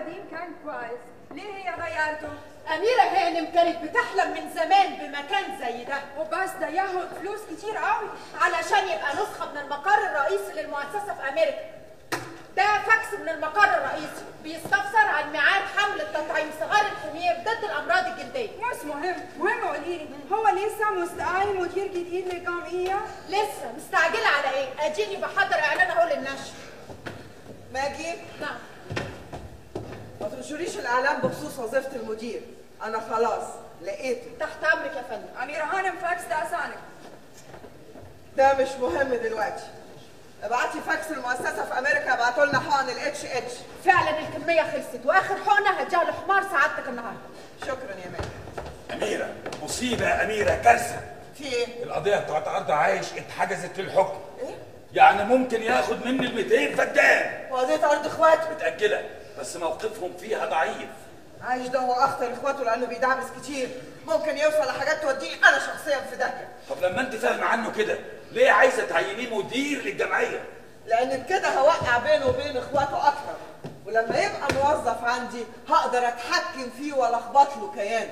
القديم كان كويس ليه هي غيرته؟ أميرة هانم كانت بتحلم من زمان بمكان زي ده وبس ده ياخد فلوس كتير قوي علشان يبقى نسخة من المقر الرئيسي للمؤسسة في أمريكا ده فاكس من المقر الرئيسي بيستفسر عن ميعاد حمل التطعيم صغار الحمير ضد الأمراض الجلدية مش مهم مهم قوليلي هو لسه مستعين مدير جديد للجمعية؟ لسه مستعجلة على إيه؟ أديني بحضر إعلان أهو للنشر ماجي نعم ما تنشريش الاعلام بخصوص وظيفه المدير انا خلاص لقيته تحت أمرك يا فندم أميرة هانم فاكس ده أسانك ده مش مهم دلوقتي ابعتي فاكس المؤسسه في امريكا ابعتوا لنا حقن الاتش اتش فعلا الكمية خلصت وآخر حقنة هديها لحمار سعادتك النهاردة شكرا يا ماجي أميرة مصيبة يا أميرة كارثة في ايه؟ القضية بتاعت أرض عايش اتحجزت للحكم يعني ممكن ياخد مني ال 200 فدان وقضيه ارض اخواته متأجلة بس موقفهم فيها ضعيف عايش ده هو اخطر اخواته لانه بيدعبس كتير ممكن يوصل لحاجات توديه انا شخصيا في داهيه طب لما أنت فاهمة عنه كده ليه عايزة تعينيه مدير للجمعية؟ لان بكده هوقع بينه وبين اخواته اكتر ولما يبقى موظف عندي هقدر اتحكم فيه والخبط له كيانه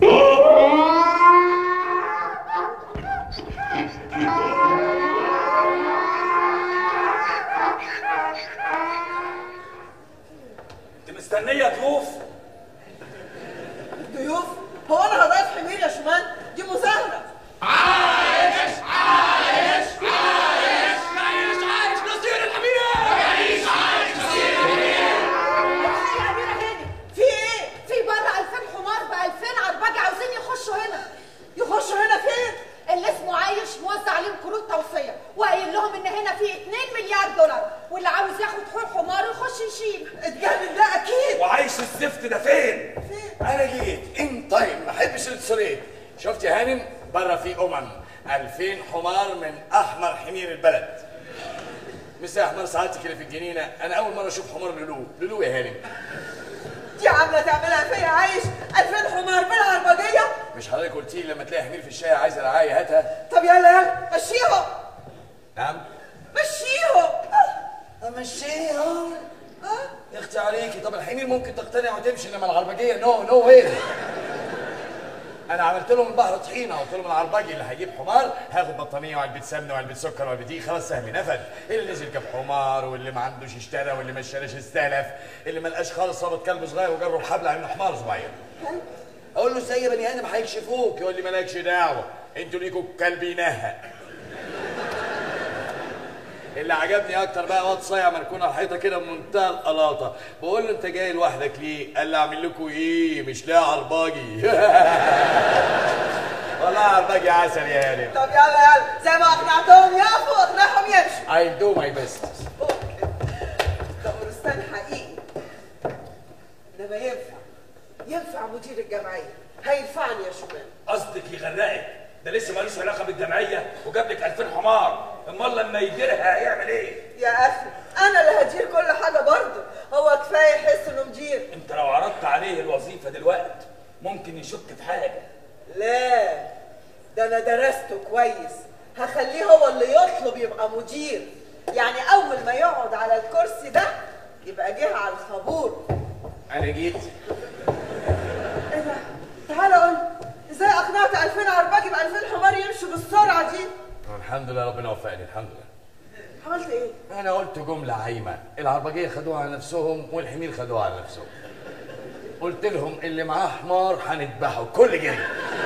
أنت مستنية ضيوف؟ ضيوف هو انا هضيف حمير يا شمال دي مظاهره عايش عايش عايش عايش عايش نصير الحمير عايش عايش نصير يا أميرة هانم في ايه؟ في بره 2000 حمار ب 2000 عرباجي عاوزين يخشوا هنا يخشوا هنا فين؟ اللي اسمه عايش موزع عليهم كروت توصية وقايل لهم ان هنا في 2 مليار دولار واللي عاوز ياخد حقوق حمار يخش يشيل اتجنن ده اكيد وعايش الزفت ده فين؟ انا جيت ان تايم ما احبش الاتصالات شفت يا هانم بره في امم 2000 حمار من احمر حمير البلد مثل احمر سعادتك اللي في الجنينه انا اول مره اشوف حمار لولو لولو يا هانم دي عامله تعملها فيا عايش 2000 حمار بالعربجيه مش حضرتك قلتي لي لما تلاقي حمير في الشارع عايزه رعايه هاتها طب يلا يلا مشيهم نعم مشيهم امشيها يا اختي عليكي طب الحمير ممكن تقتنع وتمشي انما العربجيه نو نو واي انا عملت لهم البحر طحينه قلت لهم العربجي اللي هيجيب حمار هاخد بطانيه وعلبه سمنه وعلبه سكر وعلبه دي خلاص سهمي نفد اللي نزل جاب حمار واللي ما عندوش اشترى واللي ما اشتراش استلف اللي ما لقاش خالص ربط كلب صغير وجره بحبل عين حمار صغير اقول له ازاي يا بني ادم هيكشفوك يقول لي مالكش دعوه انتوا ليكوا كلب ينهق اللي عجبني اكتر بقى واد صايع مركون على الحيطه كده بمنتهى القلاطه بقول له انت جاي لوحدك ليه قال لي اعمل لكم ايه مش لاقي عرباجي والله عرباجي عسل يا هانم طب يلا يلا زي ما اقنعتهم يقفوا اقنعهم يمشوا I'll do my best ده قرصان حقيقي انما ينفع ينفع مدير الجمعيه هينفعني يا شمال قصدك يغرقك ده لسه مالوش علاقه بالجمعيه وجاب لك 2000 حمار امال لما يديرها هيعمل ايه؟ يا اخي انا اللي هدير كل حاجه برضه هو كفايه يحس انه مدير انت لو عرضت عليه الوظيفه دلوقتي ممكن يشك في حاجه لا ده انا درسته كويس هخليه هو اللي يطلب يبقى مدير يعني اول ما يقعد على الكرسي ده يبقى جه على الخابور انا جيت ايه ده تعالى قول ازاي اقنعت 2000 عرباجي ب 2000 حمار يمشوا بالسرعه دي الحمد لله ربنا وفقني الحمد لله عملت ايه انا قلت جمله عايمه العربجيه خدوها على نفسهم والحمير خدوها على نفسهم قلت لهم اللي معاه حمار هنذبحه كل جري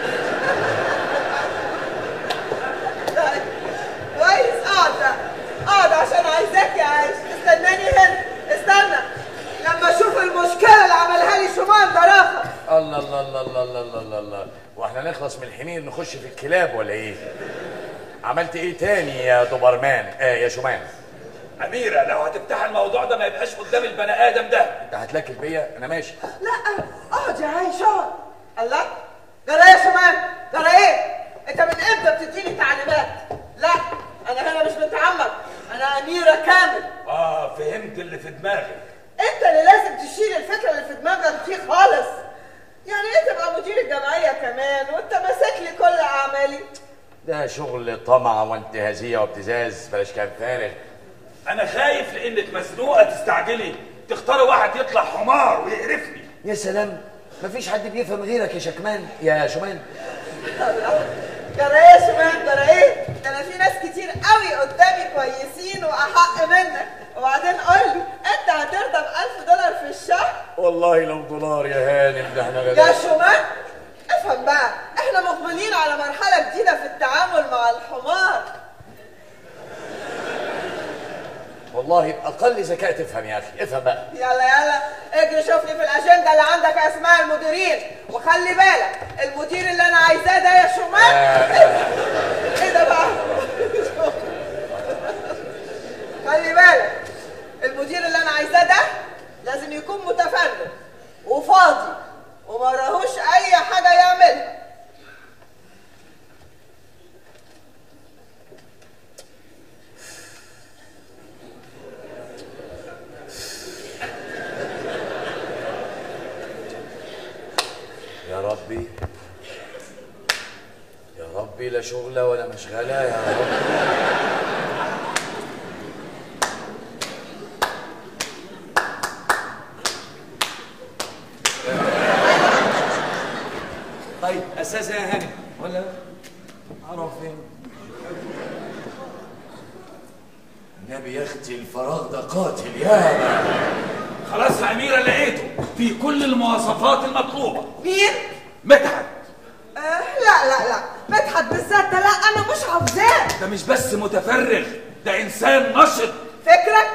كويس اقعد بقى. اقعد عشان عايزاك يا عايش استناني هنا استنى لما اشوف المشكله اللي عملها لي شمال دراخه الله الله الله الله الله الله الله الله واحنا نخلص من الحمير نخش في الكلاب ولا ايه عملت ايه تاني يا دوبرمان آه يا شومان اميره لو هتفتح الموضوع ده ما يبقاش قدام البني ادم ده انت هتلاكل بيا انا ماشي لا اقعد يا عايش اقعد الله جرى ايه يا شمال جرى ايه انت من امتى بتديني تعليمات لا انا هنا مش متعمد انا اميره كامل اه فهمت اللي في دماغك انت اللي لازم تشيل الفكره اللي في دماغك دي خالص يعني ايه تبقى مدير الجمعيه كمان وانت ماسك لي كل اعمالي ده شغل طمع وانتهازيه وابتزاز بلاش كلام فارغ انا خايف لانك مزنوقه تستعجلي تختاروا واحد يطلع حمار ويقرفني يا سلام مفيش حد بيفهم غيرك يا شكمان يا شومان ترى ايه يا شباب ترى ايه ده انا في ناس كتير قوي قدامي كويسين واحق منك وبعدين قول لي انت هترضى ب 1000 دولار في الشهر والله لو دولار يا هانم ده احنا يا غلابة. شومان افهم بقى احنا مقبلين على مرحله جديده في التعامل مع الحمار والله بأقل ذكاء تفهم يا أخي افهم بقى يلا يلا اجري شوف لي في الاجنده اللي عندك اسماء المديرين وخلي بالك المدير اللي انا عايزاه ده يا شومان ايه ده بقى خلي بالك المدير اللي انا عايزاه ده لازم يكون متفرغ وفاضي وما راهوش اي حاجه يعملها يا ربي يا ربي لا شغلة ولا مشغلة يا ربي طيب أساسا يا هاني ولا أعرف فين النبي يا أختي الفراغ ده قاتل يا خلاص يا أميرة لقيته في كل المواصفات المطلوبة مين؟ مدحت آه لا لا لا مدحت بالذات ده لا انا مش عاوزاه ده مش بس متفرغ ده إنسان نشط فكرك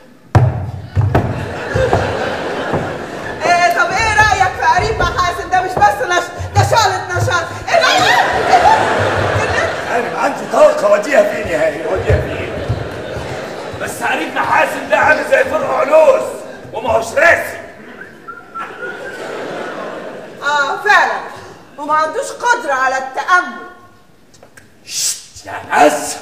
ايه طب ايه رايك في قريب محاسن ده مش بس نشاط ده شغلة نشاط ايه رايك انا عندي طاقه وديها فين يا هاني وديها فين بس قريبنا حاسن ده عامل زي فرع علوس وما هوش راسي اه فعلا وما عندوش قدرة على التأمل يا عز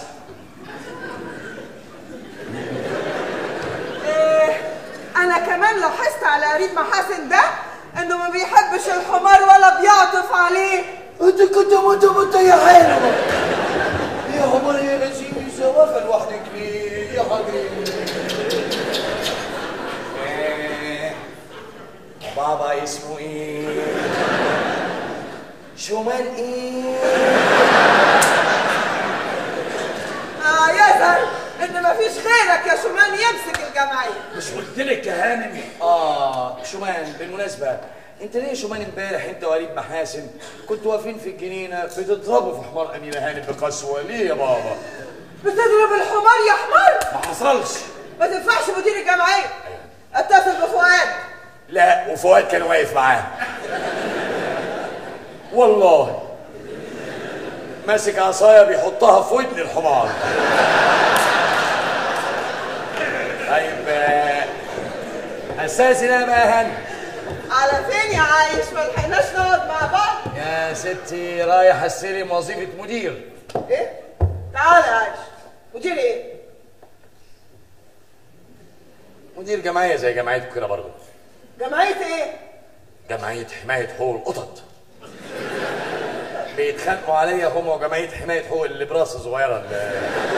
إيه انا كمان لاحظت على قريب محاسن ده انه ما بيحبش الحمار ولا بيعطف عليه انت كنت وانت وانت يا حلوة يا عمر يا لذيذ واقفة لوحدك ليه يا حبيبي إيه؟ بابا اسمه ايه شومان ايه اه يظهر ان مفيش غيرك يا شومان يمسك الجمعية مش قلت لك يا هانم اه شومان بالمناسبة انت ليه يا شومان امبارح انت وقريب محاسن كنتوا واقفين في الجنينة بتضربوا في حمار اميرة هانم بقسوة ليه يا بابا؟ بتضرب الحمار يا حمار ما حصلش ما تنفعش مدير الجمعية اتصل بفؤاد لا وفؤاد كان واقف معاه والله ماسك عصايه بيحطها في ودن الحمار طيب آه، اساسي انا بقى هن على فين يا عايش ما لحقناش نقعد مع بعض يا ستي رايح استلم وظيفه مدير ايه تعال يا عايش مدير ايه مدير جمعيه زي جمعيتكم كده برضه جمعية ايه جمعيه حمايه حقوق القطط بيتخانقوا عليا هم وجمعيه حمايه حقوق الابراس الصغيره اللي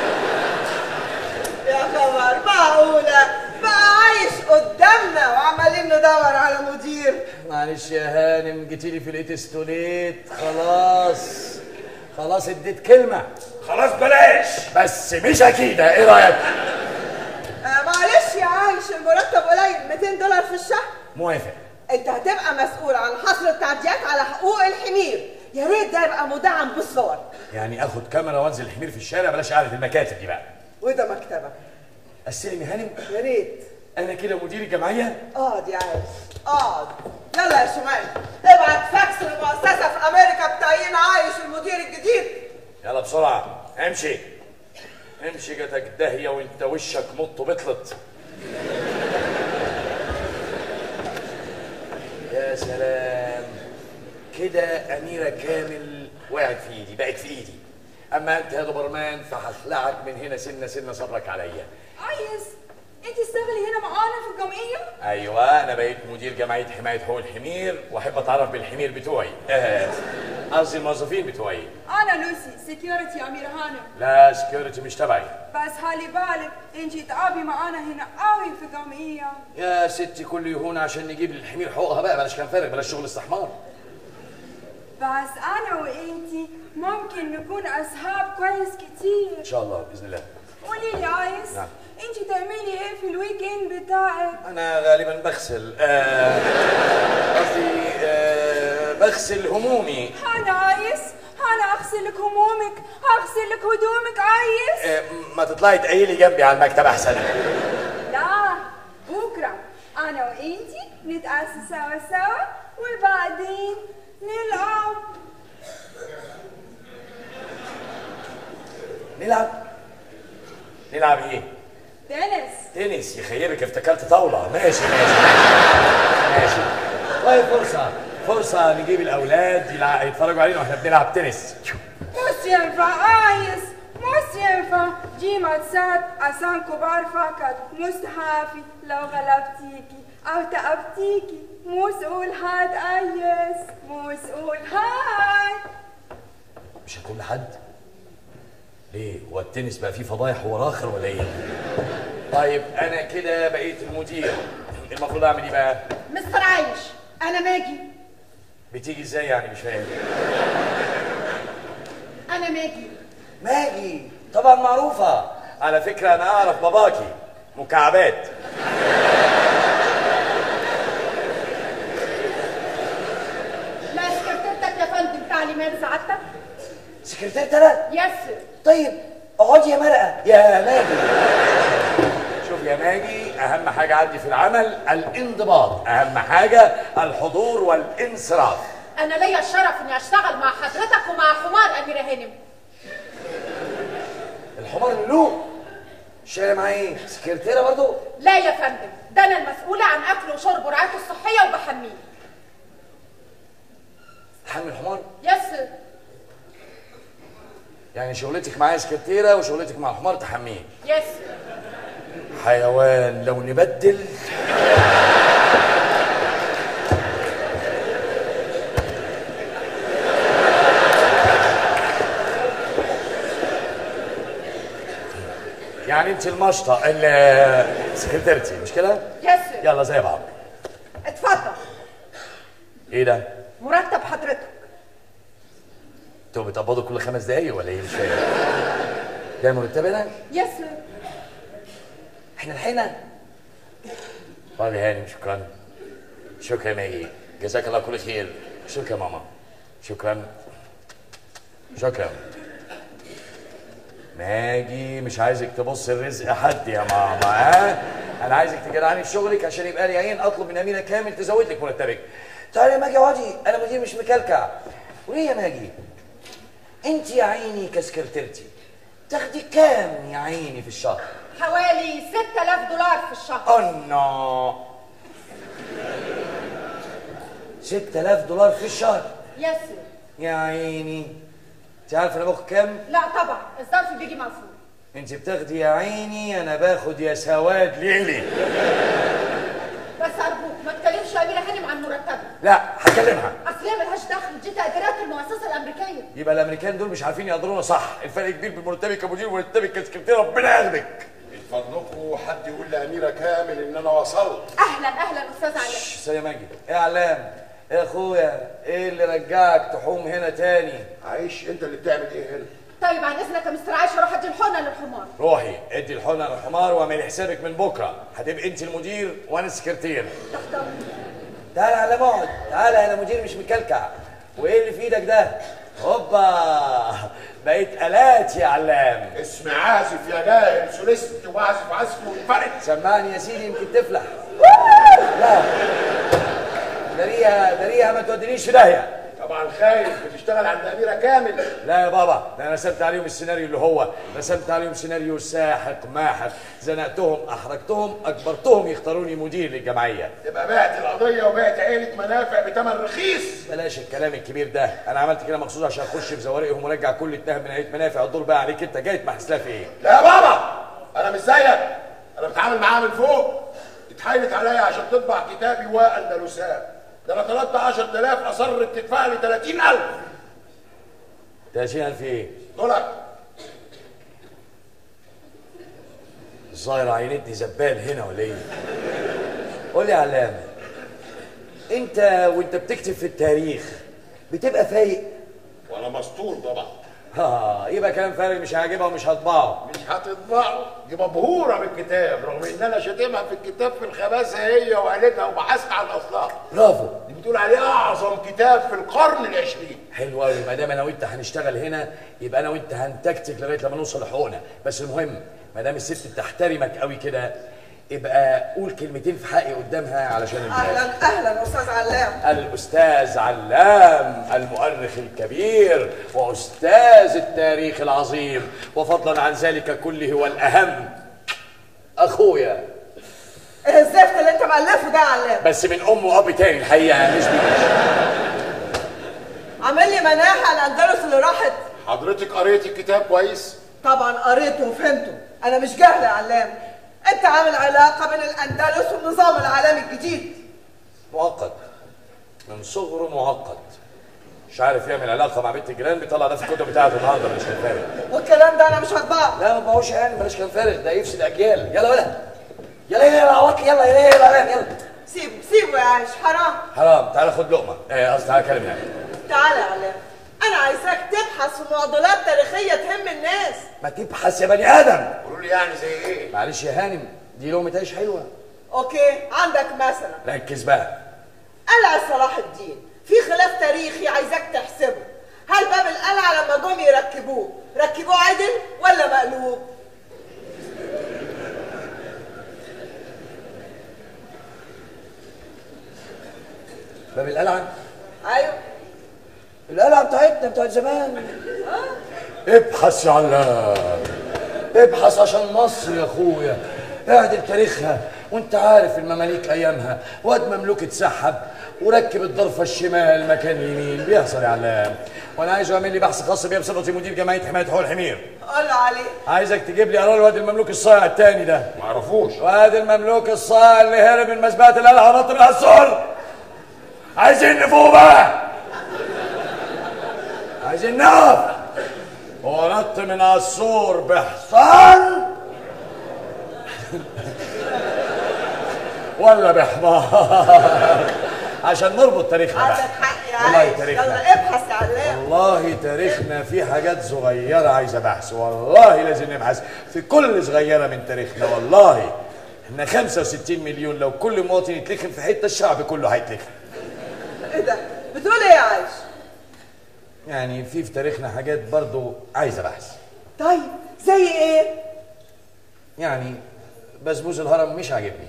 يا خبر معقولة بقى عايش قدامنا وعمالين ندور على مدير معلش يا هانم جيتيلي في الاتستوليت خلاص خلاص اديت كلمة خلاص بلاش بس مش أكيدة إيه رأيك؟ آه معلش يا عايش المرتب قليل 200 دولار في الشهر موافق انت هتبقى مسؤول عن حصر التعديات على حقوق الحمير يا ريت ده يبقى مدعم بالصور يعني آخد كاميرا وأنزل الحمير في الشارع بلاش قعدة المكاتب دي بقى وده مكتبك استلم يا هانم يا ريت أنا كده مدير الجمعية اقعد يا عايش اقعد يلا يا شمال ابعت فاكس للمؤسسة في امريكا بتعيين عايش المدير الجديد يلا بسرعة امشي امشي جاتك داهية وانت وشك مط بطلت يا سلام كده أميرة كامل وقعت في إيدي بقت في إيدي أما أنت يا دوبرمان فهخلعك من هنا سنة سنة صبرك عليا عايز انت تشتغلي هنا معانا في الجمعيه أيوة أنا بقيت مدير جمعية حماية حقوق الحمير وأحب أتعرف بالحمير بتوعي آه، قصدي الموظفين بتوعي انا انا لوسي سكيورتي امير هانم لا سكيورتي مش تبعي بس خلي بالك انتي تعبي معانا هنا قوي في جمعيه يا ستي كل يهون عشان نجيب للحمير حقوقها بقى بلاش كان فارغ بلاش شغل استحمار بس انا وانتي ممكن نكون اصحاب كويس كتير ان شاء الله باذن الله قولي لي عايز نعم. انتي تعملي ايه في الويك اند بتاعك انا غالبا بغسل آه، قصدي آه، بغسل همومي انا عايز انا اغسل لك همومك اغسل لك هدومك عايز آه، ما تطلعي تقيلي جنبي على المكتب احسن لا بكره انا وانتي نتأسس سوا سوا وبعدين نلعب نلعب نلعب ايه تنس تنس يخيبك افتكرت طاوله ماشي ماشي ماشي طيب فرصه فرصه نجيب الاولاد يلع- يتفرجوا علينا واحنا بنلعب تنس مش ينفع عايز مش ينفع دي ماتشات عشان كبار فقط مستحافي لو غلبتيكي او تعبتيكي مسؤول هاد عايز مسؤول هاد مش هتقول لحد ليه هو التنس بقى فيه فضايح وراخر ولا ايه طيب انا كده بقيت المدير المفروض اعمل ايه بقى مستر عايش انا ماجي بتيجي ازاي يعني مش فاهم انا ماجي ماجي طبعا معروفه على فكره انا اعرف باباكي مكعبات لا سكرتيرتك يا فندم تعليمات سعادتك سكرتيرتك يس طيب اقعدي يا مرقه يا ماجي شوف يا ماجي اهم حاجه عندي في العمل الانضباط اهم حاجه الحضور والانصراف انا ليا الشرف اني اشتغل مع حضرتك ومع حمار اميره هانم الحمار اللو شايله معاه ايه سكرتيره برضو لا يا فندم ده انا المسؤوله عن اكله وشربه ورعايته الصحيه وبحميه تحمل الحمار يس يعني شغلتك معايا سكرتيره وشغلتك مع الحمار تحميه يس حيوان لو نبدل يعني انت المشطه ال- سكرتيرتي مش كده؟ يس يلا زي بعض اتفضل ايه ده؟ مرتب حضرتك انتوا بتقبضوا كل خمس دقايق ولا ايه مش فاهم ده مرتبنا؟ يس احنا لحقنا طيب يا هانم شكرا شكرا يا ماجي جزاك الله كل خير شكرا يا ماما شكرا شكرا ماجي مش عايزك تبص الرزق حد يا ماما ها انا عايزك تجدعني في شغلك عشان يبقى لي عين اطلب من امينه كامل تزود لك مرتبك تعالي يا ماجي اقعدي انا مدير مش مكلكع وليه يا ماجي انت يا عيني كسكرتيرتي تاخدي كام يا عيني في الشهر حوالي 6000 دولار في الشهر الله 6000 دولار في الشهر يس يا عيني انت عارف انا باخد كام؟ لا طبعا الظرف بيجي مقفول انت بتاخدي يا عيني انا باخد يا سواد ليلي بس ارجوك ما تكلمش اميره هانم عن مرتبها لا هكلمها اصل هي ملهاش دخل دي تقديرات المؤسسه الامريكيه يبقى الامريكان دول مش عارفين يقدرونا صح الفرق كبير بين مرتبي كمدير ومرتبي كسكرتير ربنا ياخدك من فضلكم حد يقول لاميره كامل ان انا وصلت اهلا اهلا استاذ علي سيد ماجد ايه اعلام يا اخويا ايه اللي رجعك تحوم هنا تاني عايش انت اللي بتعمل ايه هنا طيب عن اذنك يا مستر عايش اروح ادي الحقنه للحمار روحي ادي الحقنه للحمار واعملي حسابك من بكره هتبقي انت المدير وانا السكرتير تعالى على اقعد تعالى انا مدير مش مكلكع وايه اللي في ايدك ده هوبا بقيت الات يا علام اسم عازف يا جاهل سوليست وعازف عزف منفرد سمعني يا سيدي يمكن تفلح لا داريها داريها ما تودينيش في داهيه طبعا خايف بتشتغل عند اميره كامل لا يا بابا ده انا رسمت عليهم السيناريو اللي هو رسمت عليهم سيناريو ساحق ماحق زنقتهم احرجتهم اجبرتهم يختاروني مدير للجمعيه تبقى بعت القضيه وبعت عيله منافع بتمن رخيص بلاش الكلام الكبير ده انا عملت كده مخصوص عشان اخش في زوارقهم وارجع كل اتهام من عيله منافع الدور بقى عليك انت جاي تمحس لها في ايه لا يا بابا انا مش زيك انا بتعامل معاها من فوق اتحايلت عليا عشان تطبع كتابي واندلسان ده انا طلبت 10000 اصرت تدفع لي 30000 30000 ايه؟ دولار الظاهر عينتني زبال هنا ولا ايه؟ قول لي يا علام انت وانت بتكتب في التاريخ بتبقى فايق وانا مسطول طبعا اه يبقى كلام فارغ مش هعجبها ومش هطبعه مش هتطبعه دي مبهوره بالكتاب رغم ان انا شاتمها في الكتاب في الخباثه هي وقالتها وبحثت عن اصلها برافو دي بتقول عليه اعظم كتاب في القرن العشرين حلو قوي ما دام انا وانت هنشتغل هنا يبقى انا وانت هنتكتك لغايه لما نوصل لحقوقنا بس المهم ما دام الست بتحترمك قوي كده يبقى قول كلمتين في حقي قدامها علشان الناس. اهلا اهلا استاذ علام الأستاذ علام المؤرخ الكبير وأستاذ التاريخ العظيم وفضلا عن ذلك كله والأهم أخويا ايه الزفت اللي انت مألفه ده يا علام بس من أم وأب تاني الحقيقة مش بيش عامل لي مناحة الاندلس اللي راحت حضرتك قريت الكتاب كويس طبعا قريته وفهمته انا مش جاهله يا علام انت عامل علاقه بين الاندلس والنظام العالمي الجديد معقد من صغره معقد مش عارف يعمل علاقة مع بنت الجيران بيطلع ده في الكتب بتاعته النهارده مش كان فارغ والكلام ده انا مش هطبعه لا ما بقوش يعني بلاش كان فارغ ده يفسد أجيال يلا ولا يلا يلا يلا عواقي يلا يلا يلا يلا, يلا. سيبه سيبه يا عايش حرام حرام تعالى خد لقمة ايه قصدي تعالى كلم يعني تعالى يا علام انا عايزاك تبحث في معضلات تاريخية تهم الناس ما تبحث يا بني آدم قولوا لي يعني زي ايه معلش يا هانم دي لقمة عيش حلوة اوكي عندك مثلا ركز بقى قلعة صلاح الدين في خلاف تاريخي عايزاك تحسبه هل باب القلعة لما جم يركبوه ركبوه عدل ولا مقلوب باب القلعة ايوه القلعة بتاعتنا بتاعت زمان ابحث يا علام ابحث عشان مصر يا اخويا اعدل تاريخها وانت عارف المماليك ايامها واد مملوك اتسحب وركب الضرفه الشمال مكان يمين بيحصل يا علام وانا عايز اعمل لي بحث خاص بيا بصفتي مدير جمعيه حمايه حقوق الحمير قول عليه عايزك تجيب لي قرار واد المملوك الصايع التاني ده معرفوش واد المملوك الصايع اللي هرب من مسبقه القلعه ونط من على السور عايزين نفوق بقى عايزين نقف هو نط من على السور بحصان ولا بحمار عشان نربط تاريخنا عندك بقى. حق يا والله عايش تاريخنا. يلا ابحث يا علام والله تاريخنا فيه حاجات صغيرة عايزة بحث والله لازم نبحث في كل صغيرة من تاريخنا والله احنا 65 مليون لو كل مواطن يتلخم في حتة الشعب كله هيتلخم ايه ده بتقول ايه يا عايش يعني في في تاريخنا حاجات برضو عايزة بحث طيب زي ايه يعني بسبوس الهرم مش عاجبني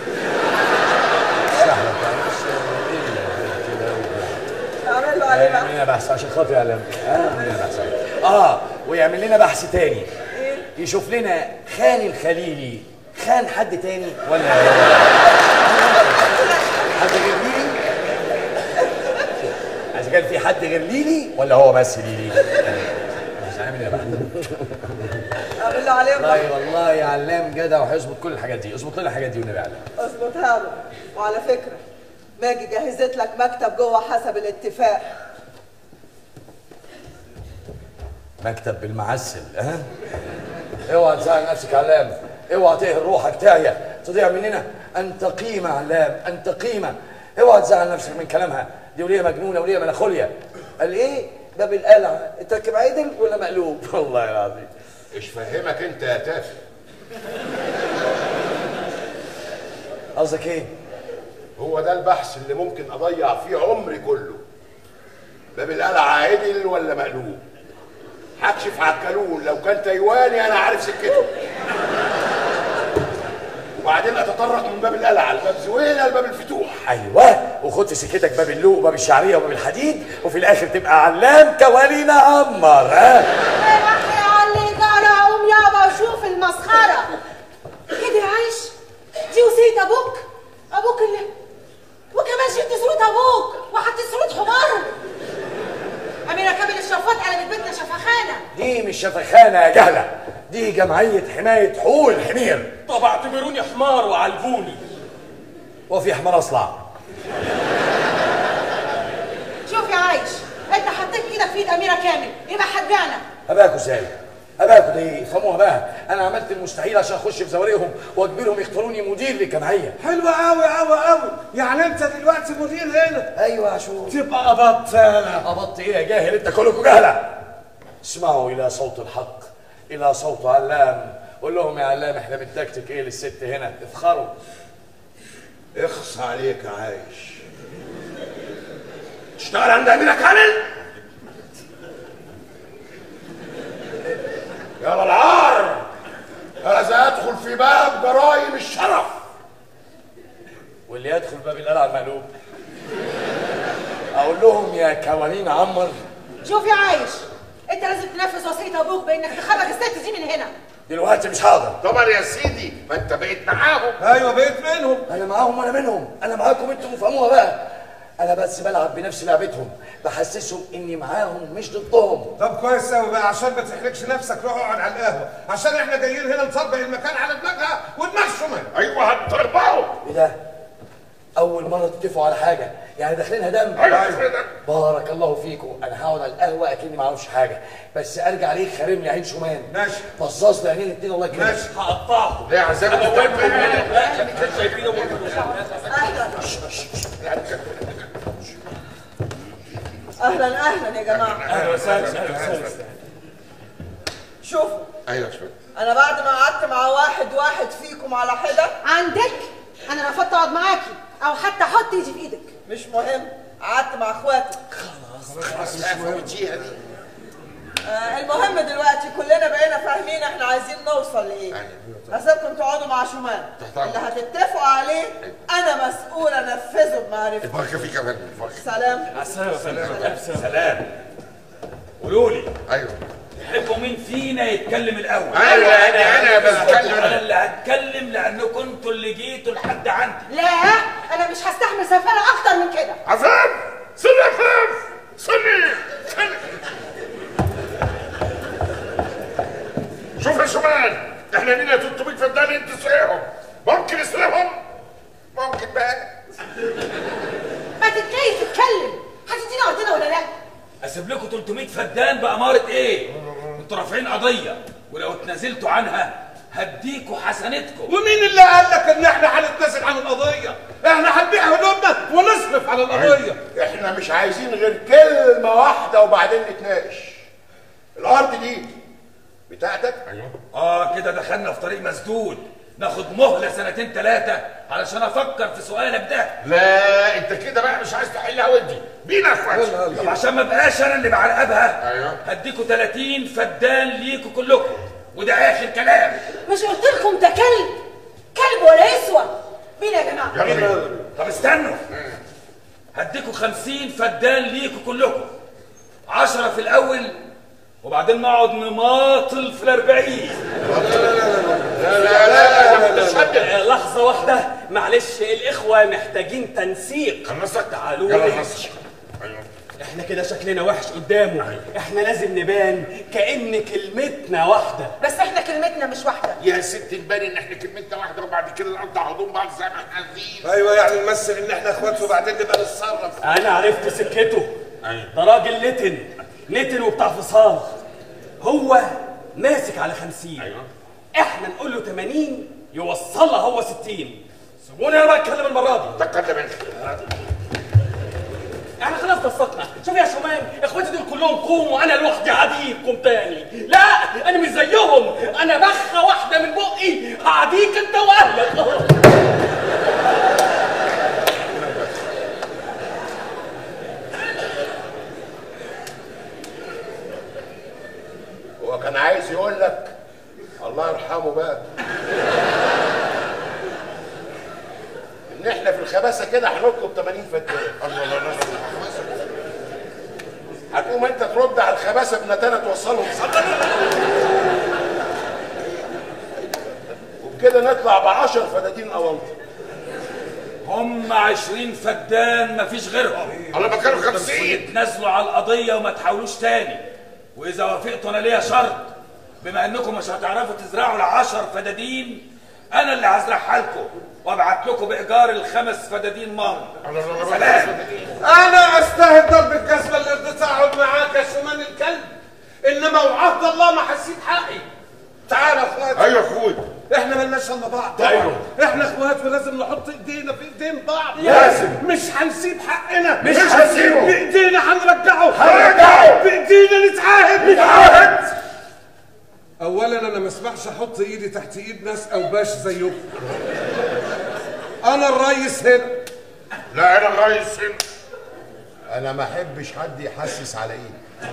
سهلة بس إلا كده اعمل له عليه يعمل لنا بحث عشان خاطر يعلم اه يعمل لنا بحث عليه. اه ويعمل لنا بحث تاني يشوف لنا خان الخليلي خان حد تاني ولا حد غير ليلي اذا كان في حد غير ليلي ولا هو بس ليلي مش عامل لنا بحث اعمل له عليه بقى. والله والله يا علام جدع وهيظبط كل الحاجات دي اظبط لنا الحاجات دي والنبي علام اظبطها له وعلى فكره ماجي جهزت لك مكتب جوه حسب الاتفاق مكتب بالمعسل ها اوعى تزعل نفسك يا علام اوعى تقهر روحك تاهيه تضيع مننا انت قيمه يا علام انت قيمه اوعى تزعل نفسك من كلامها دي وليه مجنونه وليه ملخوليه قال ايه باب القلعه تركب عدل ولا مقلوب والله العظيم ايش فهمك انت يا تافه قصدك ايه هو ده البحث اللي ممكن اضيع فيه عمري كله باب القلعه عادل ولا مقلوب هكشف على الكالون لو كان تايواني انا عارف سكته وبعدين اتطرق من باب القلعه لباب زويله لباب الفتوح ايوه وخد في سكتك باب اللوق وباب الشعريه وباب الحديد وفي الاخر تبقى علام كوالينا عمر ها يا علي جرى قوم يابا وشوف المسخرة كده يا عايش دي وصية أبوك أبوك اللي وكمان شلت صورة أبوك وحطيت صورة حماره أميرة كامل الشفاط قلبت بيتنا شفخانة دي مش شفخانه يا جهله دي جمعيه حمايه حقوق الحمير طب اعتبروني حمار وعلبوني وفي حمار اصلع شوف يا عايش أنت حطيت ايدك في ايد اميره كامل يبقى هتبيعنا اباكوا ازاي؟ اباكوا ده ايه؟ افهموها بقى انا عملت المستحيل عشان اخش في زوارقهم واجبرهم يختاروني مدير للجمعيه حلوة قوي قوي قوي يعني انت دلوقتي مدير هنا ايوه يا شو تبقى قبضت قبضت ايه يا جاهل انت كلكم جهله اسمعوا الى صوت الحق الى صوت علام قول لهم يا علام احنا بنتكتك ايه للست هنا افخروا اخص عليك يا عايش تشتغل عند امينه كامل يلا العار هذا يدخل في باب جرائم الشرف واللي يدخل باب القلعه المقلوب اقول لهم يا كوانين عمر شوف يا عايش انت لازم تنفذ وصيه ابوك بانك تخرج الست دي من هنا دلوقتي مش هقدر طبعا يا سيدي ما انت بقيت معاهم ايوه بقيت منهم انا معاهم وانا منهم انا معاكم انتوا مفهموها بقى انا بس بلعب بنفس لعبتهم بحسسهم اني معاهم مش ضدهم طب كويس قوي بقى عشان ما تحرجش نفسك روح اقعد على القهوه عشان احنا جايين هنا نطبق المكان على دماغها ودماغ شمال ايوه هتطربعوا ايه ده اول مره تتفقوا على حاجه يعني داخلينها دم أيوة، داخلين دم. بارك الله فيكم انا هقعد على القهوه اكني ما اعرفش حاجه بس ارجع عليك خارم لي عين شومان ماشي بصاص لي عينين الاتنين الله يكرمك ماشي هقطعهم ليه يا عزام انا انت واقف بتعمل هنا لا كان شايفينه اهلا اهلا يا جماعه اهلا وسهلا اهلا وسهلا شوفوا ايوه شوية انا بعد ما قعدت مع واحد واحد فيكم على حده عندك انا رفضت اقعد معاكي او حتى احط ايدي في ايدك مش مهم قعدت مع اخواتي خلاص مش مهم دي آه المهم دلوقتي كلنا بقينا فاهمين احنا عايزين نوصل لايه هسيبكم تقعدوا مع شمال اللي هتتفقوا عليه انا مسؤول انفذه بمعرفتي البركه فيك يا فندم البركه سلام السلام سلام سلام قولوا لي ايوه تحبوا مين فينا يتكلم الاول ايوه انا انا بتكلم انا اللي هتكلم لانكم انتوا اللي جيتوا لحد عندي لا انا مش هستحمل سفاله اكتر من كده عفاف صلي يا عفاف صلي صلي شوف يا شمال احنا لينا 300 فدان انت تسرقهم ممكن نسرقهم ممكن بقى ما تتكيف تتكلم هتدينا ارضنا ولا لا اسيب لكم 300 فدان باماره ايه انتوا رافعين قضيه ولو اتنازلتوا عنها هديكوا حسنتكم ومين اللي قال لك ان احنا هنتنازل عن القضيه احنا هنبيع هدومنا ونصرف على القضيه احنا مش عايزين غير كلمه واحده وبعدين نتناقش الارض دي بتاعتك ايوه اه كده دخلنا في طريق مسدود ناخد مهله سنتين ثلاثه علشان افكر في سؤالك ده لا انت كده بقى مش عايز تحلها ودي بينا يا اخواتي طب عشان ما بقاش انا اللي بعرقبها ايوه هديكوا 30 فدان ليكوا كلكم وده اخر كلام مش قلت لكم ده كلب كلب ولا يسوى مين يا جماعه طب استنوا هديكوا 50 فدان ليكوا كلكم 10 في الاول وبعدين نقعد نماطل في الأربعين لا لا لا لا مش آه، لحظة واحدة معلش الإخوة محتاجين تنسيق خلصك تعالوا يلا لي. نص ايوه احنا كده شكلنا وحش قدامه احنا لازم نبان كأن كلمتنا واحدة بس احنا كلمتنا مش واحده يا ست البني ان احنا كلمتنا واحده وبعد كده نقطع هدوم بعض زي ما احنا عايزين ايوه يعني نمثل ان احنا اخوات وبعدين نبقى نتصرف انا عرفت سكته ده راجل نتن نتن وبتاع فصال هو ماسك على خمسين أيوة. احنا نقول له 80 يوصلها هو 60 سيبوني انا بقى اتكلم المره دي تتكلم انت احنا خلاص اتفقنا شوف يا شومان اخواتي دول كلهم قوم وانا لوحدي عديكم تاني لا انا مش زيهم انا بخه واحده من بقي هعديك انت واهلك هو كان عايز يقول لك الله يرحمه بقى ان احنا في الخباثه كده هنطلب 80 فدان الله الله الله هتقوم انت ترد على الخباثه بنتانه توصلهم وبكده نطلع ب 10 فدادين اونطه هم 20 فدان مفيش غيرهم الله ما كانوا 50 تنازلوا على القضيه وما تحاولوش تاني واذا وافقتوا انا ليا شرط بما انكم مش هتعرفوا تزرعوا العشر فدادين انا اللي هزرعها لكم وابعت لكم بايجار الخمس فدادين مهر سلام انا استاهل ضرب الجزمه اللي رضيت اقعد معاك يا شمان الكلب انما وعهد الله ما حسيت حقي تعال يا اخوات ايوه يا اخوي احنا ملناش الا بعض أيوة. احنا اخوات ولازم نحط ايدينا في ايدين بعض لازم. مش هنسيب حقنا مش هنسيبه. بايدينا هنرجعه هنرجعه. بايدينا نتعاهد نتعاهد. اولا انا ما اسمحش احط ايدي تحت ايد ناس اوباش زيكم انا الريس هنا لا انا الريس هنا انا ما احبش حد يحسس على ايدي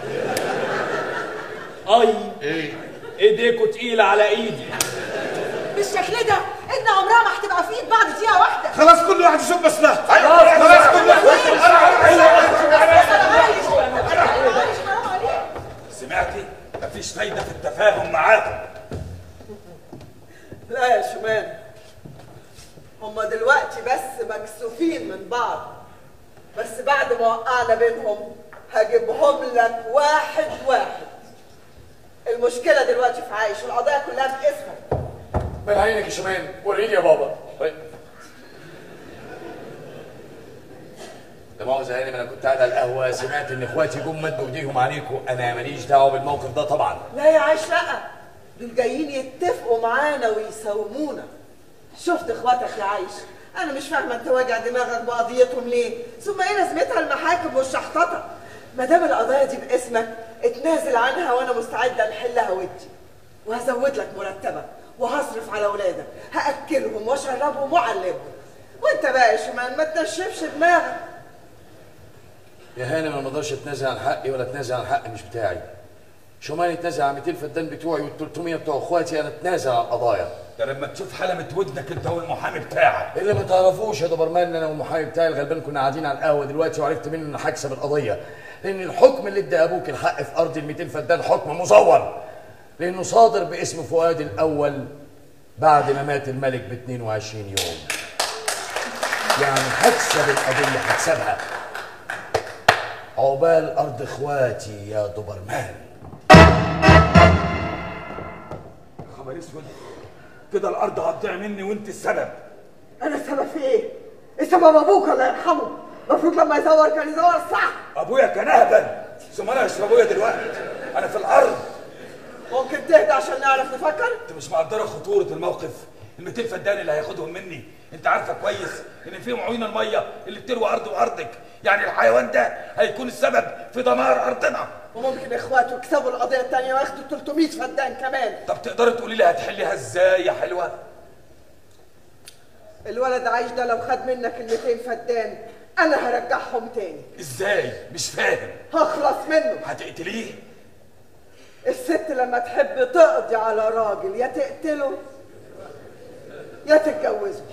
اي ايه ايديكوا تقيله على ايدي بالشكل ده ايدنا عمرها ما هتبقى في ايد بعض دقيقه واحده خلاص كل واحد يشوف مصلحته خلاص كل سمعتي مفيش فايده في التفاهم معاكم لا يا شمال هما دلوقتي بس مكسوفين من بعض بس بعد ما وقعنا بينهم هجيبهم لك واحد واحد المشكلة دلوقتي في عايش والقضية كلها باسمك من عينك يا شمال وريني يا بابا لا مؤاخذة يعني انا كنت قاعد على القهوة سمعت ان اخواتي جم مدوا ايديهم عليكم انا ماليش دعوة بالموقف ده طبعا لا يا عايش لا دول جايين يتفقوا معانا ويساومونا شفت اخواتك يا عايش انا مش فاهمه انت واجع دماغك بقضيتهم ليه ثم ايه لازمتها المحاكم والشحططه ما دام القضايا دي باسمك اتنازل عنها وانا مستعده نحلها ودي وهزود لك مرتبك وهصرف على اولادك هاكلهم واشربهم واعلمهم وانت بقى يا شمال ما تنشفش دماغك يا هانم انا ما اقدرش اتنازل عن حقي ولا اتنازل عن حق مش بتاعي شومان يتنازل عن 200 فدان بتوعي وال 300 بتوع اخواتي انا اتنازل عن القضايا ده لما تشوف حلمة ودنك انت والمحامي بتاعك اللي ما تعرفوش يا دوبرمان انا والمحامي بتاعي الغلبان كنا قاعدين على القهوه دلوقتي وعرفت منه ان هكسب القضيه لان الحكم اللي ادى ابوك الحق في ارض ال 200 فدان حكم مزور لانه صادر باسم فؤاد الاول بعد ما مات الملك ب 22 يوم يعني هكسب القضيه هكسبها عقبال ارض اخواتي يا دوبرمان خبر اسود كده الارض هتضيع مني وانت السبب انا السبب في ايه؟ ايه سبب ابوك الله يرحمه؟ المفروض لما يزور كان يزور صح ابويا كان اهبل ثم انا مش ابويا دلوقتي انا في الارض ممكن تهدى عشان نعرف نفكر؟ انت مش مقدره خطوره الموقف ال 200 فدان اللي هياخدهم مني انت عارفه كويس ان فيهم عيون الميه اللي بتروي ارض وارضك يعني الحيوان ده هيكون السبب في دمار ارضنا وممكن اخواته يكسبوا القضيه الثانيه وياخدوا 300 فدان كمان طب تقدري تقولي لي هتحليها ازاي يا حلوه الولد عايش ده لو خد منك ال 200 فدان انا هرجعهم تاني ازاي مش فاهم هخلص منه هتقتليه الست لما تحب تقضي على راجل يا تقتله يا تتجوزه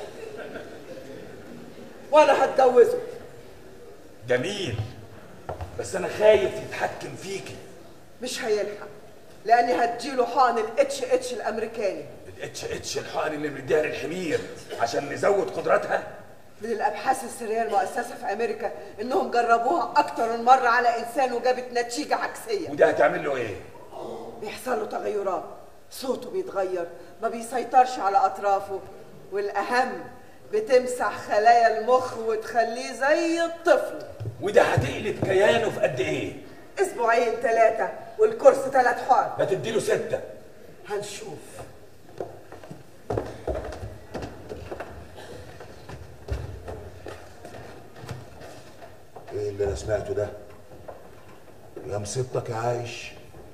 وانا هتجوزه جميل بس انا خايف يتحكم فيكي مش هيلحق لاني هديله حقن الاتش اتش الامريكاني الاتش اتش الحقن اللي بنديها للحمير عشان نزود قدراتها من الابحاث السريه المؤسسه في امريكا انهم جربوها اكتر من مره على انسان وجابت نتيجه عكسيه وده هتعمل له ايه بيحصل له تغيرات صوته بيتغير ما بيسيطرش على اطرافه والاهم بتمسح خلايا المخ وتخليه زي الطفل وده هتقلب كيانه في قد ايه اسبوعين ثلاثه والكورس ثلاث حقن ما تديله ستة هنشوف ايه اللي انا سمعته ده يا مصيبتك يا عايش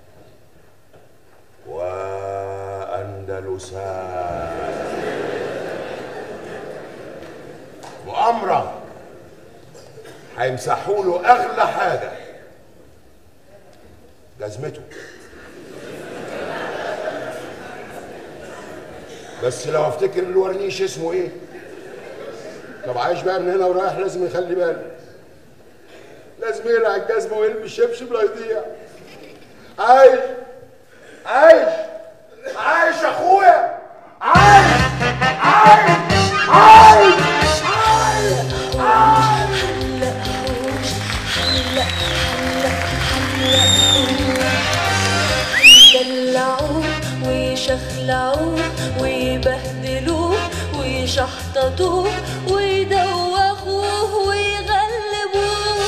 واندلسان مؤامرة هيمسحوا له اغلى حاجة جزمته بس لو افتكر الورنيش اسمه ايه طب عايش بقى من هنا ورايح لازم يخلي باله لازم يقلع الجزمة ويلبس شبشب لا يضيع عايش عايش عايش يا اخويا عايش عايش عايش يدلعوه ويشخلعوه ويبهدلوه ويشحططوه يشططوه ويدوخوه ويغلبوه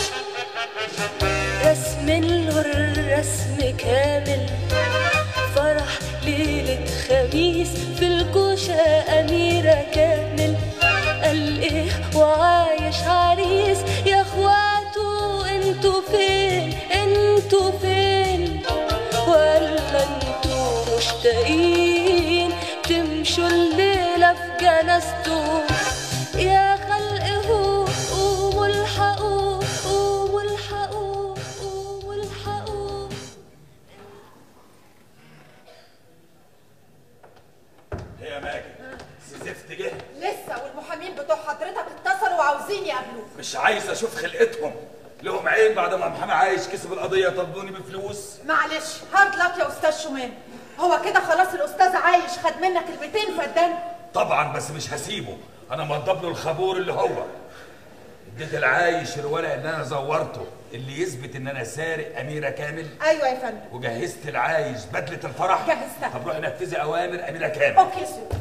رسم له الرسم كامل فرح ليلة خميس في الكوشة أميرة كامل قال إيه وعايش عريس يا اخواتو انتوا فين انتوا فين ولا انتوا مشتاقين تمشوا الليلة في جنازته يا خلق هو قوموا الحقوه قوموا الحقوه قوموا الحقوه هي يا ماجد زفت جه لسه والمحامين بتوع حضرتك اتصلوا وعاوزين يقابلوك مش عايز اشوف خلقتهم لهم عين بعد ما محامي عايش كسب القضيه طردوني بفلوس معلش هارد لك يا استاذ شومان هو كده خلاص الاستاذ عايش خد منك ال 200 فدان طبعا بس مش هسيبه انا موضب له الخابور اللي هو اديت العايش الورق اللي انا زورته اللي يثبت ان انا سارق اميره كامل ايوه يا فندم وجهزت العايش بدله الفرح جهزتها. طب روحي نفذي اوامر اميره كامل اوكي سيدي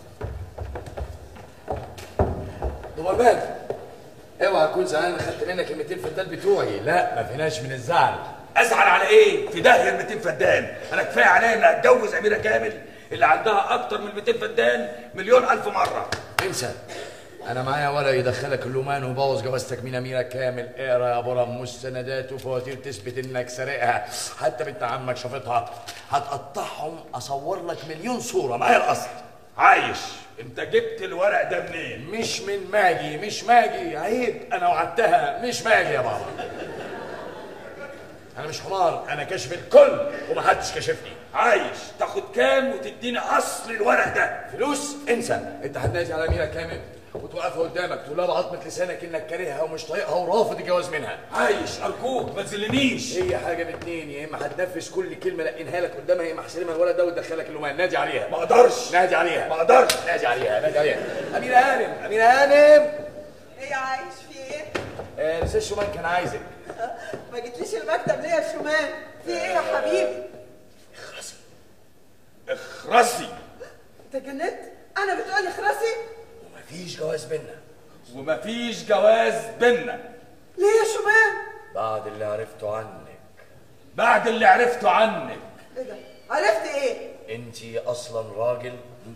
دوبرمان اوعى تكون زعلان انا خدت منك ال 200 فدان بتوعي لا ما فيناش من الزعل ازعل على ايه في داهيه ال 200 فدان انا كفايه عليا ان اتجوز اميره كامل اللي عندها اكتر من 200 فدان مليون الف مره انسى انا معايا ورق يدخلك اللومان وبوظ جوازتك من اميره كامل اقرا يا برم مستندات وفواتير تثبت انك سارقها حتى بنت عمك شافتها هتقطعهم اصور لك مليون صوره معايا الاصل عايش انت جبت الورق ده منين مش من ماجي مش ماجي عيب انا وعدتها مش ماجي يا بابا انا مش حمار انا كاشف الكل ومحدش كشفني عايش تاخد كام وتديني اصل الورق ده فلوس انسى انت هتنادي على اميره كامل وتوقفها قدامك تقول لها بعظمه لسانك انك كارهها ومش طايقها ورافض الجواز منها عايش ارجوك ما تذلنيش هي حاجه من اتنين يا اما هتنفذ كل كلمه لقينها لك قدامها يا اما هسلمها الولد ده وتدخلك اللومان نادي عليها ما اقدرش نادي عليها ما اقدرش نادي عليها نادي عليها اميره هانم اميره هانم ايه يا عايش في ايه؟ آه الاستاذ شومان كان عايزك ما جيتليش المكتب ليه يا شومان؟ في ايه يا حبيبي؟ اخرسي انت جننت؟ انا بتقولي خرسي؟ مفيش جواز بينا ومفيش جواز بينا ليه يا شومان؟ بعد اللي عرفته عنك بعد اللي عرفته عنك ايه ده؟ عرفت ايه؟ انتي اصلا راجل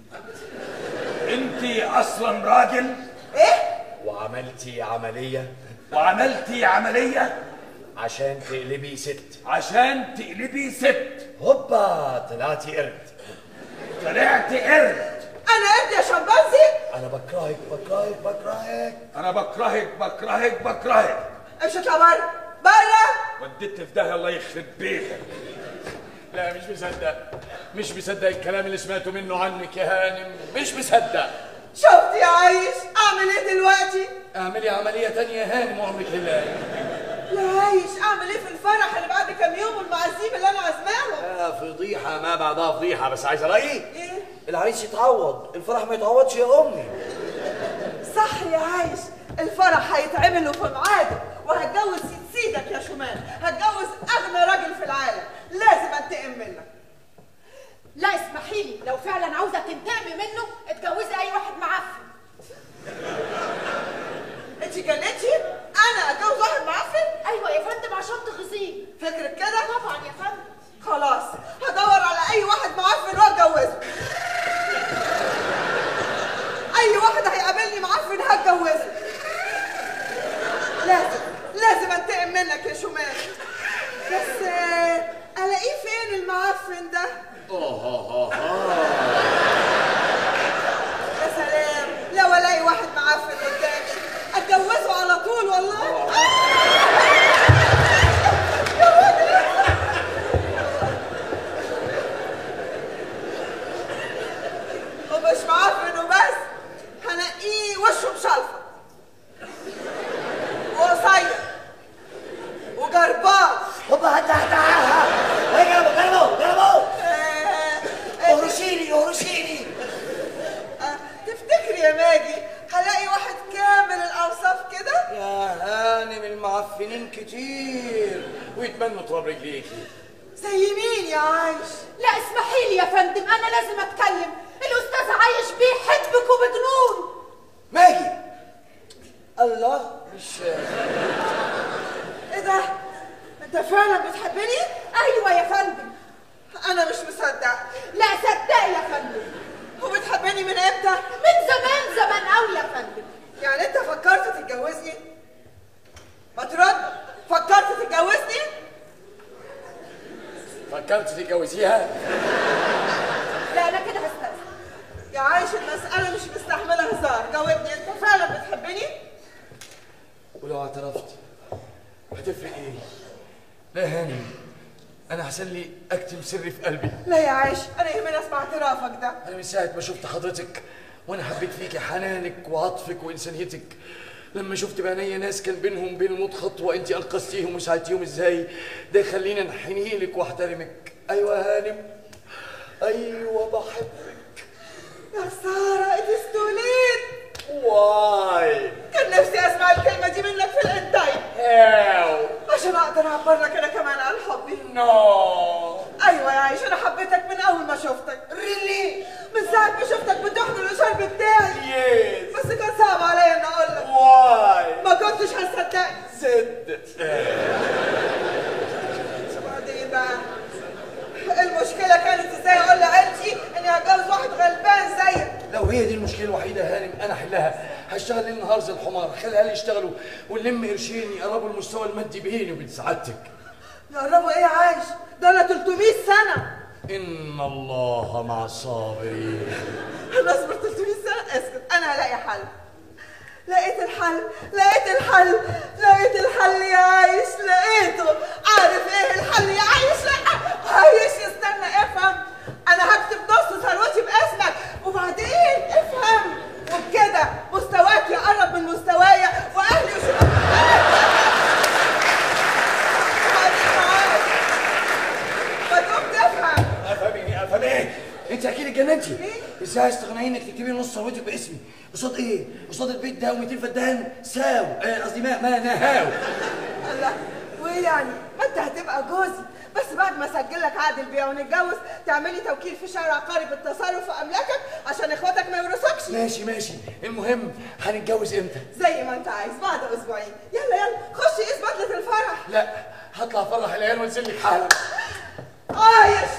انت اصلا راجل ايه؟ وعملتي عمليه وعملتي عمليه عشان تقلبي ست عشان تقلبي ست هوبا طلعتي قرد طلعت قرد انا قد يا شمبانزي؟ انا بكرهك بكرهك بكرهك انا بكرهك بكرهك بكرهك امشي اطلع بره بره وديت في داهيه الله يخرب بيتك لا مش مصدق مش مصدق الكلام اللي سمعته منه عنك يا هانم مش مصدق شفت يا عايش اعمل ايه دلوقتي؟ اعملي عمليه تانية يا هانم وامرك لله يا عايش اعمل ايه في الفرح اللي بعد كام يوم والمعازيم اللي انا عازماهم؟ آه فضيحه ما بعدها فضيحه بس عايز رايي ايه؟ العريس يتعوض الفرح ما يتعوضش يا امي صح يا عايش الفرح هيتعمل وفي ميعاده وهتجوز سيد سيدك يا شمال هتجوز اغنى راجل في العالم لازم انتقم منك لا اسمحي لي لو فعلا عاوزه تنتقمي منه اتجوزي اي واحد معفن انت جننتي انا اتجوز واحد معفن ايوه يا فندم عشان تغيظيه فكرك كده طبعا يا فندم خلاص هدور على اي واحد معفن واتجوزه اي واحد هيقابلني معفن هتجوزه لازم لازم انتقم منك يا شمال بس آه، الاقيه فين المعفن ده يا سلام لو الاقي واحد معفن قدامي اتجوزه على طول والله ومش معفن وبس هنقيه وشه مشلفط وقصير وجربان هوبا هتا هتا جربوا جربوا جربوا اهرشيني اهرشيني تفتكري يا ماجي هلاقي واحد كامل الاوصاف كده يا هانم المعفنين كتير ويتمنوا تراب رجليكي زي مين يا عايش لا اسمحي لي يا فندم انا لازم اتكلم الاستاذ عايش بيحبك وبجنون ماجي الله مش ايه ده؟ انت فعلا بتحبني؟ ايوه يا فندم انا مش مصدق لا صدق يا فندم وبتحبني من امتى؟ من زمان زمان قوي يا فندم يعني انت فكرت تتجوزني؟ ما ترد فكرت تتجوزني؟ فكرت تتجوزيها لا انا كده هستنى يا عايش المسألة مش مستحملة هزار جاوبني انت فعلا بتحبني؟ ولو اعترفت هتفرق ايه لا يا هانم انا احسن لي اكتم سري في قلبي لا يا عايش انا يهمني اسمع اعترافك ده انا من ساعه ما شفت حضرتك وانا حبيت فيكي حنانك وعطفك وانسانيتك لما شفت بعينيا ناس كان بينهم بين الموت خطوه انت انقذتيهم وساعدتيهم ازاي ده يخليني انحني لك واحترمك ايوه يا هانم ايوه بحبك يا سارة it is too late واي كان نفسي اسمع الكلمة دي منك في الانتايم هاو عشان اقدر اعبر لك انا كمان عن حبي نو ايوه يا عايش انا حبيتك من اول ما شفتك ريلي من ساعة ما شفتك بتحضن الشرب بتاعي يس بس كان صعب عليا اني اقول لك واي ما كنتش هصدقك زد بعدين بقى المشكلة كانت ازاي اقول لعيلتي اني هتجوز واحد غلبان زيك لو هي دي المشكله الوحيده يا هانم انا احلها هشتغل ليل نهار زي الحمار خلي اهلي يشتغلوا ونلم قرشين يقربوا المستوى المادي بيني وبين سعادتك يقربوا ايه يا عايش ده انا 300 سنة ان الله مع الصابرين هنصبر 300 سنة اسكت انا هلاقي حل لقيت الحل لقيت الحل لقيت الحل يا عايش لقيته عارف ايه الحل يا عايش لا عايش استنى افهم انا هكتب نص ثروتي باسمك وبعدين افهم وبكده مستواك يقرب من مستوايا واهلي يشوفوا وبعدين معاك ما تقوم تفهم افهم ايه افهم ايه انت اكيد اتجننتي ازاي استغنى انك تكتبي لي نص ثروتك باسمي قصاد ايه قصاد البيت ده و200 فدان ساو آه، قصدي ما ما نهاو الله وايه يعني ما انت هتبقى جوزي بس بعد ما اسجل لك عقد البيع ونتجوز تعملي توكيل في شهر عقاري بالتصرف في املاكك عشان اخواتك ما يورثوكش ماشي ماشي المهم هنتجوز امتى زي ما انت عايز بعد اسبوعين يلا يلا خشي قيس بدله الفرح لا هطلع افرح العيال وانزل لك حالا عايش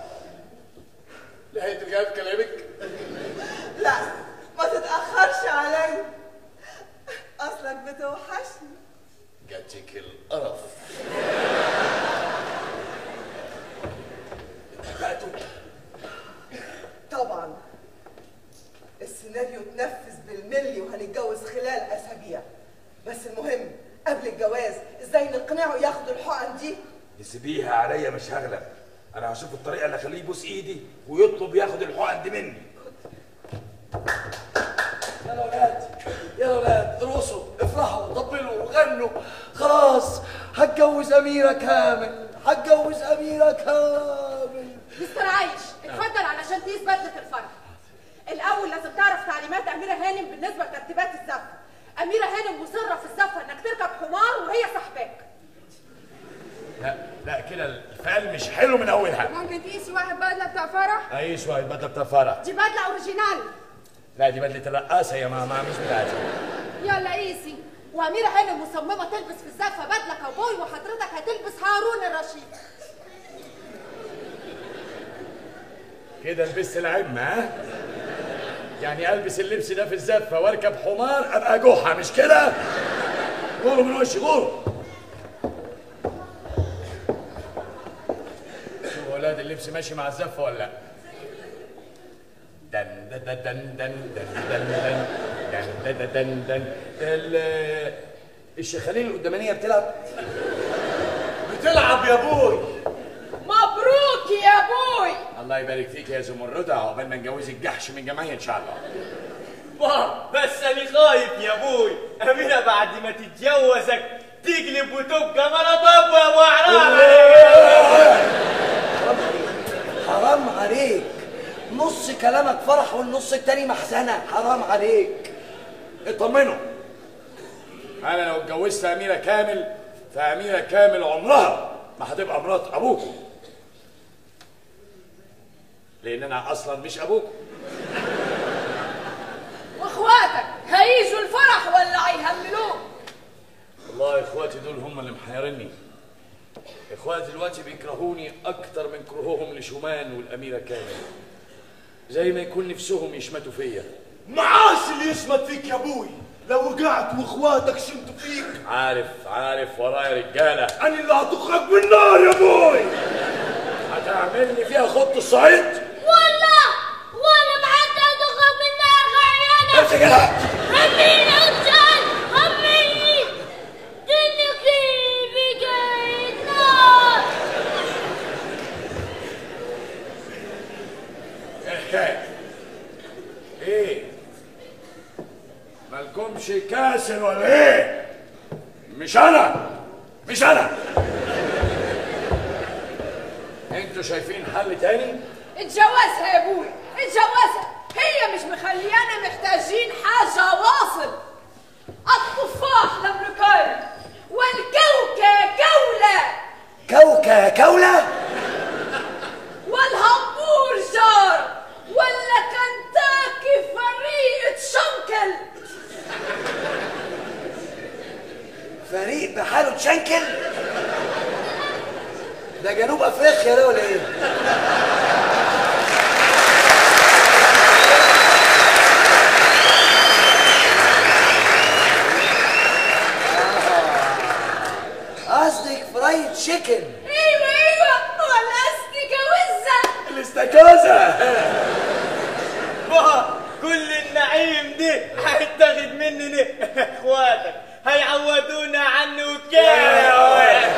لقيت الجواب كلامك لا ما تتاخرش عليا اصلك بتوحشني جاتك القرف اتفقتوا طبعا السيناريو اتنفذ بالملي وهنتجوز خلال اسابيع بس المهم قبل الجواز ازاي نقنعه ياخد الحقن دي يسيبيها عليا مش هغلب انا هشوف الطريقه اللي اخليه يبوس ايدي ويطلب ياخد الحقن دي مني يلا ولاد يلا ولاد ارقصوا افرحوا طبلوا وغنوا خلاص هتجوز اميره كامل هتجوز اميره كامل مستر عايش اتفضل علشان تقيس بدلة الفرح الأول لازم تعرف تعليمات أميرة هانم بالنسبة لترتيبات الزفة أميرة هانم مصرة في الزفة إنك تركب حمار وهي صاحباك لا لا كده الفعل مش حلو من اولها ممكن تقيسي واحد بدله بتاع فرح اي شويه بدله بتاع فرح دي بدلة أوريجينال لا دي بدله الرقاصه يا ماما مش بتاعتي يلا قيسي وأميرة هانم مصممة تلبس في الزفة بدلة كاوبوي وحضرتك هتلبس هارون الرشيد كده لبست العمة ها يعني البس اللبس ده في الزفه واركب حمار ابقى جحا مش كده غوروا من وشي غوروا شوفوا يا ولاد اللبس ماشي مع الزفه ولا لا دن دن دن دن دن دن دن دن دن دن دن ال- الشخاليل القدامانيه بتلعب بتلعب يا ابوي مبروك يا بوي الله يبارك فيك يا زمردة عقبال ما نجوزك جحش من جمعية إن شاء الله بابا بس انا خايف يا ابوي امينه بعد ما تتجوزك تقلب وتبقى مرض يا ابو عرام حرام عليك نص كلامك فرح والنص التاني محزنة حرام عليك اطمنوا أنا لو اتجوزت أميرة كامل فأميرة كامل عمرها ما هتبقى مرات أبوكم لأن أنا أصلا مش أبوكم واخواتك هي هم اللي محيرني اخواتي دلوقتي بيكرهوني اكتر من كرههم لشومان والاميره كامل زي ما يكون نفسهم يشمتوا فيا معاش اللي يشمت فيك يا ابوي لو وقعت واخواتك شمتوا فيك عارف عارف ورايا رجاله انا اللي هتخرج من النار يا ابوي هتعملني فيها خط الصعيد والله وانا معدي ادخل من النار امسك الحق هميني انسان هميني دنيكي بقيت نار ايه الحكايه ايه مالكمش كاسر ولا ايه مش انا مش انا انتوا شايفين حل تاني اتجوزها يا ابوي اتجوزها هي مش مخليانا محتاجين حاجة واصل التفاح الامريكاني والكوكا كولة كوكا كولة والهمبرجر ولا كنتاكي فريقة شنكل فريق بحاله تشنكل ده جنوب افريقيا ده ولا ايه؟ قصدك فرايد تشيكن ايوه ايوه ولا استيكوزة الاستاكوزا بابا كل النعيم دي هيتاخد مني اخواتك هيعودونا عنه وكام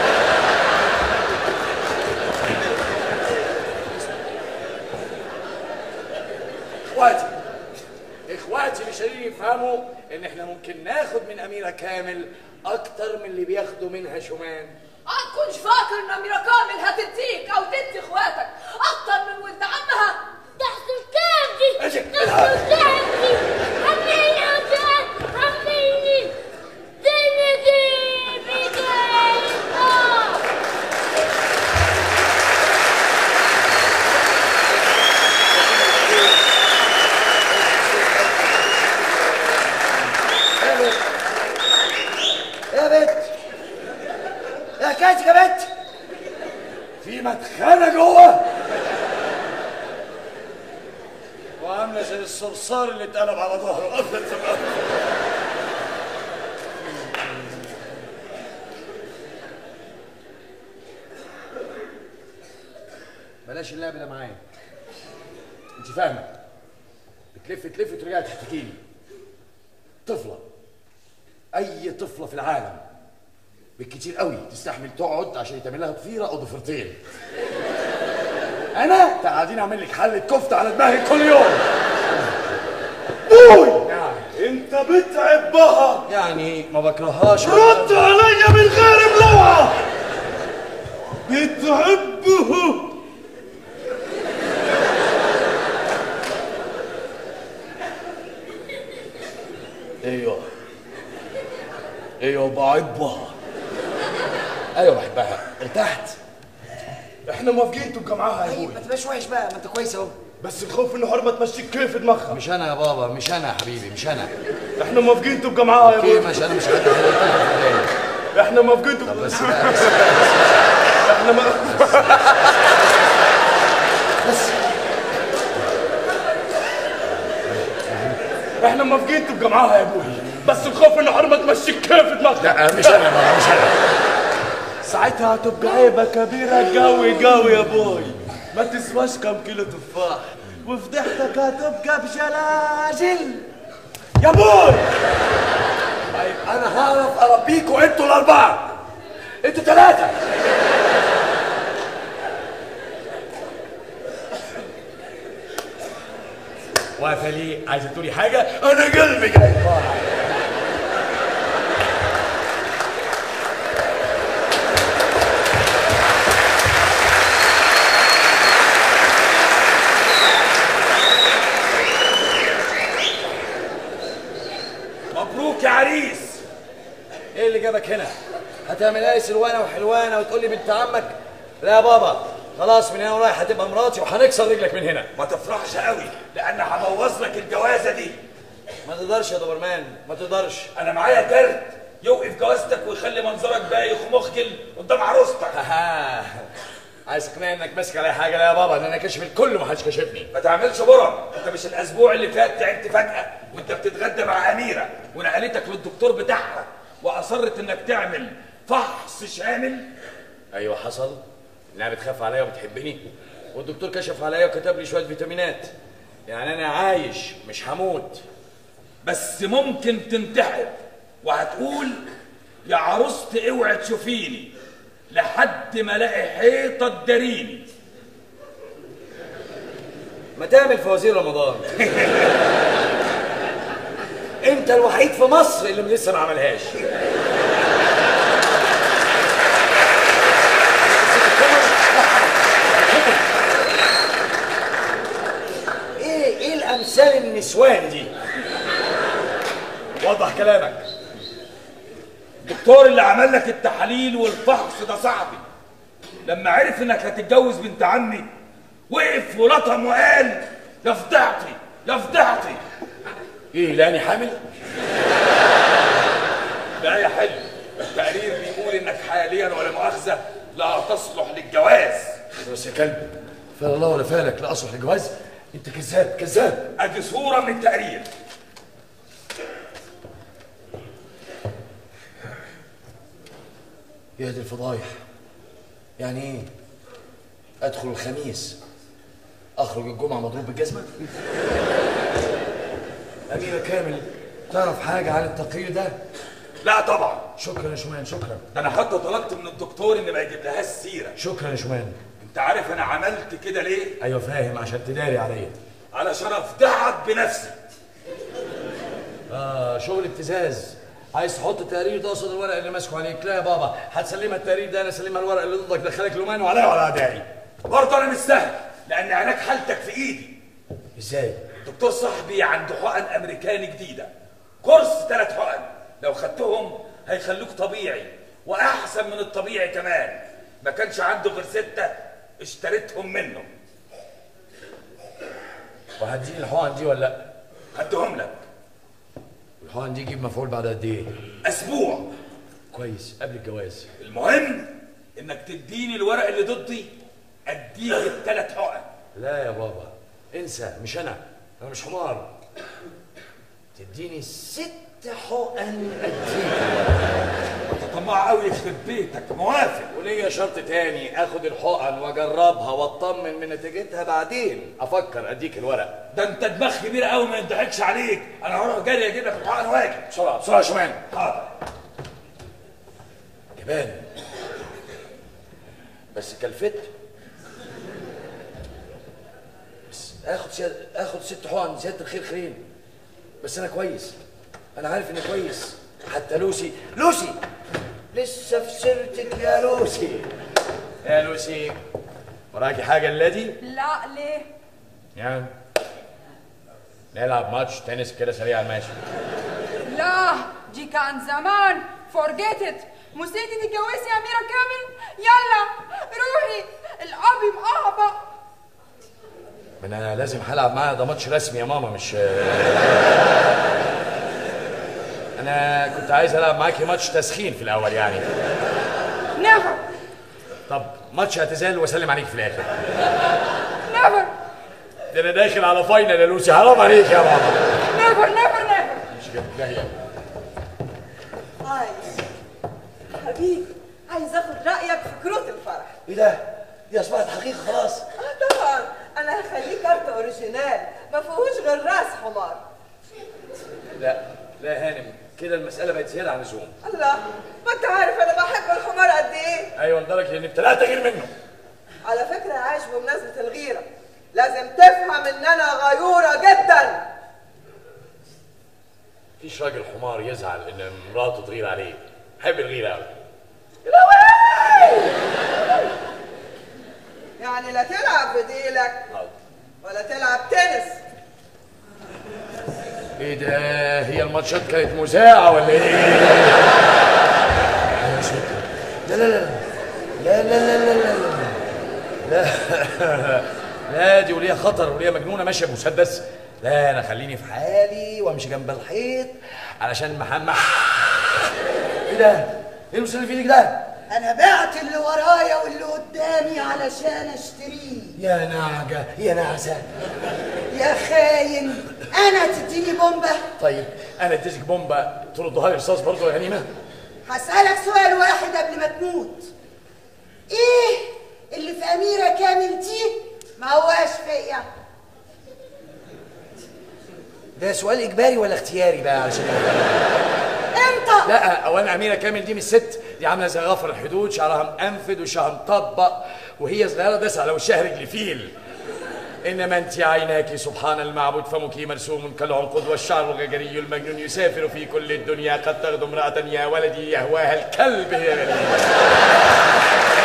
اخواتي اخواتي مش قادرين يفهموا ان احنا ممكن ناخد من اميره كامل اكتر من اللي بياخدوا منها شومان كنت فاكر ان اميرة كامل هتديك او تدي اخواتك اكتر من ولد عمها تحصل كام دي اجي تحصل كام دي هميني انسان هميني دنيكي بقيت نار يا بت يا حكايتك يا بت في مدخنه جوه وعامله زي الصرصار اللي اتقلب على ظهره قفلت في الأرض. بلاش اللعب ده معايا انت فاهمه بتلف تلف وترجعي تحكي لي طفله اي طفله في العالم بالكتير قوي تستحمل تقعد عشان يتعمل لها ضفيره او ضفيرتين انا تعالين اعمل لك حله كفته على دماغك كل يوم بوي انت بتعب بها يعني ما بكرههاش رد عليا من غير ملوعة بتعبه ايوه ايوه بعبها ايوه بحبها ارتحت احنا موافقين تبقى معاها يا ابوي ما تبقاش وحش بقى ما انت كويس اهو بس الخوف انه حرمه تمشيك كيف دماغها مش انا يا بابا مش انا يا حبيبي مش انا احنا موافقين تبقى معاها يا اوكي ابوي مش انا مش قادر احنا موافقين تبقى بس بقى بس احنا ما احنا موافقين تبقى معاها يا ابوي بس الخوف انه حرمه تمشيك كيف دماغها لا مش انا يا بابا مش انا ساعتها هتبقى عيبه كبيره قوي قوي يا بوي ما تسواش كم كيلو تفاح وفضحتك هتبقى بجلاجل يا بوي طيب انا هعرف اربيكوا انتوا الاربعه انتوا ثلاثه واقفه ليه عايزه تقولي حاجه انا قلبي جاي مبروك يا عريس ايه اللي جابك هنا هتعملها لي سلوانه وحلوانه وتقول لي بنت عمك لا يا بابا خلاص من هنا ورايح هتبقى مراتي وهنكسر رجلك من هنا ما تفرحش قوي لان هبوظ لك الجوازه دي ما تقدرش يا دوبرمان ما تقدرش انا معايا كارت يوقف جوازتك ويخلي منظرك بايخ ومخجل قدام عروستك عايز تقنعني انك ماسك على حاجه لا يا بابا ده انا كاشف الكل ومحدش كاشفني ما تعملش برم انت مش الاسبوع اللي فات تعبت فجاه وانت بتتغدى مع اميره ونقلتك للدكتور بتاعها واصرت انك تعمل فحص شامل ايوه حصل انها بتخاف عليا وبتحبني والدكتور كشف عليا وكتب لي شويه فيتامينات يعني انا عايش مش هموت بس ممكن تنتحر وهتقول يا عروستي اوعي تشوفيني لحد ما الاقي حيطه تداريني ما تعمل فوازير رمضان انت الوحيد في مصر اللي لسه ما عملهاش ايه ايه الامثال النسوان دي وضح كلامك الدكتور اللي عمل لك التحاليل والفحص ده صاحبي لما عرف انك هتتجوز بنت عمي وقف ولطم وقال يا فضحتي يا فضحتي ايه لاني حامل لا يا حلو التقرير بيقول انك حاليا ولا مؤاخذه لا تصلح للجواز بس يا كلب فعل الله ولا فالك لا اصلح للجواز انت كذاب كذاب ادي صوره من التقرير يا دي الفضايح يعني ايه ادخل الخميس اخرج الجمعه مضروب بالجزمه اميره كامل تعرف حاجه عن التقرير ده لا طبعا شكرا يا شومان شكرا ده انا حتى طلبت من الدكتور ان ما يجيب لهاش سيره شكرا يا شومان انت عارف انا عملت كده ليه ايوه فاهم عشان تداري عليا علشان افضحك بنفسي اه شغل ابتزاز عايز تحط التقرير ده قصاد الورق اللي ماسكه عليك لا يا بابا هتسلمها التقرير ده انا اسلمها الورق اللي ضدك دخلك لومان وعليا وعلى اعدائي برضه انا مش سهل لان علاج حالتك في ايدي ازاي دكتور صاحبي عنده حقن امريكاني جديده كورس ثلاث حقن لو خدتهم هيخلوك طبيعي واحسن من الطبيعي كمان ما كانش عنده غير سته اشتريتهم منه وهتديني الحقن دي ولا لا هديهم لك الحقن دي يجيب مفعول بعد قد ايه اسبوع كويس قبل الجواز المهم انك تديني الورق اللي ضدي اديك الثلاث حقن لا يا بابا انسى مش انا انا مش حمار تديني ست حقن اديك انت طماع قوي يخرب بيتك موافق وليا شرط تاني اخد الحقن واجربها واطمن من نتيجتها بعدين افكر اديك الورق ده انت دماغ كبيره قوي ما يضحكش عليك انا هروح جري اجيب لك الحقن واجي بسرعه بسرعه يا شومان حاضر جبان بس كلفت بس اخد سياد... اخد ست حقن زياده الخير خيرين بس انا كويس انا عارف اني كويس حتى لوسي لوسي لسه في سيرتك يا لوسي يا لوسي وراكي حاجه اللادي لا ليه يعني نلعب ماتش تنس كده سريع ماشي لا دي كان زمان forget it نسيتي تتجوزي يا أميرة كامل يلا روحي العبي معاها بقى ما انا لازم هلعب معاها ده ماتش رسمي يا ماما مش انا كنت عايز العب معاكي ماتش تسخين في الاول يعني never طب ماتش اعتزال واسلم عليك في الاخر never ده انا داخل على فاينل يا لوسي حرام عليك يا ماما never never never مش كده لا هي عايز حبيبي عايز اخد رايك في كروت الفرح ايه ده دي اصبحت حقيقه خلاص اه طبعا انا هخليه كارت اوريجينال ما فيهوش غير راس حمار لا لا يا هانم كده المساله بقت زياده عن اللزوم الله ما انت عارف انا بحب الحمار قد ايه ايوه لدرجه اني ابتلعت غير منه على فكره يا عايش بمناسبه الغيره لازم تفهم ان انا غيوره جدا مفيش راجل حمار يزعل ان مراته تغير عليه بحب الغيره قوي يعني لا تلعب بديلك ولا تلعب تنس ايه ده هي الماتشات كانت مذاعه ولا ايه يا شكرا. لا لا لا لا لا لا لا لا لا لا دي وليها خطر وليها مجنونه ماشيه بمسدس لا انا خليني في حالي وامشي جنب الحيط علشان محمد ده؟ ايه الفلوس اللي في ايدك ده؟ انا بعت اللي ورايا واللي قدامي علشان اشتريه يا نعجة يا نعسة يا خاين انا تديني بومبه طيب انا اديتك بومبا تردها لي رصاص برضه يا غنيمة هسألك سؤال واحد قبل ما تموت ايه اللي في أميرة كامل دي ما هواش فيا ده سؤال اجباري ولا اختياري بقى علشان انت لا اولا اميره كامل دي مش ست دي عامله زي غفر الحدود شعرها مقنفد وشها مطبق وهي صغيره داس على وشها رجل فيل انما انت عيناك سبحان المعبود فمك مرسوم كالعنقود والشعر الغجري المجنون يسافر في كل الدنيا قد تغدو امراه يا ولدي يهواها الكلب هي غريبة.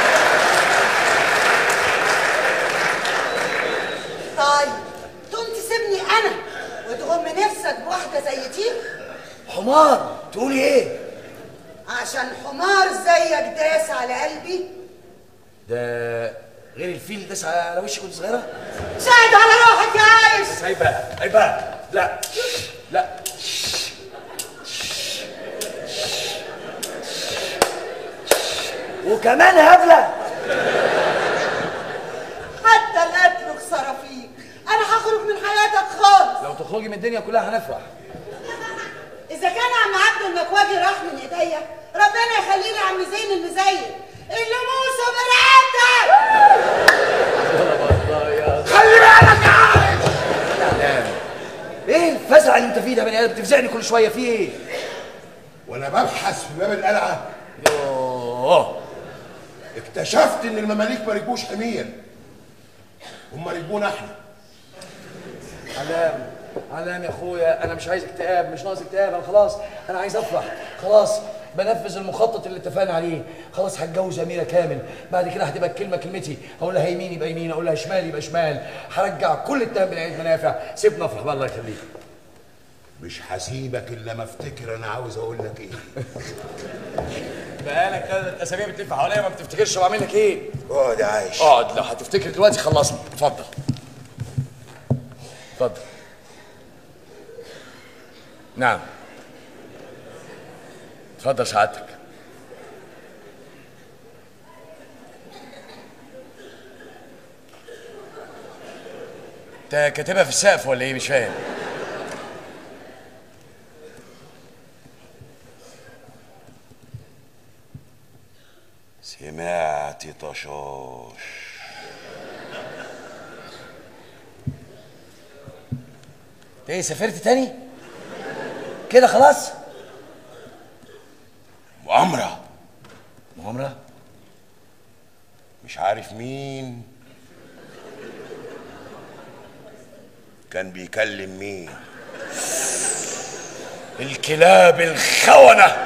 طيب تقوم تسيبني انا وتغم نفسك بواحده زي دي حمار تقولي ايه عشان حمار زيك داس على قلبي ده غير الفيل داس على وشك وانت صغيره شاهد على روحك يا عايش عيب بقى عيب بقى لا لا وكمان هبله حتى القتل خساره فيك انا هخرج من حياتك خالص لو تخرجي من الدنيا كلها هنفرح اذا كان عم عبد المكواجي راح من ايديا ربنا يخلي لي عم زين المزين اللي موسى برقبتك خلي بالك يا عايش ايه الفزع اللي انت فيه ده يا بني ادم بتفزعني كل شويه في ايه وانا ببحث في باب القلعه يوه اكتشفت ان المماليك ما ركبوش حمير هم ركبونا احنا علام علام يا اخويا انا مش عايز اكتئاب مش ناقص اكتئاب انا خلاص انا عايز افرح خلاص بنفذ المخطط اللي اتفقنا عليه خلاص هتجوز اميره كامل بعد كده هتبقى الكلمه كلمتي اقول لها يمين يبقى يمين اقول لها شمال يبقى شمال هرجع كل التهم بالعيد منافع سيبنا افرح بقى الله يخليك مش هسيبك الا ما افتكر انا عاوز اقول لك ايه بقالك ثلاث اسابيع بتلف حواليا ما بتفتكرش بعمل لك ايه اقعد يا عايش اقعد لو هتفتكر دلوقتي خلصنا اتفضل اتفضل نعم اتفضل سعادتك انت كاتبها في السقف ولا ايه مش فاهم سمعت طشاش انت ايه سافرت تاني كده خلاص مؤامرة مؤامرة مش عارف مين كان بيكلم مين الكلاب الخونة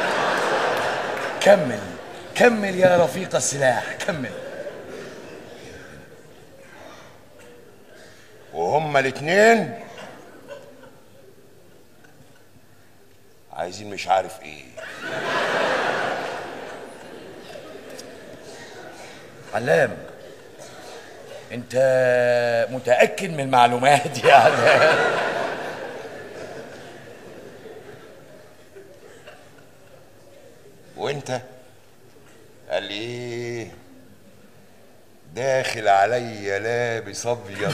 كمل كمل يا رفيق السلاح كمل وهما الاتنين عايزين مش عارف ايه علام انت متاكد من المعلومات يا علام وانت قال لي ايه داخل عليا لابس ابيض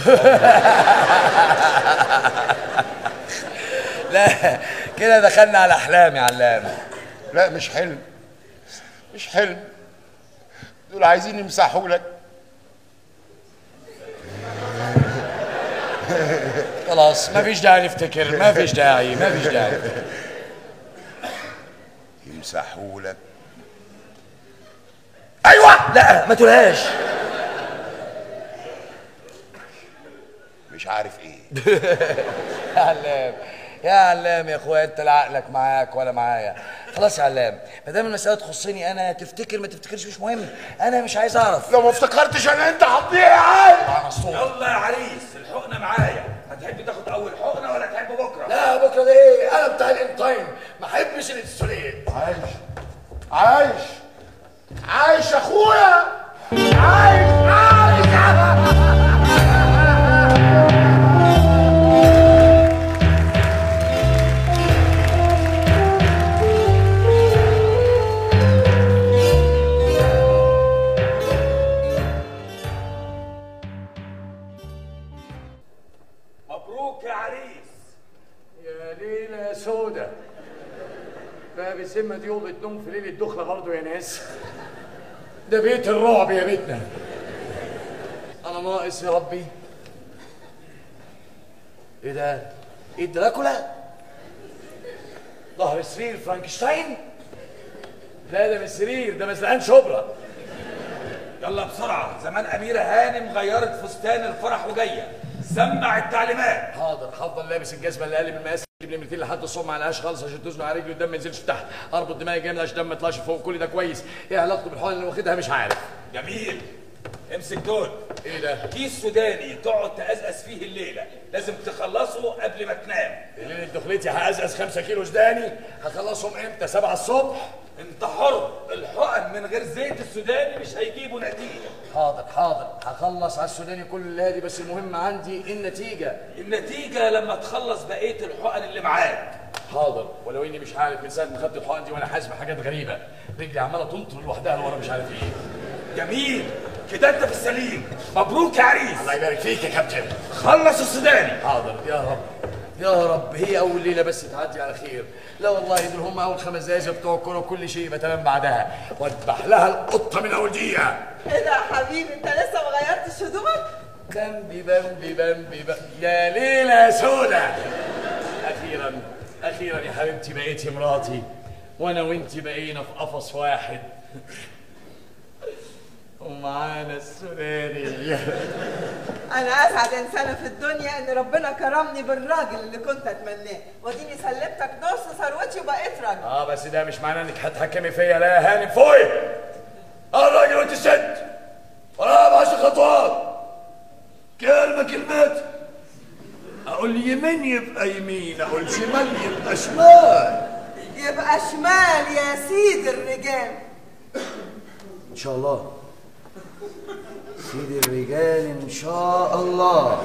لا كده دخلنا على احلام يا علام لا مش حلم مش حلم دول عايزين يمسحوا لك خلاص مفيش داعي نفتكر مفيش داعي مفيش داعي يمسحوا لك ايوه لا ما تقولهاش مش عارف ايه يا علام يا علام يا اخويا انت لا عقلك معاك ولا معايا خلاص يا علام ما دام المساله تخصني انا تفتكر ما تفتكرش مش مهم انا مش عايز اعرف لو ما افتكرتش انا انت هتضيع يا عيل يلا يا عريس الحقنه معايا هتحب تاخد اول حقنه ولا تحب بكره لا بكره ده ايه انا بتاع الانتايم ما احبش الانسولين عايش عايش عايش يا اخويا عايش عايش بالذمه دي اوضه نوم في ليله دخله برضه يا ناس ده بيت الرعب يا بيتنا انا ناقص يا ربي ايه ده ايه دراكولا ظهر سرير فرانكشتاين لا ده مش سرير ده مسلقان شبرا يلا بسرعة زمان أميرة هانم غيرت فستان الفرح وجاية سمع التعليمات حاضر هفضل لابس الجزمه اللي اقل من المقاس اللي بنمرتين لحد الصبح ما عليهاش خالص عشان تزنق على رجلي قدام ما ينزلش تحت اربط دماغي جامد عشان الدم ما يطلعش فوق كل ده كويس ايه علاقته بالحقن اللي واخدها مش عارف جميل امسك دول ايه ده؟ كيس سوداني تقعد تقزقز فيه الليلة لازم تخلصه قبل ما تنام ليله دخلتي هقزقز 5 كيلو سوداني هخلصهم امتى 7 الصبح انت حر الحقن من غير زيت السوداني مش هيجيبوا نتيجة حاضر حاضر هخلص على السوداني كل الليله دي بس المهم عندي النتيجه النتيجة لما تخلص بقية الحقن اللي معاك حاضر ولو اني مش عارف من ساعه ما خدت الحقن دي وانا حاسس بحاجات غريبه رجلي عماله تنطر لوحدها لورا مش عارف ايه جميل كده انت في السليم مبروك يا عريس الله يبارك فيك يا كابتن خلص السوداني حاضر يا رب يا رب هي اول ليله بس تعدي على خير لا والله دول هم اول خمس دقايق بتوع الكوره وكل شيء يبقى تمام بعدها واذبح لها القطه من اول دقيقه ايه ده يا حبيبي انت لسه ما غيرتش هدومك بامبي بامبي بامبي بامبي يا ليلة سودة أخيرا أخيرا يا حبيبتي بقيتي مراتي وأنا وأنتي بقينا في قفص واحد ومعانا السوداني انا اسعد انسانه في الدنيا ان ربنا كرمني بالراجل اللي كنت اتمناه واديني سلمتك نص ثروتي وبقيت راجل اه بس ده مش معناه انك هتحكمي فيا لا يا هانم فوقي انا راجل وانت ست ولا بعشر خطوات كلمة كلمات اقول يمين يبقى يمين اقول شمال يبقى شمال يبقى شمال يا سيد الرجال ان شاء الله سيد الرجال ان شاء الله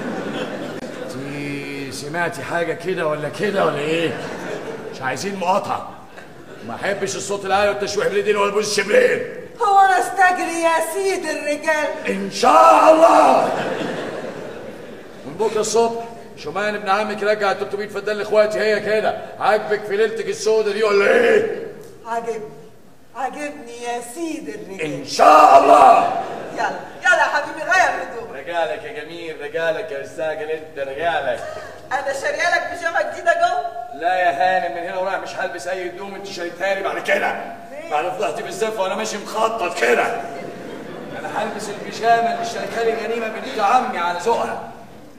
انتي سمعتي حاجه كده ولا كده ولا ايه مش عايزين مقاطعه ما احبش الصوت العالي والتشويح بالايدين ولا بوز الشبرين هو انا استجري يا سيد الرجال ان شاء الله من بكره الصبح شومان ابن عمك رجع 300 فدان لاخواتي هي كده عاجبك في ليلتك السودة دي ولا ايه عاجبني عاجبني يا سيد الرجال ان شاء الله يلا يلا يا حبيبي غير هدومك رجالك يا جميل رجالك يا مستعجل انت رجالك انا شاريه لك بيجامه جديده جوه لا يا هانم من هنا ورايح مش هلبس اي هدوم انت شريتها لي بعد كده بعد فضحتي بالزفه وانا ماشي مخطط كده انا هلبس البيجامه اللي اشتريتها لي غنيمه بنت عمي على ذوقها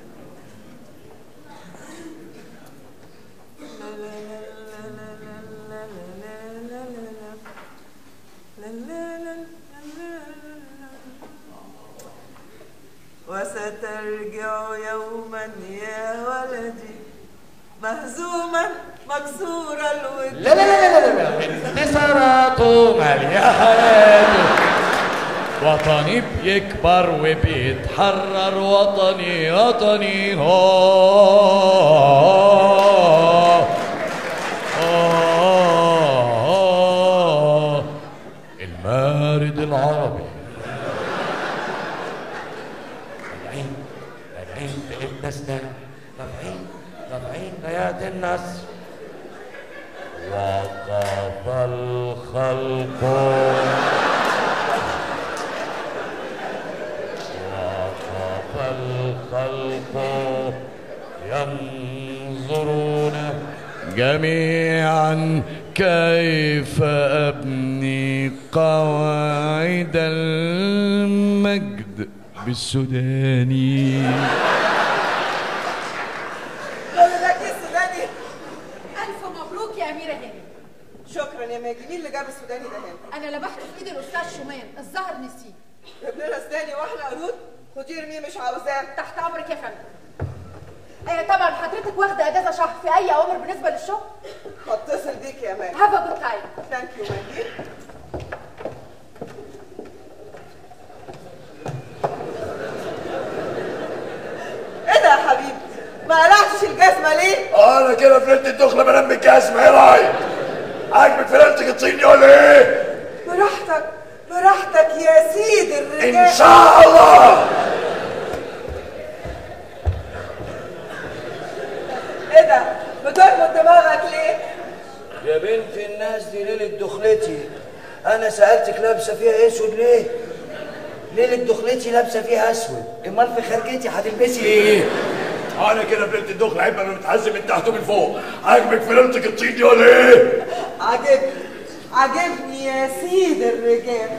وسترجع يوما يا ولدي مهزوما مكسور الود لا لا لا لا لا انتصاراته مالية حياته وطني بيكبر وبيتحرر وطني وطني هو آه المارد العربي راجعين راجعين بإبنسنا راجعين راجعين بيات النصر وقف الخلق وقف الخلق ينظرون جميعا كيف أبني قواعد المجد بالسوداني قول لك ايه السوداني الف مبروك يا اميره هانم شكرا يا ماجي مين اللي جاب السوداني ده هنا انا لبحت في ايد الاستاذ شومان الظهر نسيه جاب لنا سوداني واحلى قرود خدي ارميه مش عاوزاه تحت امرك يا فندم ايه طبعا حضرتك واخده اجازه شهر في اي اوامر بالنسبه للشغل هتصل بيك يا ماجي هاف ا جود تايم ثانك يو ماجي ايه ده يا حبيبي ما قلعتش الجزمه ليه انا كده في ليله الدخله بنام بالجزمه ايه رايك؟ عاجبك في ليلتك الطيني ولا ايه؟ براحتك براحتك يا سيد الرجال ان شاء الله ايه ده بتربط دماغك ليه يا بنت الناس دي ليلة دخلتي انا سألتك لابسة فيها اسود ليه ليلة دخلتي لابسة فيها اسود امال في خارجتي هتلبسي ايه انا كده في ليله الدخل عيب انا متحزم من تحت ومن فوق عاجبك في ليلتك الطين دي ولا ايه؟ عجبني عجبني يا سيد الرجال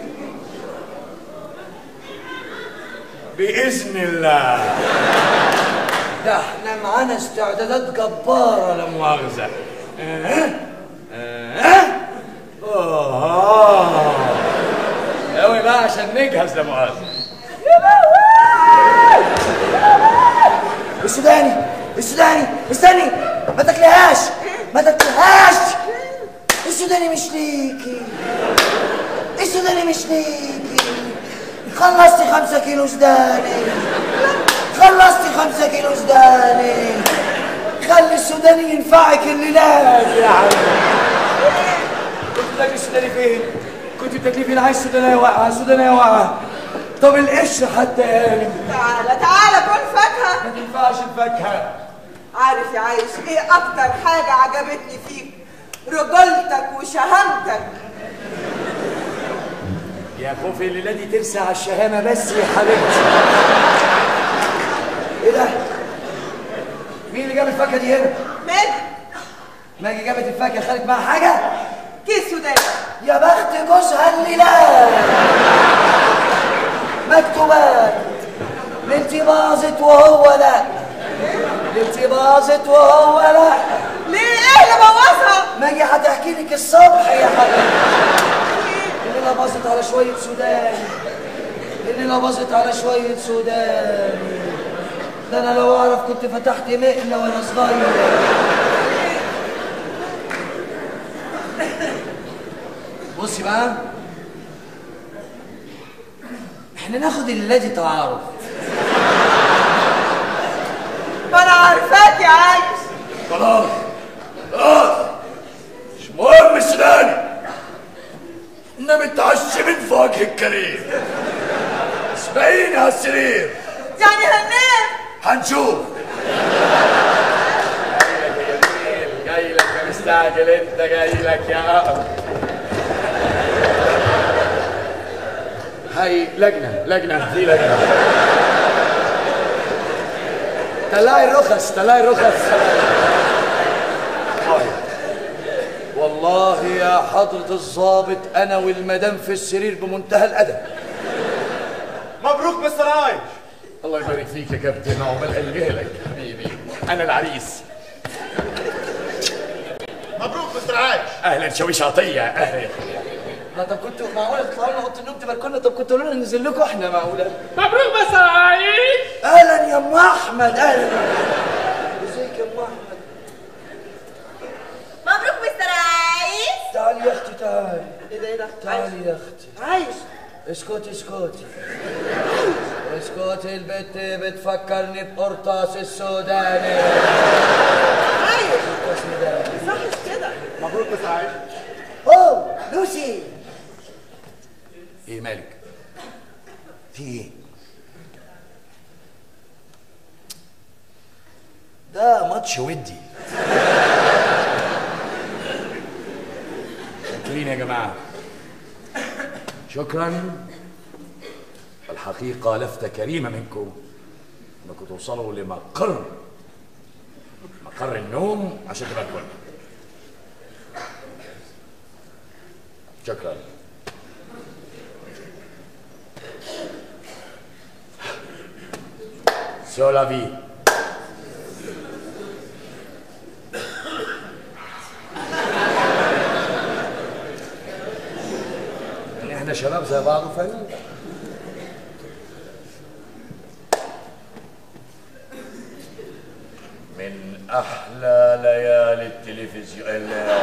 باذن الله ده احنا معانا استعدادات جبارة لا مؤاخذة اه اه اه قوي بقى عشان نجهز لا مؤاخذه السوداني السوداني استني ما تاكلهاش ما تاكلهاش السوداني مش ليكي السوداني مش ليكي خلصتي خمسة كيلو سوداني خلصتي خمسة كيلو سوداني خلي السوداني ينفعك الليلات يا عم كنت بتاكلي السوداني فين؟ كنت بتاكلي فين عايز سودانيه واقعه السودانيه واقعه طب القشر حتى يعني تعالى تعالى كل فاكهة ما تنفعش الفاكهه عارف يا عايش ايه اكتر حاجة عجبتني فيك رجولتك وشهامتك يا خوفي الليله دي ترسى على الشهامه بس يا حبيبتي ايه ده؟ مين اللي جاب الفاكهة دي هنا؟ ماجي ماجي جابت الفاكهة خدت معاها حاجة؟ كيس سوداني يا بخت جوزها الليلات مكتوبات ليلتي باظت وهو لا ليلتي باظت وهو لا ليه ايه اللي بوظها؟ ماجي هتحكي لك الصبح يا حبيبي الليلة باظت على شوية سوداني الليلة باظت على شوية سوداني ده انا لو اعرف كنت فتحت مقلة وانا صغير بصي بقى احنا ناخد الليلة دي تعارف ما انا عارفاك يا عايش خلاص خلاص مش مهم السوداني احنا متعشمين في وجه الكريم اسبقيني على السرير يعني هننام هنشوف جاي لك يا مستعجل انت جاي لك يا أقرب هاي لجنة لجنة في لجنة طلعي الرخص طلعي الرخص والله يا حضرة الضابط أنا والمدام في السرير بمنتهى الأدب مبروك مستر عايش الله يبارك فيك يا كابتن عقبال قلبي حبيبي انا العريس مبروك مستر عايش اهلا شويش عطيه اهلا لا طب كنتوا معقولة تطلعوا لنا اوضه النوم تباركونا طب كنتوا قولوا لنا ننزل لكم احنا معقولة مبروك مستر عايش أهلا يا أم أحمد أهلا ازيك يا أم أحمد مبروك مستر عايش تعالي يا أختي تعالي ايه ده ايه ده تعالي يا أختي عايش اسكتي اسكتي اسكتي البت بتفكرني بقرطاس السوداني عايش السوداني صحش كده مبروك مستر عايش اوه لوسي ايه مالك في ايه؟ ده ماتش ودي شاكرين يا جماعه شكرا الحقيقه لفته كريمه منكم انكم توصلوا لمقر مقر النوم عشان تبقى الكل شكرا سو لا في يعني احنا شباب زي بعض وفاهمين من احلى ليالي التلفزيون ال-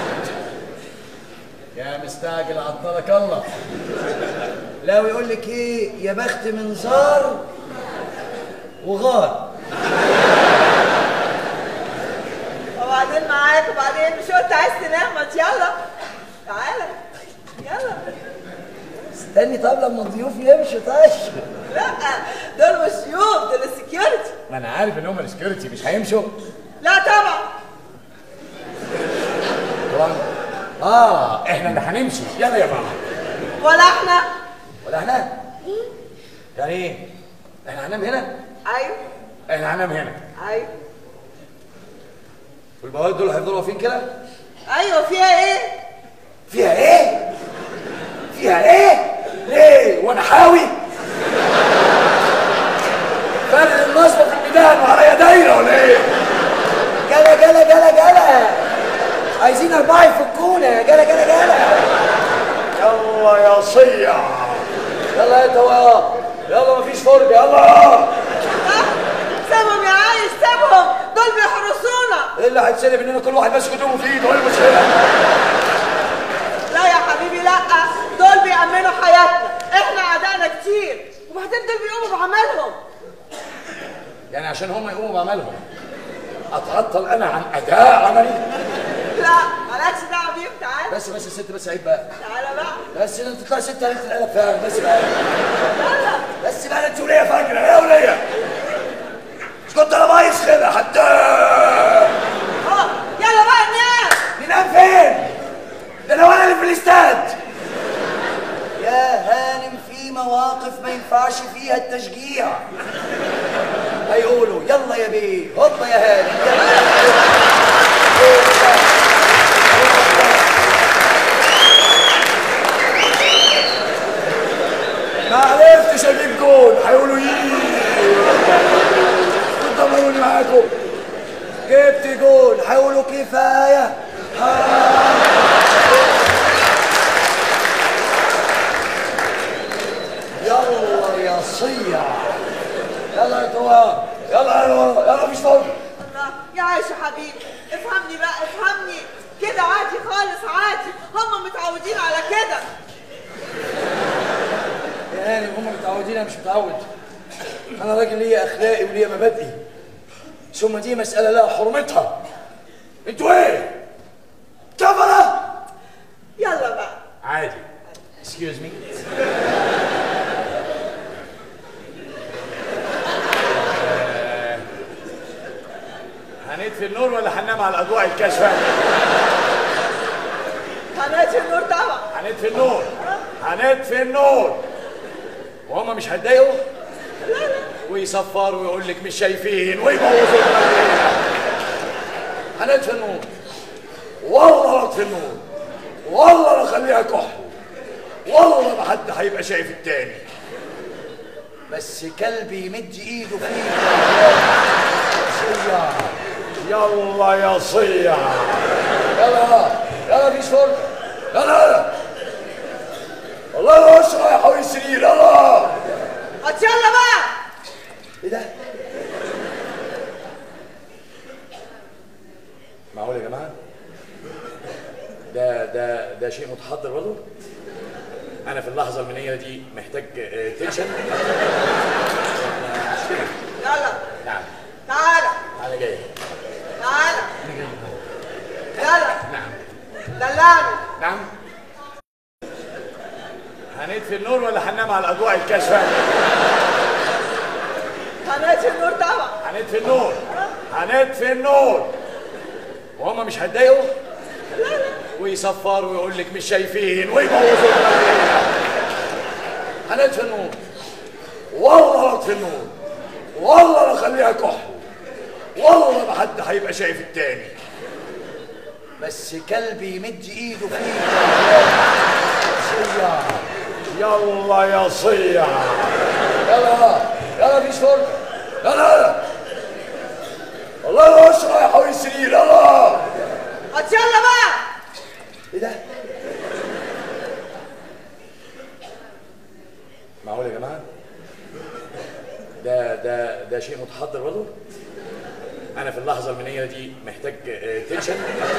يا مستعجل عطلك الله لا ويقول لك ايه يا بخت من زار وغار وبعدين معاك وبعدين مش قلت عايز تنام ما يلا تعالى يلا استني طب لما الضيوف يمشوا طيب لا دول مش ضيوف دول السكيورتي ما انا عارف ان هم السكيورتي مش هيمشوا لا طبعا طبعا اه احنا اللي هنمشي يلا يا ماما ولا احنا ولا احنا يعني ايه احنا هننام هنا ايوه احنا هننام هنا ايوه والبواب دول هيفضلوا واقفين كده ايوه فيها ايه فيها ايه فيها ايه ليه وانا حاوي فرق النصبه في الميدان وعليا دايره ولا ايه جلا جلا جلا جلا عايزين أربعة يفكونا جلا جلا جلا يلا يا صيع يلا يا تواب يلا مفيش فرجه يلا سيبهم يا عايش سيبهم دول بيحرسونا ايه اللي هيتسلب اننا كل واحد ماسك هدومه في ايده ايه المشكله لا يا حبيبي لا دول بيأمنوا حياتنا احنا اعدائنا كتير وبعدين دول بيقوموا بعملهم يعني عشان هم يقوموا بعملهم اتعطل انا عن اداء عملي لا مالكش دعوه بيهم تعالى بس بس يا ست بس عيب بقى تعالى بقى بس انت تطلع ست عليك القلب فعلا بس بقى بس بقى انت وليه فاكره يا وليه مش كنت انا بايظ كده حتى اه يلا بقى ننام ننام فين؟ ده انا وانا اللي في الاستاد يا هانم في مواقف ما ينفعش فيها التشجيع هيقولوا يلا يا بيه هوبا يا هانم يلا ما عرفتش اجيب جول هيقولوا يي تدمروني معاكم جبت جول هيقولوا كفايه يلا يا صيع يلا يا تواب يلا يلا يلا مفيش فرق الله يا عايش يا حبيبي افهمني بقى افهمني كده عادي خالص عادي هم متعودين على كده يا هاني هم متعودين انا مش متعود انا راجل ليا اخلاقي وليا مبادئي ثم دي مساله لها حرمتها انتوا ايه كفره يلا بقى عادي excuse me آه، هنطفي النور ولا هننام على الاضواء الكاشفه هنادي النور طبعا هنطفي النور هنطفي النور وهم مش هيتضايقوا ويصفروا ويقول لك مش شايفين ويبوظوا المدينة. هنطفي النور والله اطفي النور والله لا اخليها كحل والله ما حد هيبقى شايف التاني بس كلبي يمد ايده فيه صيع يلا يا صيع يلا يلا مفيش فرق يلا يلا والله انا وش رايح حوالي السرير يلا هات يلا بقى ايه ده؟ معقول يا جماعه؟ ده ده ده شيء متحضر برضه؟ انا في اللحظه المنيه دي محتاج آه، تنشن يلا نعم تعالى انا جاي تعالى يلا نعم دلعني نعم هنطفي النور ولا هننام على الاضواء الكاشفه؟ هنادي النور طبعا هنطفي النور هنطفي النور وهم مش هيتضايقوا ويصفروا ويقول لك مش شايفين ويبوظوا المدينة. هنطفي النور والله لا اطفي النور والله لا اخليها كحل والله ما حد هيبقى شايف التاني بس كلبي يمد ايده فيه صيع يلا يا صيع يلا يلا مفيش فرق يلا يلا والله انا وش رايح حوالي السرير يلا هات يلا بقى ايه ده؟ معقول يا جماعه؟ ده ده ده شيء متحضر برضه؟ انا في اللحظه المنيه دي محتاج آه، تنشن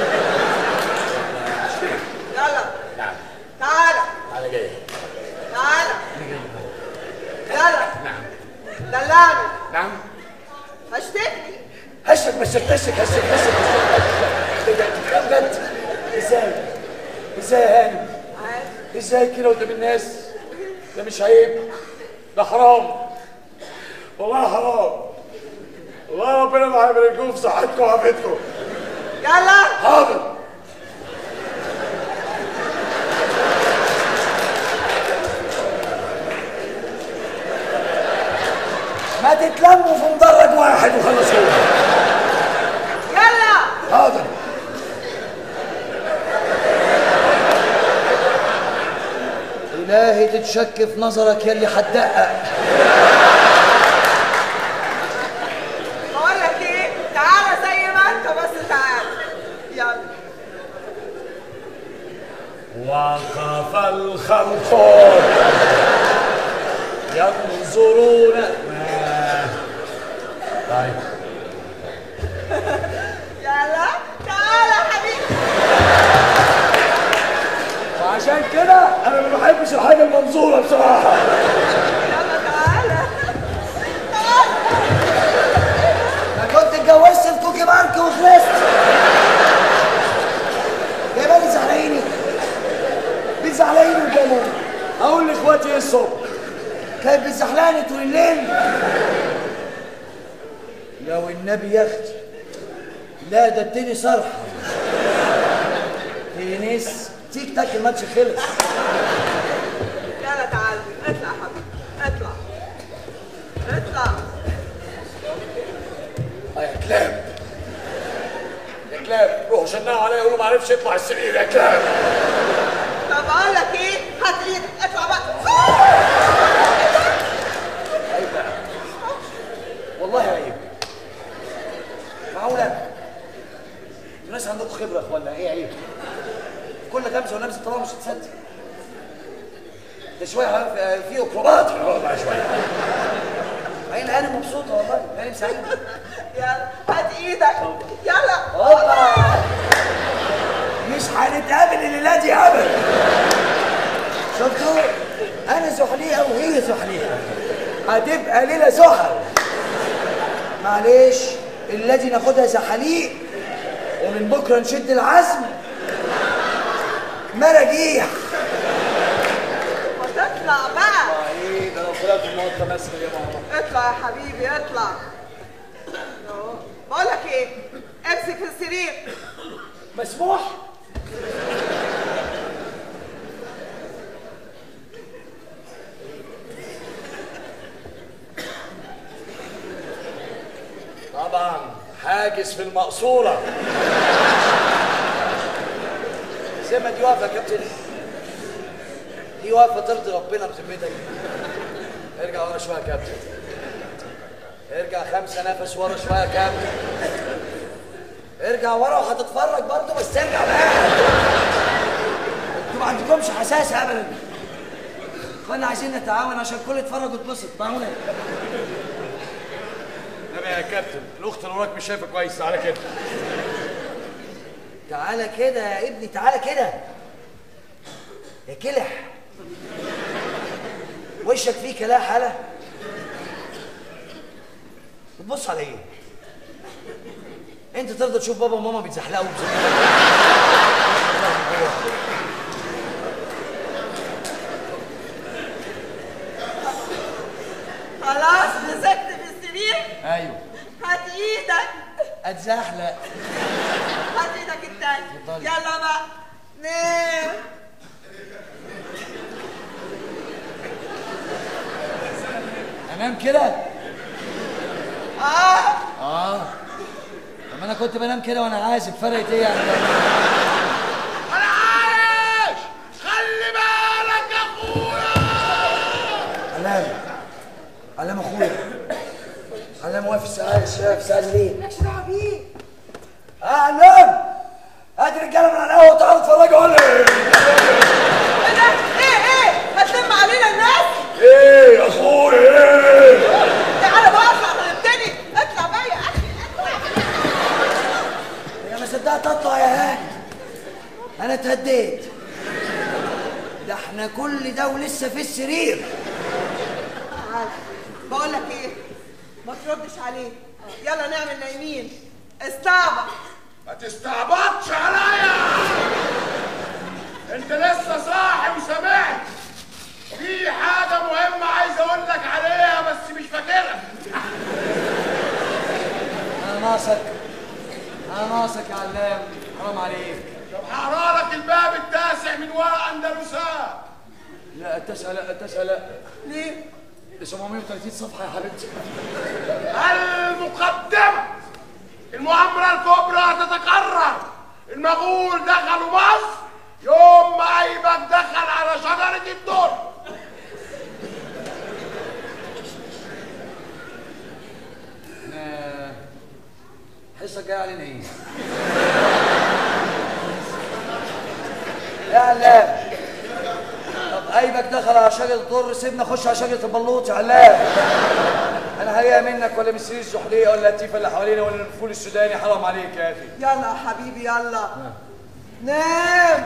يلا نعم تعالى انا جاي تعالى يلا نعم دلعني نعم هشتكي هشك مشك هشك هشك هشك هشك بجد ازاي؟ ازاي يا هاني؟ ازاي كده قدام الناس؟ ده مش عيب ده حرام والله حرام والله ربنا ما هيبارككم في صحتكم وعافيتكم يلا حاضر هتتلموا في مدرج واحد وخلصوه يلا حاضر إلهي تتشك في نظرك يلي هتدقق بقول لك ايه تعالى زي ما انت بس تعالى يلا وقف الخلق ينظرون طيب يلا تعالى يا حبيبي وعشان كده انا ما بحبش الحاجه المنظوره بصراحه يلا تعالى ما كنت اتجوزت في كوكي بارك وخلصت جايبه لي زعلاني بتزعلاني وجنون اقول لاخواتي ايه الصبح كانت بتزحلقني طول الليل لو النبي يا اختي لا ده اديني صرحه تنس تيك تاك الماتش خلص يلا تعالى اطلع يا حبيبي اطلع اطلع يا كلاب يا كلاب روحوا شنقوا عليا يقولوا ما عرفش يطلع السرير يا كلاب طب اقول لك ايه هات ايدك اطلع بقى والله عيب معقولة الناس عندكم خبرة يا اخوانا ايه عيب كل غمزة ولمسة طبعا مش هتصدق ده شوية في- في اكروبات في الوضع شوية عين انا مبسوطة والله انا سعيد يلا هات ايدك يلا هوبا مش هنتقابل الليلة دي ابدا شفتوا انا زحليقة وهي زحليقة هتبقى ليلة زحل معلش الذي ناخدها زحاليق ومن بكره نشد العزم مراجيح وتطلع بقى ايه ده لو طلعت النهارده مثلا يا ماما اطلع يا حبيبي اطلع أهو. بقول لك ايه امسك في السرير مسموح طبعا حاجز في المقصورة زي ما دي واقفه يا كابتن دي واقفه ترضي ربنا بذمتك ارجع ورا شوية يا كابتن ارجع خمسة نفس ورا شوية يا كابتن ارجع ورا وهتتفرج برضه بس ارجع بقى انتوا ما عندكمش حساسه ابدا اخوانا عايزين نتعاون عشان الكل يتفرج ويتبسط معقوله نبي يا كابتن الاخت اللي وراك مش شايفه كويس تعالى كده تعالى كده يا ابني تعالى كده يا كلح وشك فيه كلاح هلا بتبص على ايه انت ترضى تشوف بابا وماما بيتزحلقوا بزميلك خلاص مسكت في السرير ايوه هات ايدك اتزحلق هات ايدك التاني اتفضلي. يلا بقى نام انام كده اه اه طب انا كنت بنام كده وانا عازب فرقت ايه يعني انا عايش خلي بالك يا اخويا علام علام اخويا علام واقف ساعة شايف ساعة ليه؟ مالكش دعوه بيه اه علام هات رجاله من على القهوه تعالوا اتفرجوا قول لي ايه ده ايه ايه هتلم علينا الناس ايه يا اخويا ايه تعالى بقى اطلع غلبتني اطلع بقى يا اخي يا ما صدقت اطلع يا هاني انا اتهديت ده احنا كل ده ولسه في السرير تعالى بقول لك ايه ما تردش عليه يلا نعمل نايمين استعبط ما تستعبطش عليا انت لسه صاحي وسامعني في حاجه مهمه عايز اقول لك عليها بس مش فاكرها انا ناقصك انا ناقصك يا علام حرام عليك طب هقرا لك الباب التاسع من ورق اندلسان لا التسأل لا التسأل لا ليه 730 صفحه يا حبيبتي المقدمة المؤامرة الكبرى تتكرر المغول دخلوا مصر يوم ما أيبك دخل على شجرة الدر آه، الحصه الجايه علينا ايه؟ يا علام طب ايبك دخل على شجره الضر سيبنا نخش على شجره البلوط يا علام انا هلاقيها منك ولا من سرير الزحليه ولا التيفه اللي حوالينا ولا الفول السوداني حرام عليك يا اخي يلا يا حبيبي يلا نام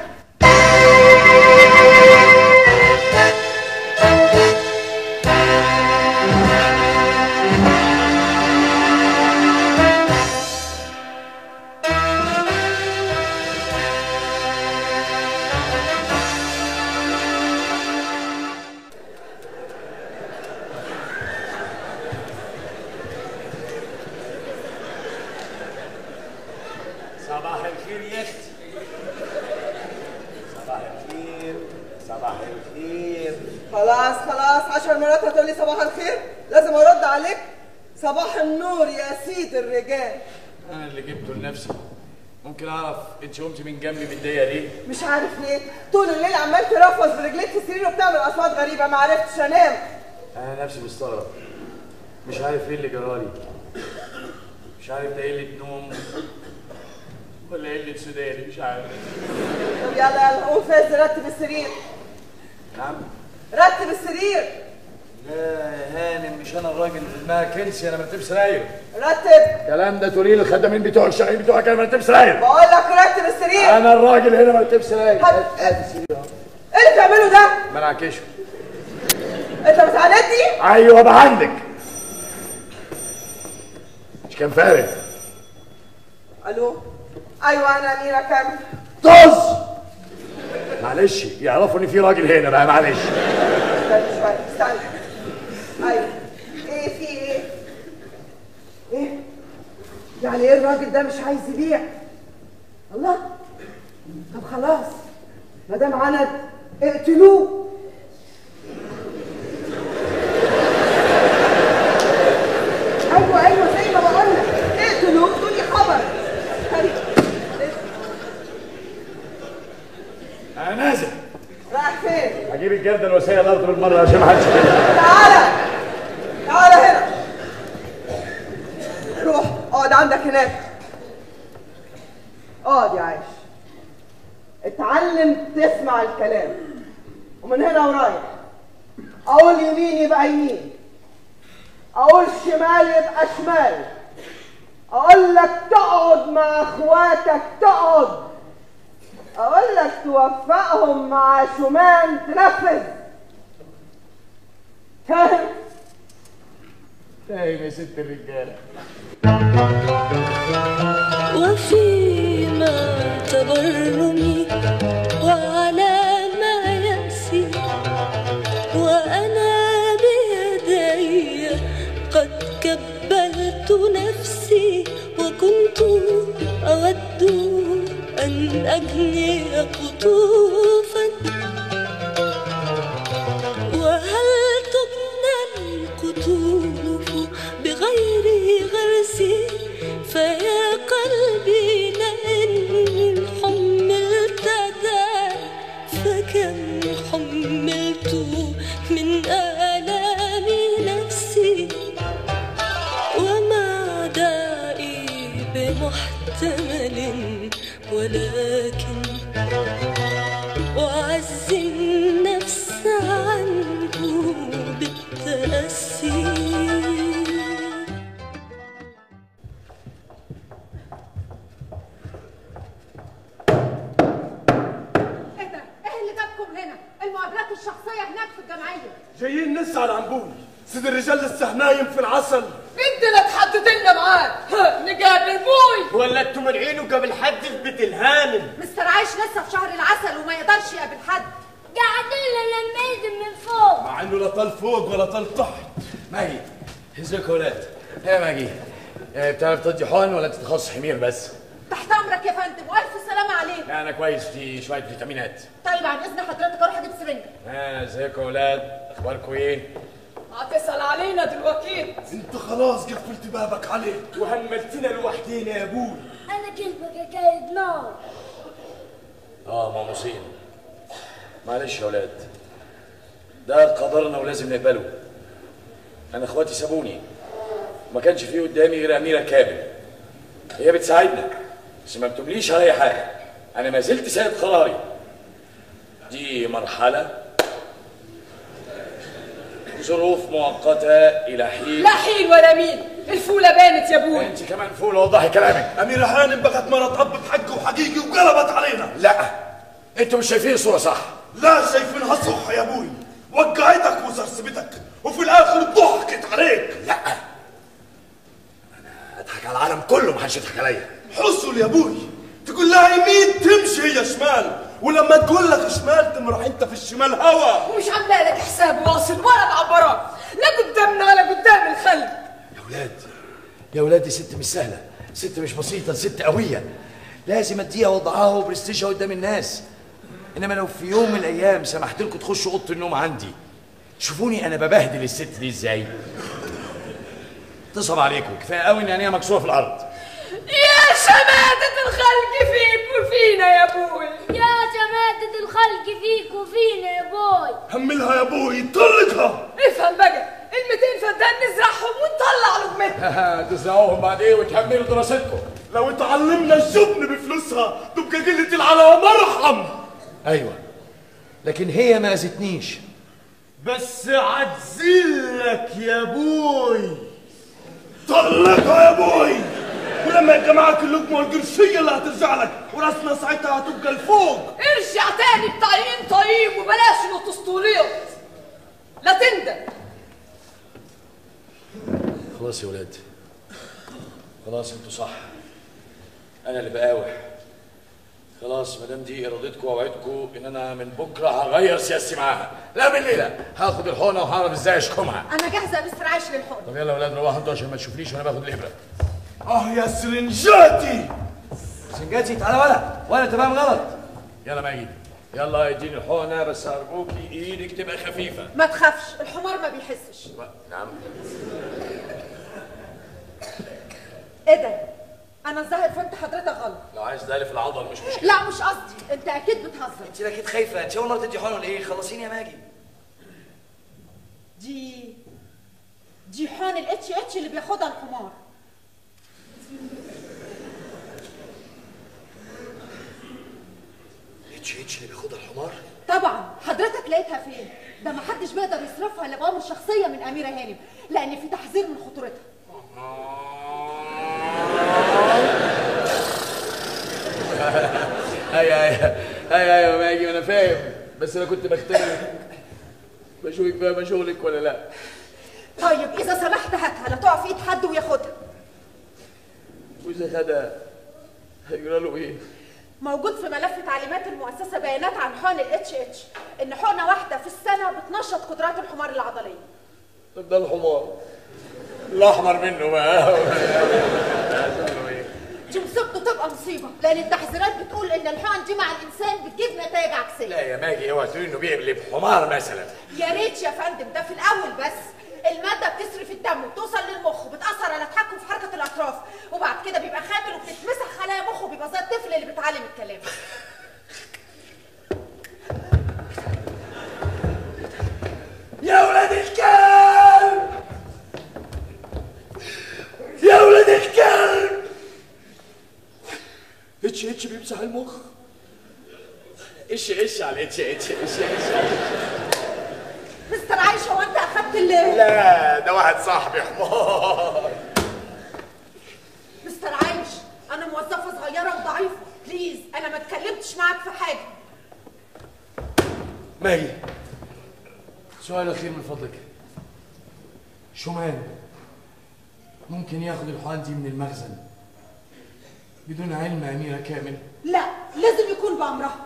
صباح الخير يا اختي صباح الخير صباح الخير خلاص خلاص عشر مرات هتقولي صباح الخير لازم ارد عليك صباح النور يا سيد الرجال انا اللي جبته لنفسي ممكن اعرف انت قمتي من جنبي بالدقيقه دي مش عارف ليه طول الليل عمال ترفس برجليك في السرير وبتعمل اصوات غريبه ما عرفتش انام انا نفسي مستغرب مش عارف ايه اللي جرالي مش عارف ده قله نوم ولا قله سوداني مش عارف طب يلا يلا قوم فاز رتب السرير نعم رتب السرير لا يا هانم مش انا الراجل ما كنسي انا مرتب سراير رتب الكلام ده تقولي للخدامين بتوع الشغالين بتوعك انا مرتب سراير بقول لك رتب السرير انا الراجل هنا مرتب سراير هات- ادي السرير اهو ايه اللي بتعمله ده؟ ما انا عكشه انت بتعاندني؟ ايوه بقى عندك مش كان فارق الو ايوه انا اميره كامل طز معلش يعرفوا ان في راجل هنا بقى معلش استنى شويه استنى ايوه ايه في ايه؟ ايه؟ يعني ايه الراجل ده مش عايز يبيع؟ الله طب خلاص ما دام عند اقتلوه ايوه ايوه زي ما بقول لك اقتلوه ادوني خبر انا نازل رايح فين؟ هجيب الجردل الوسيله الارض بالمره عشان ما حدش يشوفها. تعالى تعالى هنا روح اقعد عندك هناك اقعد يا عايش اتعلم تسمع الكلام ومن هنا ورايح اقول يمين يبقى يمين اقول شمال يبقى شمال اقول لك تقعد مع اخواتك تقعد اقول لك توفقهم مع شومان تنفذ فاهم فاهم يا ست الرجاله وفيما تبرمي وعلى ما يأسي وأنا بيدي قد كبلت نفسي وكنت أود أن أجني قطوفا وهل تبنى القطوف بغير غرسي فيا قلبي لئن حملت ذا فكم حملت من آلام نفسي وما دائي بمحتمل ولكن وعز النفس عنه بالتأسي ايه ده؟ ايه اللي جابكم هنا؟ المقابلات الشخصية هناك في الجمعية جايين نسعى العنبول سيد الرجال لسه نايم في العسل انت اللي تحدد لنا معاد ها، نقابل بوي ولا انتوا منعينه قبل حد في بيت الهانم مستر عايش لسه في شهر العسل وما يقدرش يقابل حد قاعدين لما ينزل من فوق مع انه لا طال فوق ولا طال تحت ماجي ازيك يا ولاد يا ماجي آه، بتعرف تدي حقن ولا تتخصص حمير بس؟ تحت امرك يا فندم والف سلامة عليك لا انا كويس في شويه فيتامينات طيب عن اذن حضرتك اروح اجيب سرنجة ها ازيكم يا ولاد اخباركم ايه؟ هتسأل علينا دلوقتي انت خلاص قفلت بابك عليه وهملتنا لوحدينا يا ابوي انا كلبك يا كايد نار اه ماموسين معلش يا ولاد ده قدرنا ولازم نقبله انا اخواتي سابوني ما كانش فيه قدامي غير اميره كامل هي بتساعدنا بس ما بتمليش على اي حاجه انا ما زلت سيد قراري دي مرحله ظروف مؤقته الى حين لا حين ولا مين الفولة بانت يا ابوي انت كمان فول وضحي كلامك أميرة هانم بقت مرة أب بحق وحقيقي وقلبت علينا لا انتوا مش شايفين الصوره صح لا شايفينها صح يا ابوي وقعتك وسرسبتك وفي الآخر ضحكت عليك لا اضحك على العالم كله ما حدش يضحك عليا حصل يا ابوي تقول لها يمين تمشي هي شمال ولما تقول لك شمال تمرح انت في الشمال هوا ومش عامله لك حساب واصل ولا معبرات لا قدامنا ولا قدام الخلق يا ولاد يا ولاد دي ست مش سهله ست مش بسيطه ست قويه لازم اديها وضعها وبرستيجها قدام الناس انما لو في يوم من الايام سمحت لكم تخشوا اوضه النوم عندي شوفوني انا ببهدل الست دي ازاي تصعب عليكم كفايه قوي ان عينيها مكسوره في الارض يا شماتة الخلق فيك وفينا يا ابوي يا جماعة الخلق فيك وفينا يا بوي هملها يا ابوي طلقها افهم بقى ال 200 فدان نزرعهم ونطلع لقمتنا تزرعوهم بعدين وتكملوا دراستكم لو اتعلمنا الجبن بفلوسها تبقى قلة العلاوة مرحم ايوه لكن هي ما اذتنيش بس عتزلك يا ابوي طلقها يا ابوي ولما يبقى معاك اللقمة والقرشية اللي هترجع لك وراسنا ساعتها هتبقى لفوق ارجع تاني بطريقين طيب وبلاش الاسطوليات لا تندم خلاص يا ولاد خلاص انتوا صح انا اللي بقاوح خلاص ما دام دي ارادتكم واوعدكم ان انا من بكره هغير سياستي معاها لا من الليله هاخد الحقنه وهعرف ازاي اشكمها انا جاهزه يا مستر عايش للحقن طب يلا يا ولاد روحوا انتوا عشان ما تشوفنيش وانا باخد الابره اه يا سرنجاتي سنجاتي تعالى ولا ولا انت فاهم غلط يلا ماجد يلا اديني الحقنه بس ارجوكي ايدك تبقى خفيفه ما تخافش الحمار ما بيحسش نعم ايه ده انا الظاهر فهمت حضرتك غلط لو عايز دالي في العضل مش مشكله لا مش قصدي انت اكيد بتهزر انت اكيد خايفه انت اول مره تدي حقن ولا ايه خلصيني يا ماجي دي دي حقن الاتش اتش اللي بياخدها الحمار اتش اتش اللي بياخدها الحمار طبعا حضرتك لقيتها فين ده ما حدش بيقدر يصرفها الا بامر شخصيه من اميره هانم لان في تحذير من خطورتها ايوه ايوه ايوه ايوه ماجي انا فاهم بس انا كنت بختبر بشوفك فاهمه شغلك ولا لا طيب اذا سمحت هاتها لا تقع في ايد حد وياخدها واذا خدها هيجرى له ايه؟ موجود في ملف تعليمات المؤسسه بيانات عن حقن الاتش اتش ان حقنه واحده في السنه بتنشط قدرات الحمار العضليه طب ده الحمار الاحمر منه بقى دي مصيبته تبقى مصيبه لان التحذيرات بتقول ان الحقن دي مع الانسان بتجيب نتائج عكسيه لا يا ماجي اوعى تقولي انه بيقلب حمار مثلا يا ريت يا فندم ده في الاول بس المادة بتسري في الدم وبتوصل للمخ وبتأثر على التحكم في حركة الأطراف وبعد كده بيبقى خامل وبتتمسح خلايا مخه بيبقى زي الطفل اللي بيتعلم الكلام يا ولاد الكلب يا ولاد الكلب اتش اتش بيمسح المخ ايش ايش على اتش اتش ايش ايش على مستر عايش هو أنت أخدت ال لا ده واحد صاحبي حمار مستر عايش أنا موظفة صغيرة وضعيفة بليز أنا ما اتكلمتش معاك في حاجة ماجي سؤال اخير من فضلك شومان ممكن ياخد الحقن دي من المخزن بدون علم اميره كامل لا لازم يكون بأمرها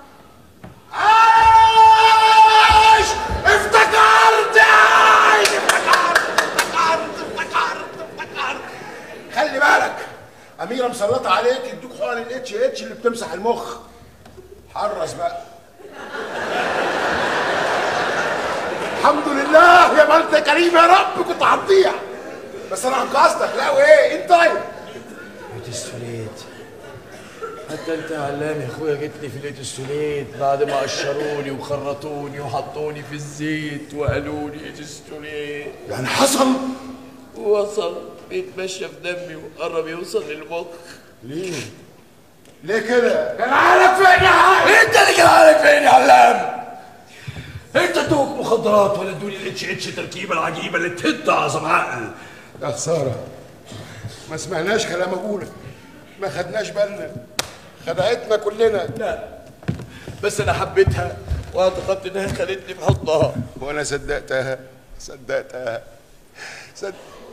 عايش افتكرت عايش افتكرت افتكرت افتكرت افتكرت خلي بالك اميره مسلطه عليك يدوك حقن الاتش اتش اللي بتمسح المخ حرص بقى الحمد لله بالله يا ما انت كريم يا رب كنت هتضيع بس انا انقذتك لا وايه انت طيب السوليت حتى انت يا علام يا اخويا جيتني في ليت السوليت بعد ما قشروني وخرطوني وحطوني في الزيت وقالوا لي ايت السوليت يعني حصل وصل بيتمشى في دمي وقرب يوصل للمخ ليه؟ ليه كده؟ كان عقلك فين يا عم؟ انت اللي كان عقلك فين يا علام؟ انت ادوك مخدرات ولا ادوني الاتش اتش التركيبه العجيبه اللي تهد اعظم عقل يا خساره ما سمعناش كلام ابونا ما خدناش بالنا خدعتنا كلنا لا بس انا حبيتها واعتقدت انها خدتني في حضنها وانا صدقتها صدقتها صدق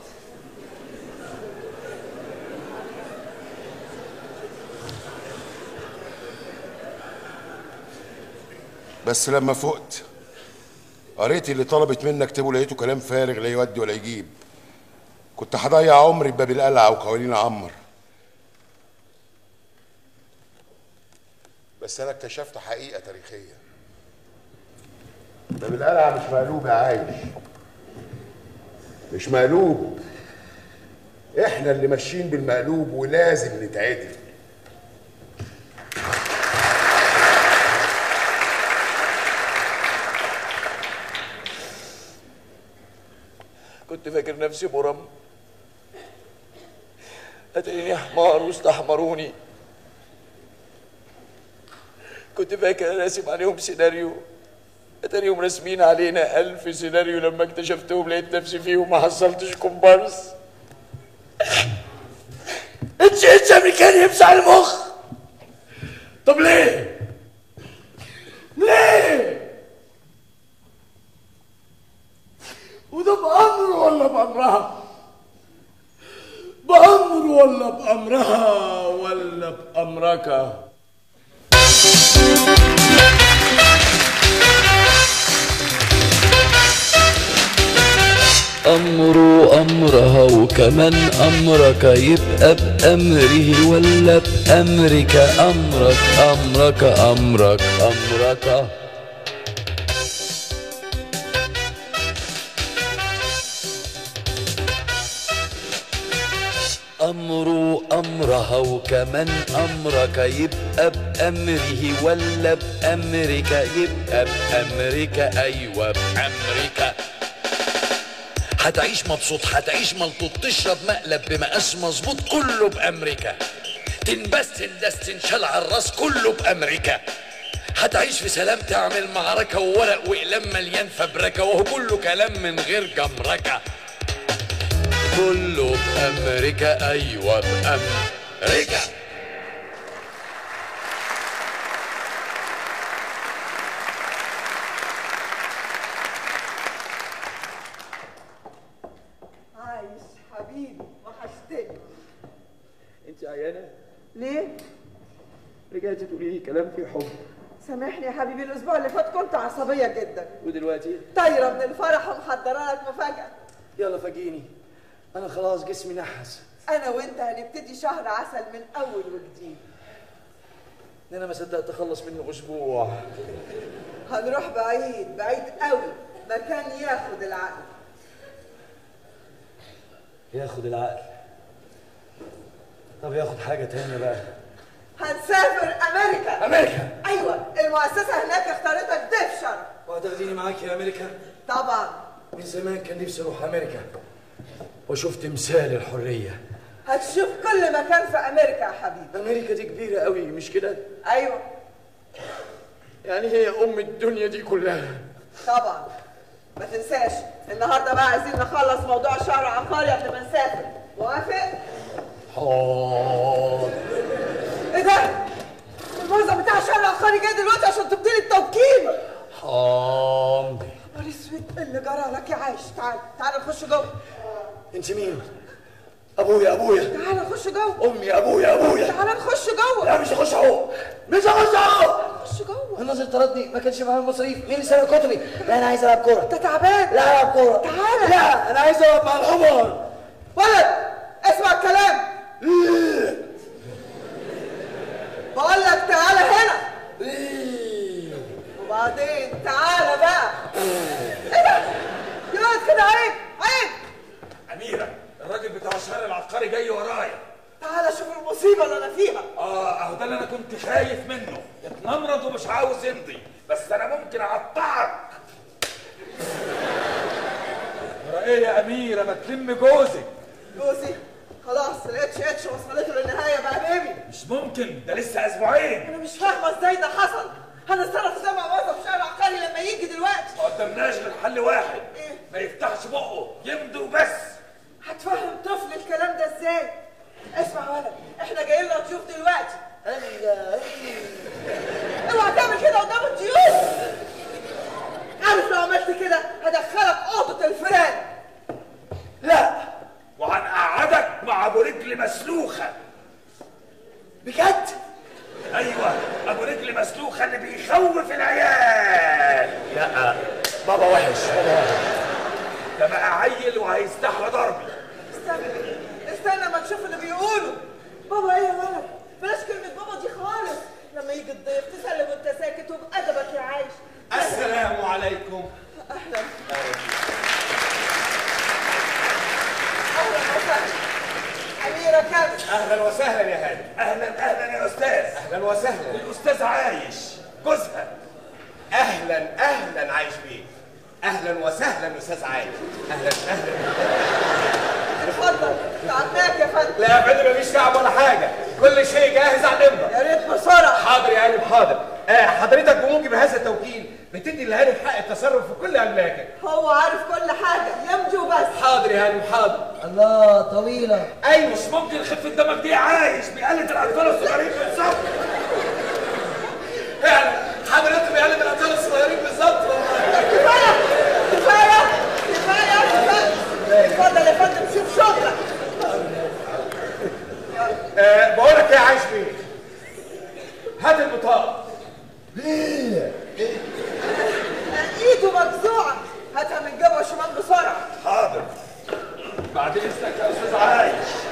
بس لما فقت قريت اللي طلبت منك اكتبه لقيته كلام فارغ لا يودي ولا يجيب كنت هضيع عمري بباب القلعه وقوانين عمر بس انا اكتشفت حقيقه تاريخيه باب القلعه مش مقلوب يا عايش مش مقلوب احنا اللي ماشيين بالمقلوب ولازم نتعدل كنت فاكر نفسي مرم اتريني حمار واستحمروني كنت فاكر راسم عليهم سيناريو اتاريهم راسمين علينا ألف سيناريو لما اكتشفتهم لقيت نفسي فيهم ما حصلتش كومبارس اتش اتش امريكاني يمسح المخ طب ليه؟ ليه؟ وده بأمر ولا بأمرها؟ بأمر ولا بأمرها ولا بأمرك؟ أمره أمرها وكمان أمرك يبقى بأمره ولا بأمرك أمرك أمرك أمرك أمرك أمره أمرها وكمان أمرك يبقى بأمره ولا بأمرك يبقى بأمرك أيوة بأمرك هتعيش مبسوط هتعيش ملطوط تشرب مقلب بمقاس مظبوط كله بأمريكا تنبس تندس تنشال على الراس كله بأمريكا هتعيش في سلام تعمل معركة وورق وإقلام مليان فبركة وهو كله كلام من غير جمركة كله بأمريكا أيوة بأمريكا عايش حبيبي وحشتني انت عيانة ليه؟ رجعتي تقولي لي كلام فيه حب سامحني يا حبيبي الاسبوع اللي فات كنت عصبيه جدا ودلوقتي طايره من الفرح ومحضره لك مفاجاه يلا فاجئيني انا خلاص جسمي نحس انا وانت هنبتدي شهر عسل من اول وجديد ان انا ما صدقت اخلص منه اسبوع هنروح بعيد بعيد قوي مكان ياخد العقل ياخد العقل طب ياخد حاجة تانية بقى هنسافر امريكا أمريكا؟ ايوه المؤسسه هناك اختارتك ضيف شرف وهتاخديني معاكي يا امريكا طبعا من زمان كان نفسي اروح امريكا واشوف تمثال الحرية هتشوف كل مكان في امريكا يا حبيبي امريكا دي كبيرة قوي مش كده ايوه يعني هي ام الدنيا دي كلها طبعا ما تنساش النهارده بقى عايزين نخلص موضوع الشهر العقاري قبل ما نسافر موافق؟ حاضر ايه ده؟ الموظف بتاع الشهر العقاري جاي دلوقتي عشان تبدي لي التوكيل حاضر نهار اسود إيه اللي جرى لك يا عايش تعال تعال نخش جوه انت مين ابويا ابويا تعال نخش جوه امي ابويا ابويا تعال نخش جوه لا مش هخش اهو مش هخش اهو نخش جوه الناظر طردني ما كانش معايا مصاريف مين اللي سرق كتبي لا انا عايز العب كوره انت تعبان لا العب كوره تعال لا انا عايز العب مع الحمار ولد اسمع الكلام بقول لك تعالى هنا وبعدين تعالى بقى ايه ده؟ كده عيب عيب اميره الراجل بتاع الشهر العقاري جاي ورايا تعالى شوف المصيبه اللي انا فيها اه اهو ده اللي انا كنت خايف منه اتنمرض ومش عاوز يمضي بس انا ممكن اقطعك ترى ايه يا اميره ما تلم جوزك جوزي خلاص الاتش اتش وصلته للنهايه بقى بيبي مش ممكن ده لسه اسبوعين انا مش فاهمه ازاي ده حصل هنتصرف ازاي مع موظف شارع عقاري لما يجي دلوقتي ما قدامناش غير حل واحد ما يفتحش بقه يمضي وبس هتفهم طفل الكلام ده ازاي اسمع يا ولد احنا جايين لك ضيوف دلوقتي اوعى تعمل كده قدام الضيوف عارف لو عملت كده هدخلك اوضه الفيران لا وهنقعدك مع ابو رجل مسلوخه بجد ايوه ابو رجل مسلوخه اللي بيخوف العيال لا بابا وحش ده بقى عيل وهيستحلى ضربي استنى استنى ما نشوف اللي بيقولوا بابا ايه يا ولد بلاش كلمه بابا دي خالص لما يجي الضيف تسلم وانت ساكت وبأدبك يا عايش السلام عليكم اهلا اهلا وسهلا اميره كامل اهلا وسهلا يا هاني اهلا اهلا يا استاذ اهلا وسهلا الاستاذ عايش جوزها اهلا اهلا عايش بيه اهلا وسهلا استاذ عايش اهلا اهلا اتفضل تعبناك يا فندم لا يا فندم مفيش تعب ولا حاجه كل شيء جاهز على الامضه يا ريت بسرعه حاضر يا هانم حاضر آه حضرتك بموجب هذا التوكيل بتدي لهانم حق التصرف في كل املاكك هو عارف كل حاجه يمضي وبس حاضر يا هانم حاضر الله طويلة ايوه مش ممكن خفه دمك دي عايش بيقلد الاطفال الصغيرين بالظبط فعلا حضرتك بيقلد الاطفال الصغيرين بالظبط والله كفايه كفايه كفايه كفايه اتفضل يا فندم شوف شغلك آه بقول لك يا عايش بيه هات البطاقه ليه؟ ايده مجزوعه هاتها من جبهه شمال بسرعه حاضر بعد اذنك يا استاذ عايش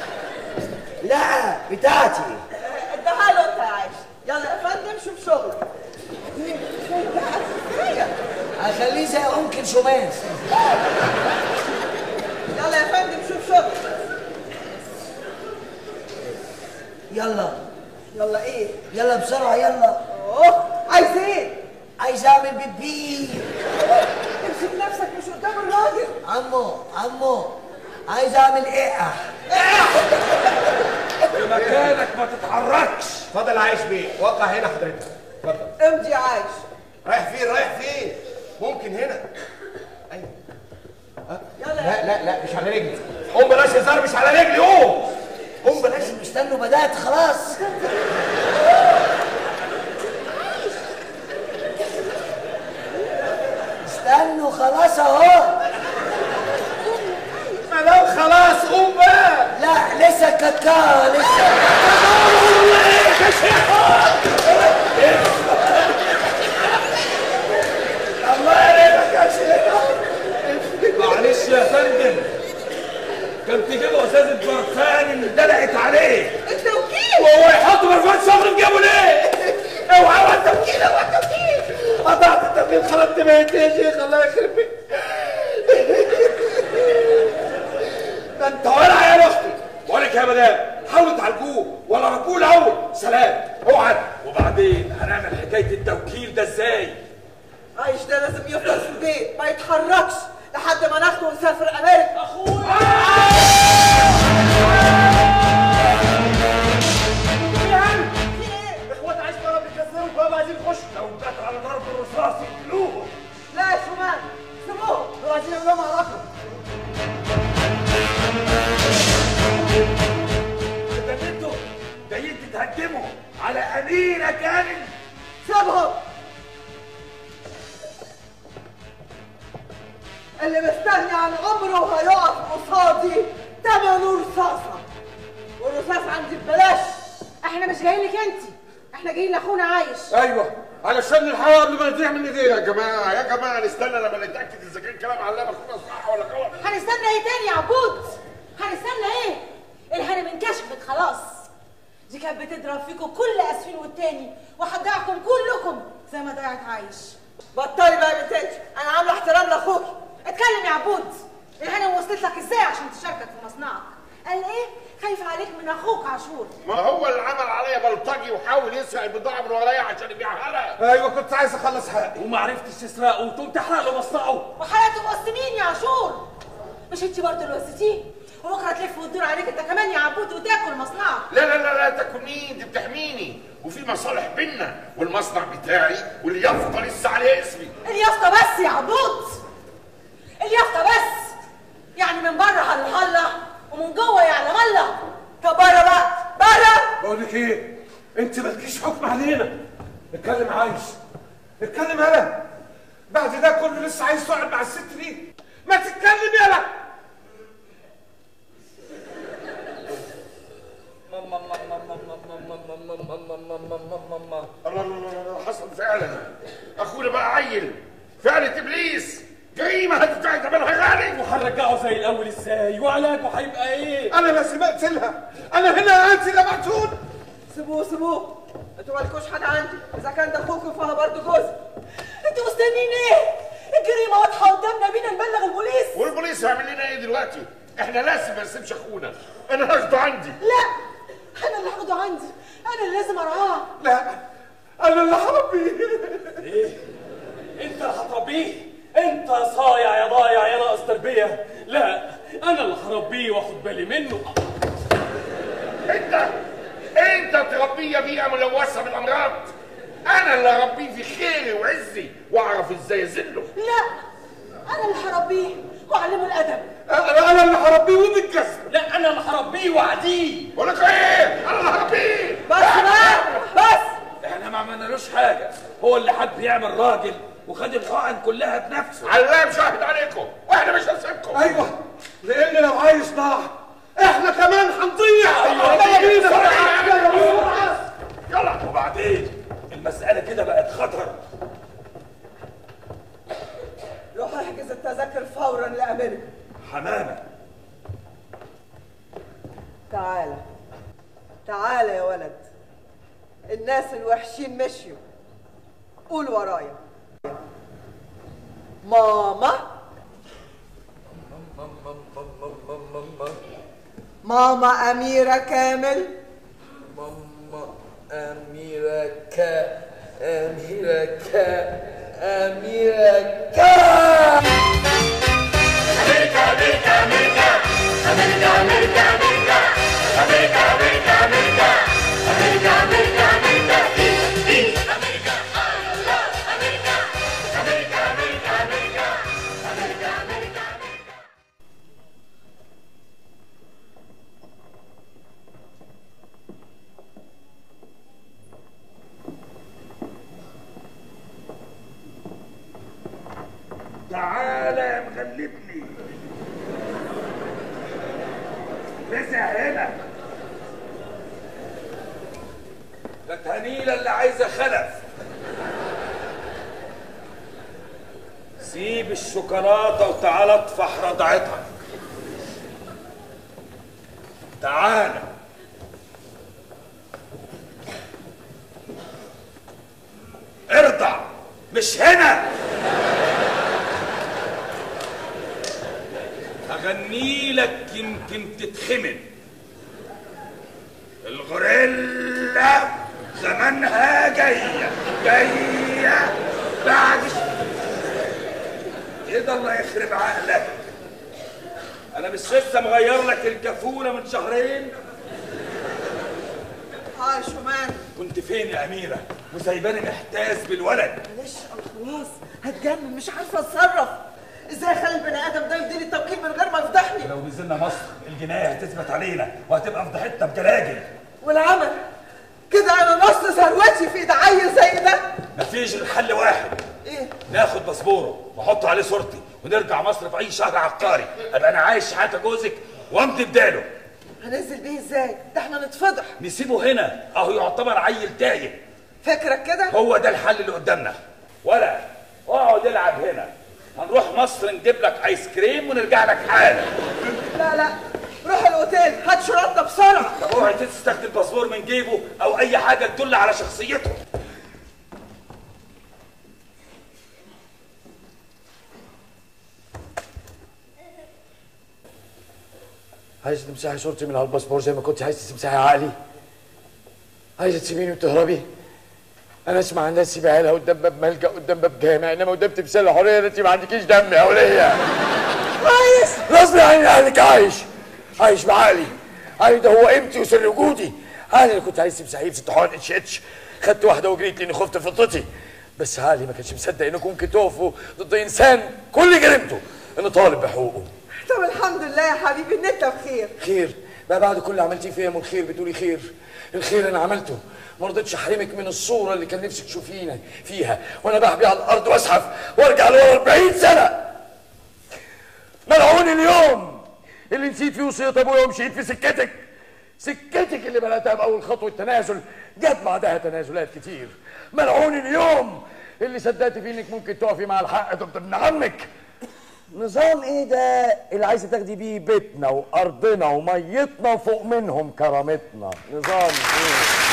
لا بتاعتي اديها له انت يا عايش يلا يا فندم شوف شغلك كفايه هخليه زي أنكل شوماس يلا يا فندم شوف شغلك يلا يلا ايه يلا بسرعة يلا اوه عايز ايه عايز أعمل بيبي امسك نفسك مش قدام الراجل عمو عمو عايز أعمل إيه في مكانك ما تتحركش اتفضل عايش بيه وقع هنا حضرتك اتفضل امضي يا عايش رايح فين رايح فين ممكن هنا ايوه يلا لا لا لا مش على رجلي قوم بلاش هزار مش على رجلي قوم قوم بلاش استنوا بدأت خلاص استنوا خلاص اهو ما لو خلاص قوم بقى لا لسه كاكا لسه الله يريدك يا شيخ معلش يا فندم كان تجيبه ازازه برفان اندلقت عليه التوكيل وهو يحط برفان صغر في جيبه ليه؟ اوعى اوعى التوكيل اوعى التوكيل قطعت التوكيل خربت بيتي يا شيخ الله يخرب بيتك ده انت ولع يا اختي بقول لك يا مدام حاولوا تعالجوه ولا ربوه الاول سلام اوعى وبعدين هنعمل حكايه التوكيل ده ازاي؟ عايش ده لازم يفضل في البيت ما يتحركش لحد ما ناخده ونسافر امريكا اخويا اخوات عايش بره بيكسروا بابا عايزين يخشوا لو جت على ضرب الرصاص يقتلوهم لا يا شمال سيبوهم دول عايزين يعملوا معركه ده انتوا جايين تتهجموا على اميره كامل سيبهم اللي مستغني عن عمره هيقف قصادي تمنه رصاصه والرصاص عندي ببلاش احنا مش جايين لك انت احنا جايين لاخونا عايش ايوه علشان الحياه قبل ما يضيع من ايدينا يا جماعه يا جماعه نستنى لما نتاكد اذا كان كلام علام اخونا صح ولا غلط هنستنى ايه تاني يا عبود هنستنى ايه الهرم انكشفت خلاص دي كانت بتضرب فيكم كل اسفين والتاني وهتضيعكم كلكم زي ما ضيعت عايش بطلي بقى يا بنتي انا عامله احترام لاخوكي اتكلم يا عبود بصيت لك ازاي عشان تشاركك في مصنعك قال ايه خايف عليك من اخوك عاشور ما هو اللي عمل عليا بلطجي وحاول يسرق البضاعه من ورايا عشان يبيعها لها ايوه كنت عايز اخلص حقي وما عرفتش تسرقه وتقوم تحرق له مصنعه وحياته مقسمين يا عاشور مش انت برضه اللي وسيتيه وبكره تلف وتدور عليك انت كمان يا عبود وتاكل مصنعك لا لا لا لا تكوني دي بتحميني وفي مصالح بينا والمصنع بتاعي واليافطه لسه عليها اسمي اليافطه بس يا عبود اليافطه بس يعني من بره هلا هلا ومن جوه يعلم الله طب بره بقى بره بقول لك ايه انت مالكيش حكم علينا اتكلم عايش اتكلم انا بعد ده كله لسه عايز تقعد مع الست دي ما تتكلم يالا الله الله الله الله حصل فعلا اخونا بقى عيل فعلة ابليس جريمه هتدفع ثمنها غالي وهنرجعه زي الاول ازاي وعلاجه هيبقى ايه انا لازم اقتلها انا هنا انت اللي مقتول سيبوه سيبوه انتوا مالكوش حاجه عندي اذا كان ده اخوكم فانا برضه جوزي انتوا مستنيين ايه الجريمه واضحه قدامنا بينا نبلغ البوليس والبوليس هيعمل لنا ايه دلوقتي احنا لازم ما نسيبش اخونا انا هاخده عندي لا انا اللي هاخده عندي انا اللي لازم ارعاه لا انا اللي هربيه ايه انت اللي هتربيه انت صايع يا ضايع يا ناقص تربيه لا انا اللي هربيه واخد بالي منه انت انت تربيه بيئه ملوثه بالامراض انا اللي اربيه في خيري وعزي واعرف ازاي اذله لا انا اللي هربيه واعلمه الادب انا انا اللي هربيه وبالجزم لا انا اللي هربيه واعديه بقول لك ايه انا اللي هربيه بس بقى بس احنا ما عملنالوش حاجه هو اللي حب يعمل راجل وخد الحقن كلها بنفسه علام شاهد عليكم واحنا مش هنسيبكم ايوه لان لو عايش ضاع احنا كمان هنضيع أيوة، يلا بينا بسرعة. يلا بسرعه يلا وبعدين المساله كده بقت خطر روح احجز التذاكر فورا لامريكا حمامه تعالى تعالى يا ولد الناس الوحشين مشيوا قول ورايا ماما ماما أميرة كامل ماما أميرة كا أميرة كا أميرة كا أمريكا أمريكا أمريكا أمريكا أمريكا أمريكا أمريكا أمريكا أمريكا أمريكا أمريكا أمريكا إيه إيه أمريكا الله أمريكا أمريكا أمريكا أمريكا أمريكا أمريكا تعالى يا مغلبني رزع هنا ده تهنيلة اللي عايزة خلف سيب الشوكولاتة وتعالى اطفح رضعتها تعالى ارضع مش هنا هغني لك يمكن تتخمن الغوريلا زمانها جاية جاية بعد ايه ده الله يخرب عقلك انا مش لسه مغير لك الكفولة من شهرين هاي شومان كنت فين يا أميرة وسايباني محتاس بالولد معلش انا خلاص هتجنن مش عارفه اتصرف ازاي اخلي البني ادم ده يديني التوكيل من غير ما يفضحني لو نزلنا مصر الجناية هتثبت علينا وهتبقى فضحتنا بجلاجل والعمل كده انا نص ثروتي في ايد عيل زي ده مفيش غير حل واحد ايه ناخد باسبوره واحط عليه صورتي ونرجع مصر في اي شهر عقاري ابقى انا عايش شحاته جوزك وامضي بداله هننزل بيه ازاي ده احنا نتفضح نسيبه هنا اهو يعتبر عيل تايه فكرك كده هو ده الحل اللي قدامنا ولا اقعد العب هنا هنروح مصر نجيب لك ايس كريم ونرجع لك حالا لا لا روح الاوتيل هات شرطنا بسرعه طب اوعي تستخدم باسبور من جيبه او اي حاجه تدل على شخصيته عايزة تمسحي صورتي من هالباسبور زي ما كنت عايزة تمسحي عقلي عايزة تسيبيني وتهربي انا اسمع عن ناس سيبها لها قدام باب ملجأ قدام باب جامع انما قدام تمثال الحريه انت ما عندكيش دم يا وليه كويس غصب عني اهلك عايش عايش بعقلي عقلي ده هو قيمتي وسر وجودي انا اللي كنت عايز تمسحيه في طحان اتش اتش خدت واحده وجريت لاني خفت فطرتي بس عقلي ما كانش مصدق انكم ممكن تقفوا ضد انسان كل جريمته انه طالب بحقوقه طب الحمد لله يا حبيبي ان انت بخير خير بقى بعد كل اللي عملتيه فيا من خير بتقولي خير الخير انا عملته ما رضيتش احرمك من الصوره اللي كان نفسك تشوفينا فيها وانا بحبي على الارض واسحف وارجع لورا 40 سنه ملعون اليوم اللي نسيت فيه وصيه ابويا ومشيت في سكتك سكتك اللي بداتها باول خطوه تنازل جت بعدها تنازلات كتير ملعون اليوم اللي صدقت فيه انك ممكن تقفي مع الحق ضد ابن عمك نظام ايه ده اللي عايزه تاخدي بيه بيتنا وارضنا وميتنا وفوق منهم كرامتنا نظام ايه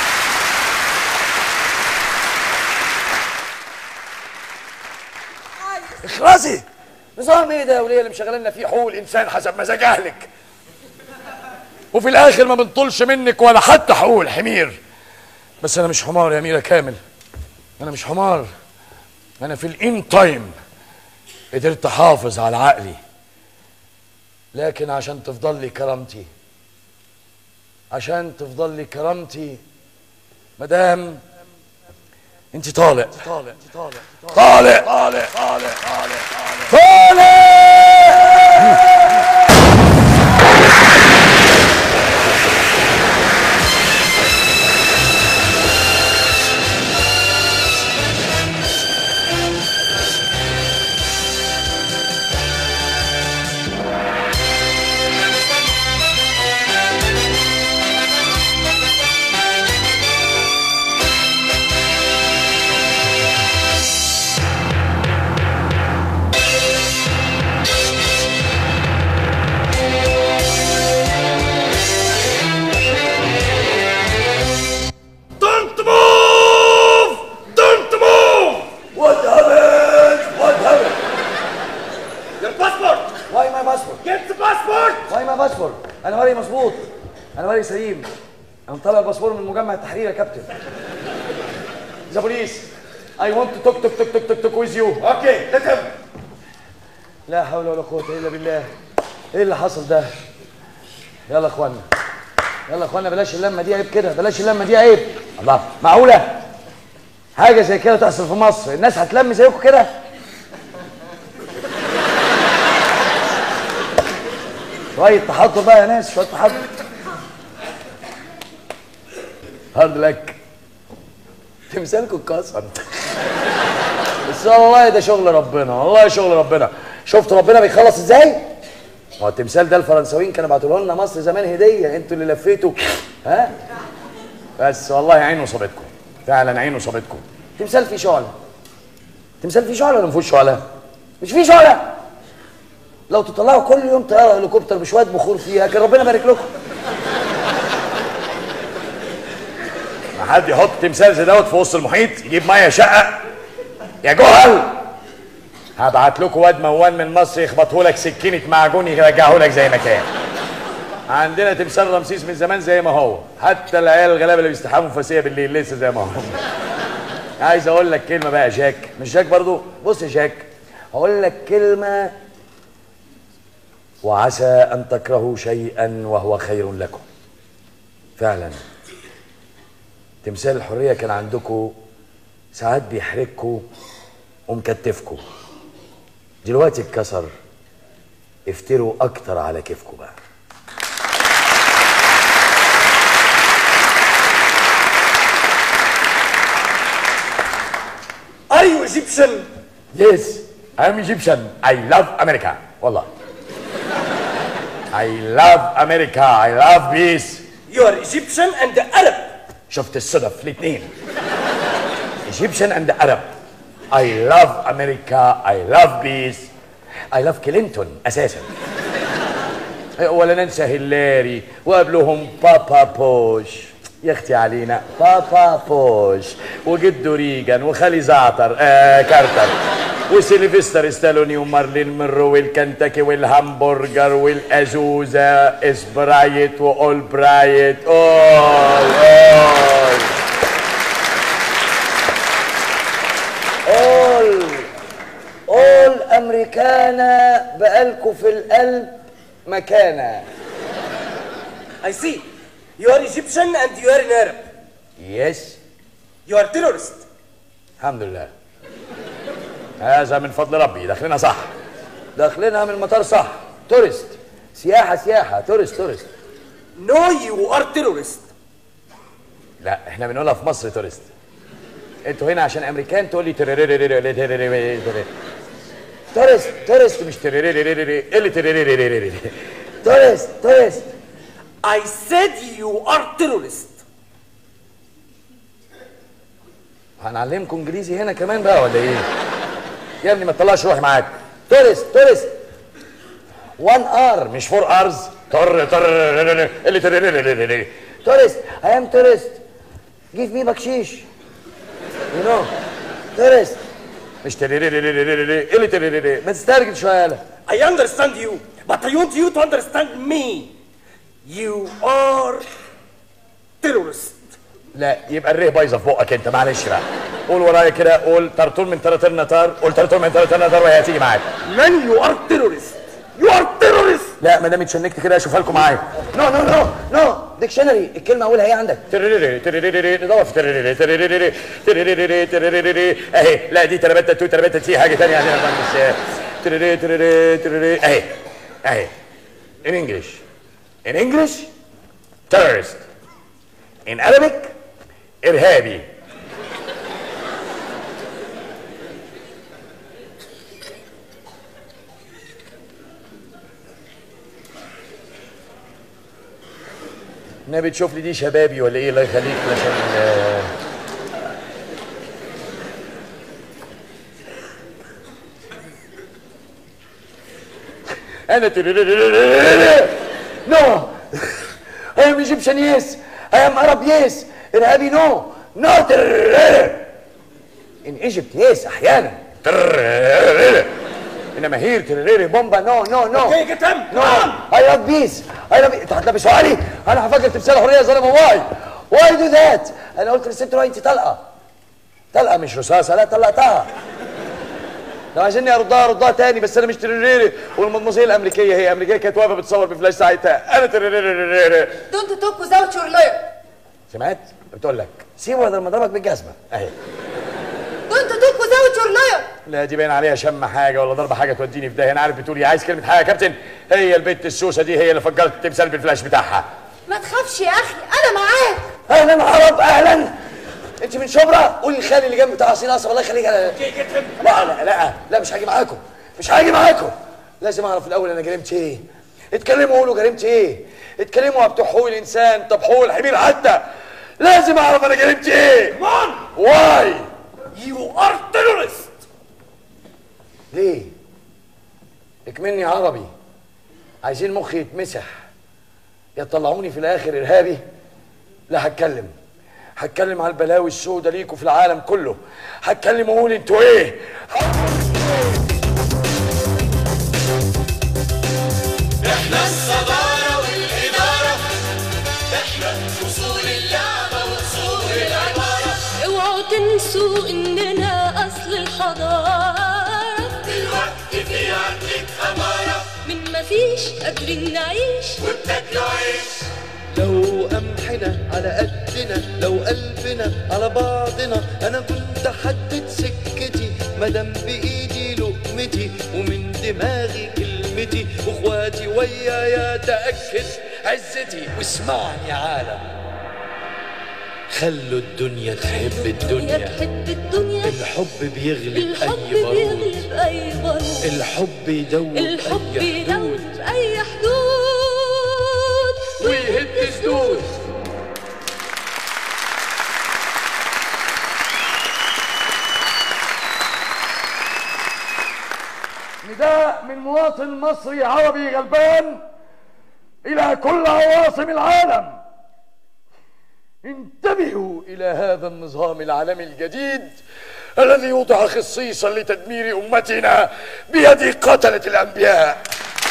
اخلصي نظام ايه ده يا وليه اللي مشغلنا فيه حقوق الانسان حسب مزاج اهلك وفي الاخر ما بنطلش منك ولا حتى حقوق الحمير بس انا مش حمار يا اميره كامل انا مش حمار انا في الان تايم قدرت احافظ على عقلي لكن عشان تفضل لي كرامتي عشان تفضل لي كرامتي مدام انت طالق طالق طالق طالق طالق طالق طالق Don't move! Don't move! What happened? What happened? Your passport! Why my passport? Get the passport! Why my passport? انا ورقي مظبوط انا ورقي سليم انا مطلع الباسبور من مجمع التحرير يا كابتن ذا بوليس I want to talk talk talk talk talk talk with you Okay, let him. لا حول ولا قوة إلا بالله إيه اللي حصل ده؟ يلا يا إخوانا يلا يا إخوانا بلاش اللمة دي عيب كده بلاش اللمة دي عيب الله معقولة؟ حاجة زي كده تحصل في مصر الناس هتلم زيكم كده؟ شوية تحضر بقى يا ناس شوية تحضر هارد لك تمثالكم اتكسر بس والله ده شغل ربنا والله شغل ربنا شفت ربنا بيخلص ازاي؟ ما هو التمثال ده الفرنساويين كانوا بعتوه لنا مصر زمان هديه انتوا اللي لفيتوا ها؟ بس والله عينه صابتكم فعلا عينه صابتكم تمثال فيه شعله تمثال فيه شعله ولا ما فيهوش شعله؟ مش فيه شعله لو تطلعوا كل يوم طياره هليكوبتر بشويه بخور فيها كان ربنا يبارك لكم ما حد يحط تمثال زي دوت في وسط المحيط يجيب ميه شقه يا جهل هبعت لكم واد موال من مصر يخبطه لك سكينه معجون يرجعه لك زي ما كان عندنا تمثال رمسيس من زمان زي ما هو حتى العيال الغلابه اللي بيستحموا فاسيه بالليل لسه زي ما هو عايز اقول لك كلمه بقى يا جاك مش جاك برضو بص يا جاك هقول لك كلمه وعسى ان تكرهوا شيئا وهو خير لكم فعلا تمثال الحريه كان عندكم ساعات بيحرجكوا ومكتفكوا دلوقتي اتكسر افتروا اكتر على كيفكم بقى Are you Egyptian? Yes, I'm Egyptian. I love America. والله. I love America. I love peace. You are Egyptian and Arab. شفت الصدف الاثنين. Egyptian and Arab. I love America. I love peace. I love كلينتون اساسا. ولا ننسى هيلاري وقبلهم بابا بوش يا اختي علينا بابا بوش وجده ريجان وخالي زعتر آه كارتر وسيلفستر ستالوني ومارلين منرو والكنتاكي والهمبرجر والازوزه اسبرايت واول برايت اول اول اول اول امريكانا بقالكوا في القلب مكانه I see. You are Egyptian and you are an Arab. يس You are terrorist. الحمد لله هذا من فضل ربي داخلنا صح داخلينها من المطار صح تورست سياحه سياحه تورست تورست No, you are terrorist. لا احنا بنقولها في مصر تورست انتوا هنا عشان امريكان تقول لي تريريريريري- تريريريري. تورست تورست مش تريريريريري. ايه اللي تريريريريري؟ تورست تورست I said you are terrorist. هنعلمكم انجليزي هنا كمان بقى ولا ايه؟ يا ابني ما تطلعش روحي معاك تورست تورست وان ار مش فور ارز تر تر إيه اللي تريريريري. تورست اي ام تورست جيف مي بكشيش يو نو تورست مش تريريريريري. ايه اللي تريريري؟ ما تسترجل شويه يالا I understand you, but I want you to understand me. You are terrorist. لا يبقى الريه بايظه في بقك انت معلش بقى قول ورايا كده قول ترتول من ترتل نتار قول ترتول من ترتل نتار وهي هتيجي معاك من يو ار تيرورست يو ار تيرورست لا ما دام اتشنكت كده اشوفها لكم معايا نو نو نو نو ديكشنري الكلمه اولها ايه عندك تريريري تريريري ندور في تريريري تريريري تريريري تريريري اهي لا دي تربتة تو تربتة تي حاجه ثانيه عندنا بقى مش تريريري تريريري تريريري اهي اهي in English in English terrorist in Arabic ارهابي نبي تشوف لي دي شبابي ولا ايه الله يخليك عشان آه، انا نو I am Egyptian yes I am Arab yes ارهابي no no in Egypt yes احيانا انما هير تريري بومبا نو نو نو اوكي جيت هيم نو اي لاف بيس اي لاف انت هتلبسوا علي انا هفكر تمثال حريه ظلم واي واي دو ذات انا قلت للست روحي انت طلقه طلقه مش رصاصه لا طلقتها لو عايزيني اردها اردها تاني بس انا مش تريريري والمدموزيل الامريكيه هي امريكيه كانت واقفه بتصور بفلاش ساعتها انا تريريري Don't talk without your lawyer. سمعت بتقول لك سيبه بدل ما اضربك بالجزمه اهي Don't talk without your lawyer. لا دي باين عليها شم حاجه ولا ضربه حاجه توديني في ده انا عارف بتقول ايه عايز كلمه حاجه يا كابتن هي البت السوسه دي هي اللي فجرت التمثال بالفلاش بتاعها ما تخافش يا اخي انا معاك اهلا عرب اهلا انت من شبرا قولي الخالي اللي جنب بتاع عصير قصب الله يخليك انا لا لا لا لا مش هاجي معاكم مش هاجي معاكم لازم اعرف الاول انا جريمتي ايه اتكلموا قولوا جريمتي ايه اتكلموا بتوع حقوق الانسان طب حقوق الحمير حتى لازم اعرف انا جريمتي ايه مان واي يو ار تيرورست ليه اكملني عربي عايزين مخي يتمسح يا تطلعوني في الاخر ارهابي لا هتكلم هتكلم على البلاوي السوداء ليكوا في العالم كله هتكلم واقول انتوا ايه احنا الصدارة والإدارة احنا أصول اللعبة وأصول العبارة اوعوا تنسوا اننا اصل الحضارة دلوقتي في عندك أمارة من مفيش قادرين نعيش وبتاكلوا عيش لو قمحنا على قدنا لو قلبنا على بعضنا انا كنت حدد سكتي مادام بايدي لقمتي ومن دماغي كلمتي واخواتي ويايا تاكد عزتي واسمعني يا عالم خلوا الدنيا تحب يا الدنيا تحب الدنيا الحب بيغلب الحب اي بارود بيغلب اي بارود الحب يدوب الحب اي حدود يدوب اي حدود ويهد سدود نداء من مواطن مصري عربي غلبان إلى كل عواصم العالم انتبهوا إلى هذا النظام العالمي الجديد الذي وضع خصيصا لتدمير أمتنا بيد قتلة الأنبياء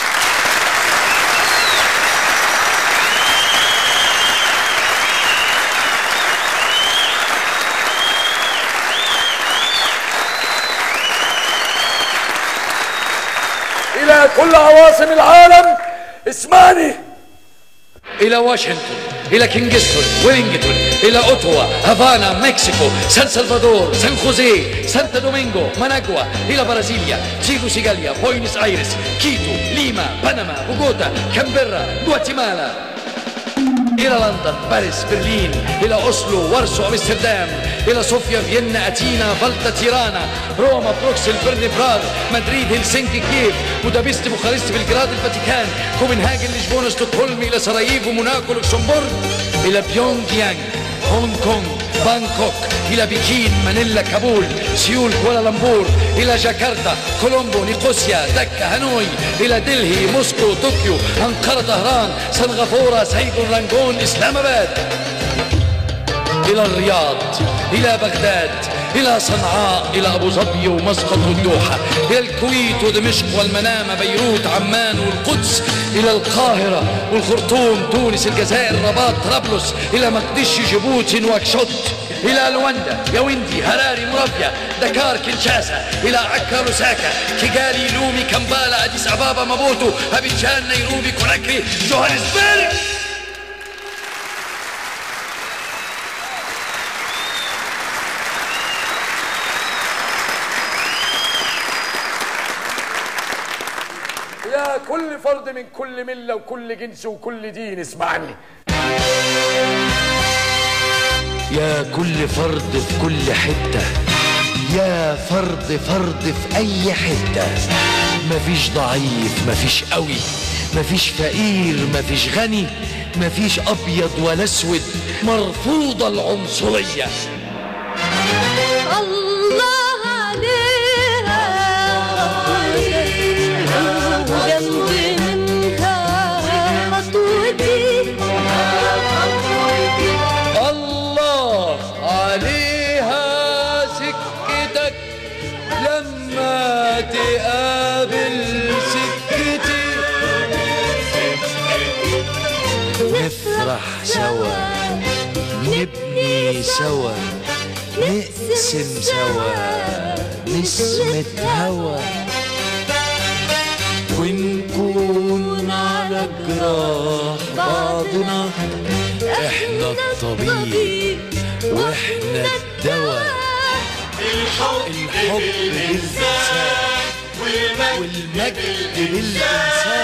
إلى كل عواصم العالم اسمعني إلى واشنطن إلى كينغستون ويلينغتون إلى أوتوا هافانا مكسيكو سان سلفادور سان خوزيه سانتا دومينغو ماناغوا إلى برازيليا تشيلو سيغاليا بوينس آيرس كيتو ليما بنما بوغوتا كامبرا غواتيمالا إلى لندن باريس برلين إلى أوسلو وارسو أمستردام إلى صوفيا فيينا أتينا فالتا تيرانا روما بروكسل برن براغ مدريد هلسنكي كييف بودابست بوخارست بلغراد الفاتيكان كوبنهاجن لشبونة ستوكهولم إلى سراييفو موناكو لوكسمبورغ إلى بيونغ يانغ هونغ كونغ بانكوك إلى بكين مانيلا كابول سيول كوالالمبور إلى جاكرتا كولومبو نيقوسيا دكا هانوي إلى دلهي موسكو طوكيو أنقرة طهران سنغافورة سيغون رانجون إسلام آباد إلى الرياض إلى بغداد إلى صنعاء إلى أبو ظبي ومسقط والدوحة إلى الكويت ودمشق والمنامة بيروت عمان والقدس إلى القاهرة والخرطوم تونس الجزائر الرباط طرابلس إلى مقدش جيبوتي نواكشوط إلى لواندا ياوندي هراري مرابيا دكار كنشاسا إلى عكا لوساكا كيغالي لومي كمبالا أديس أبابا مابوتو أبيجان نيروبي كوناكري جوهانسبرغ يا كل فرد من كل ملة وكل جنس وكل دين اسمعني يا كل فرد في كل حتة يا فرد فرد في أي حتة مفيش ضعيف مفيش قوي مفيش فقير مفيش غني مفيش أبيض ولا أسود مرفوضة العنصرية الله عليها وجنب منها خطوتي الله عليها سكتك لما تقابل سكتي نفرح سوا نبني سوا نقسم سوا نسمة هوا ونكون على جراح بعضنا احنا الطبيب واحنا الدواء الحب بالإنسان والمجد بالإنسان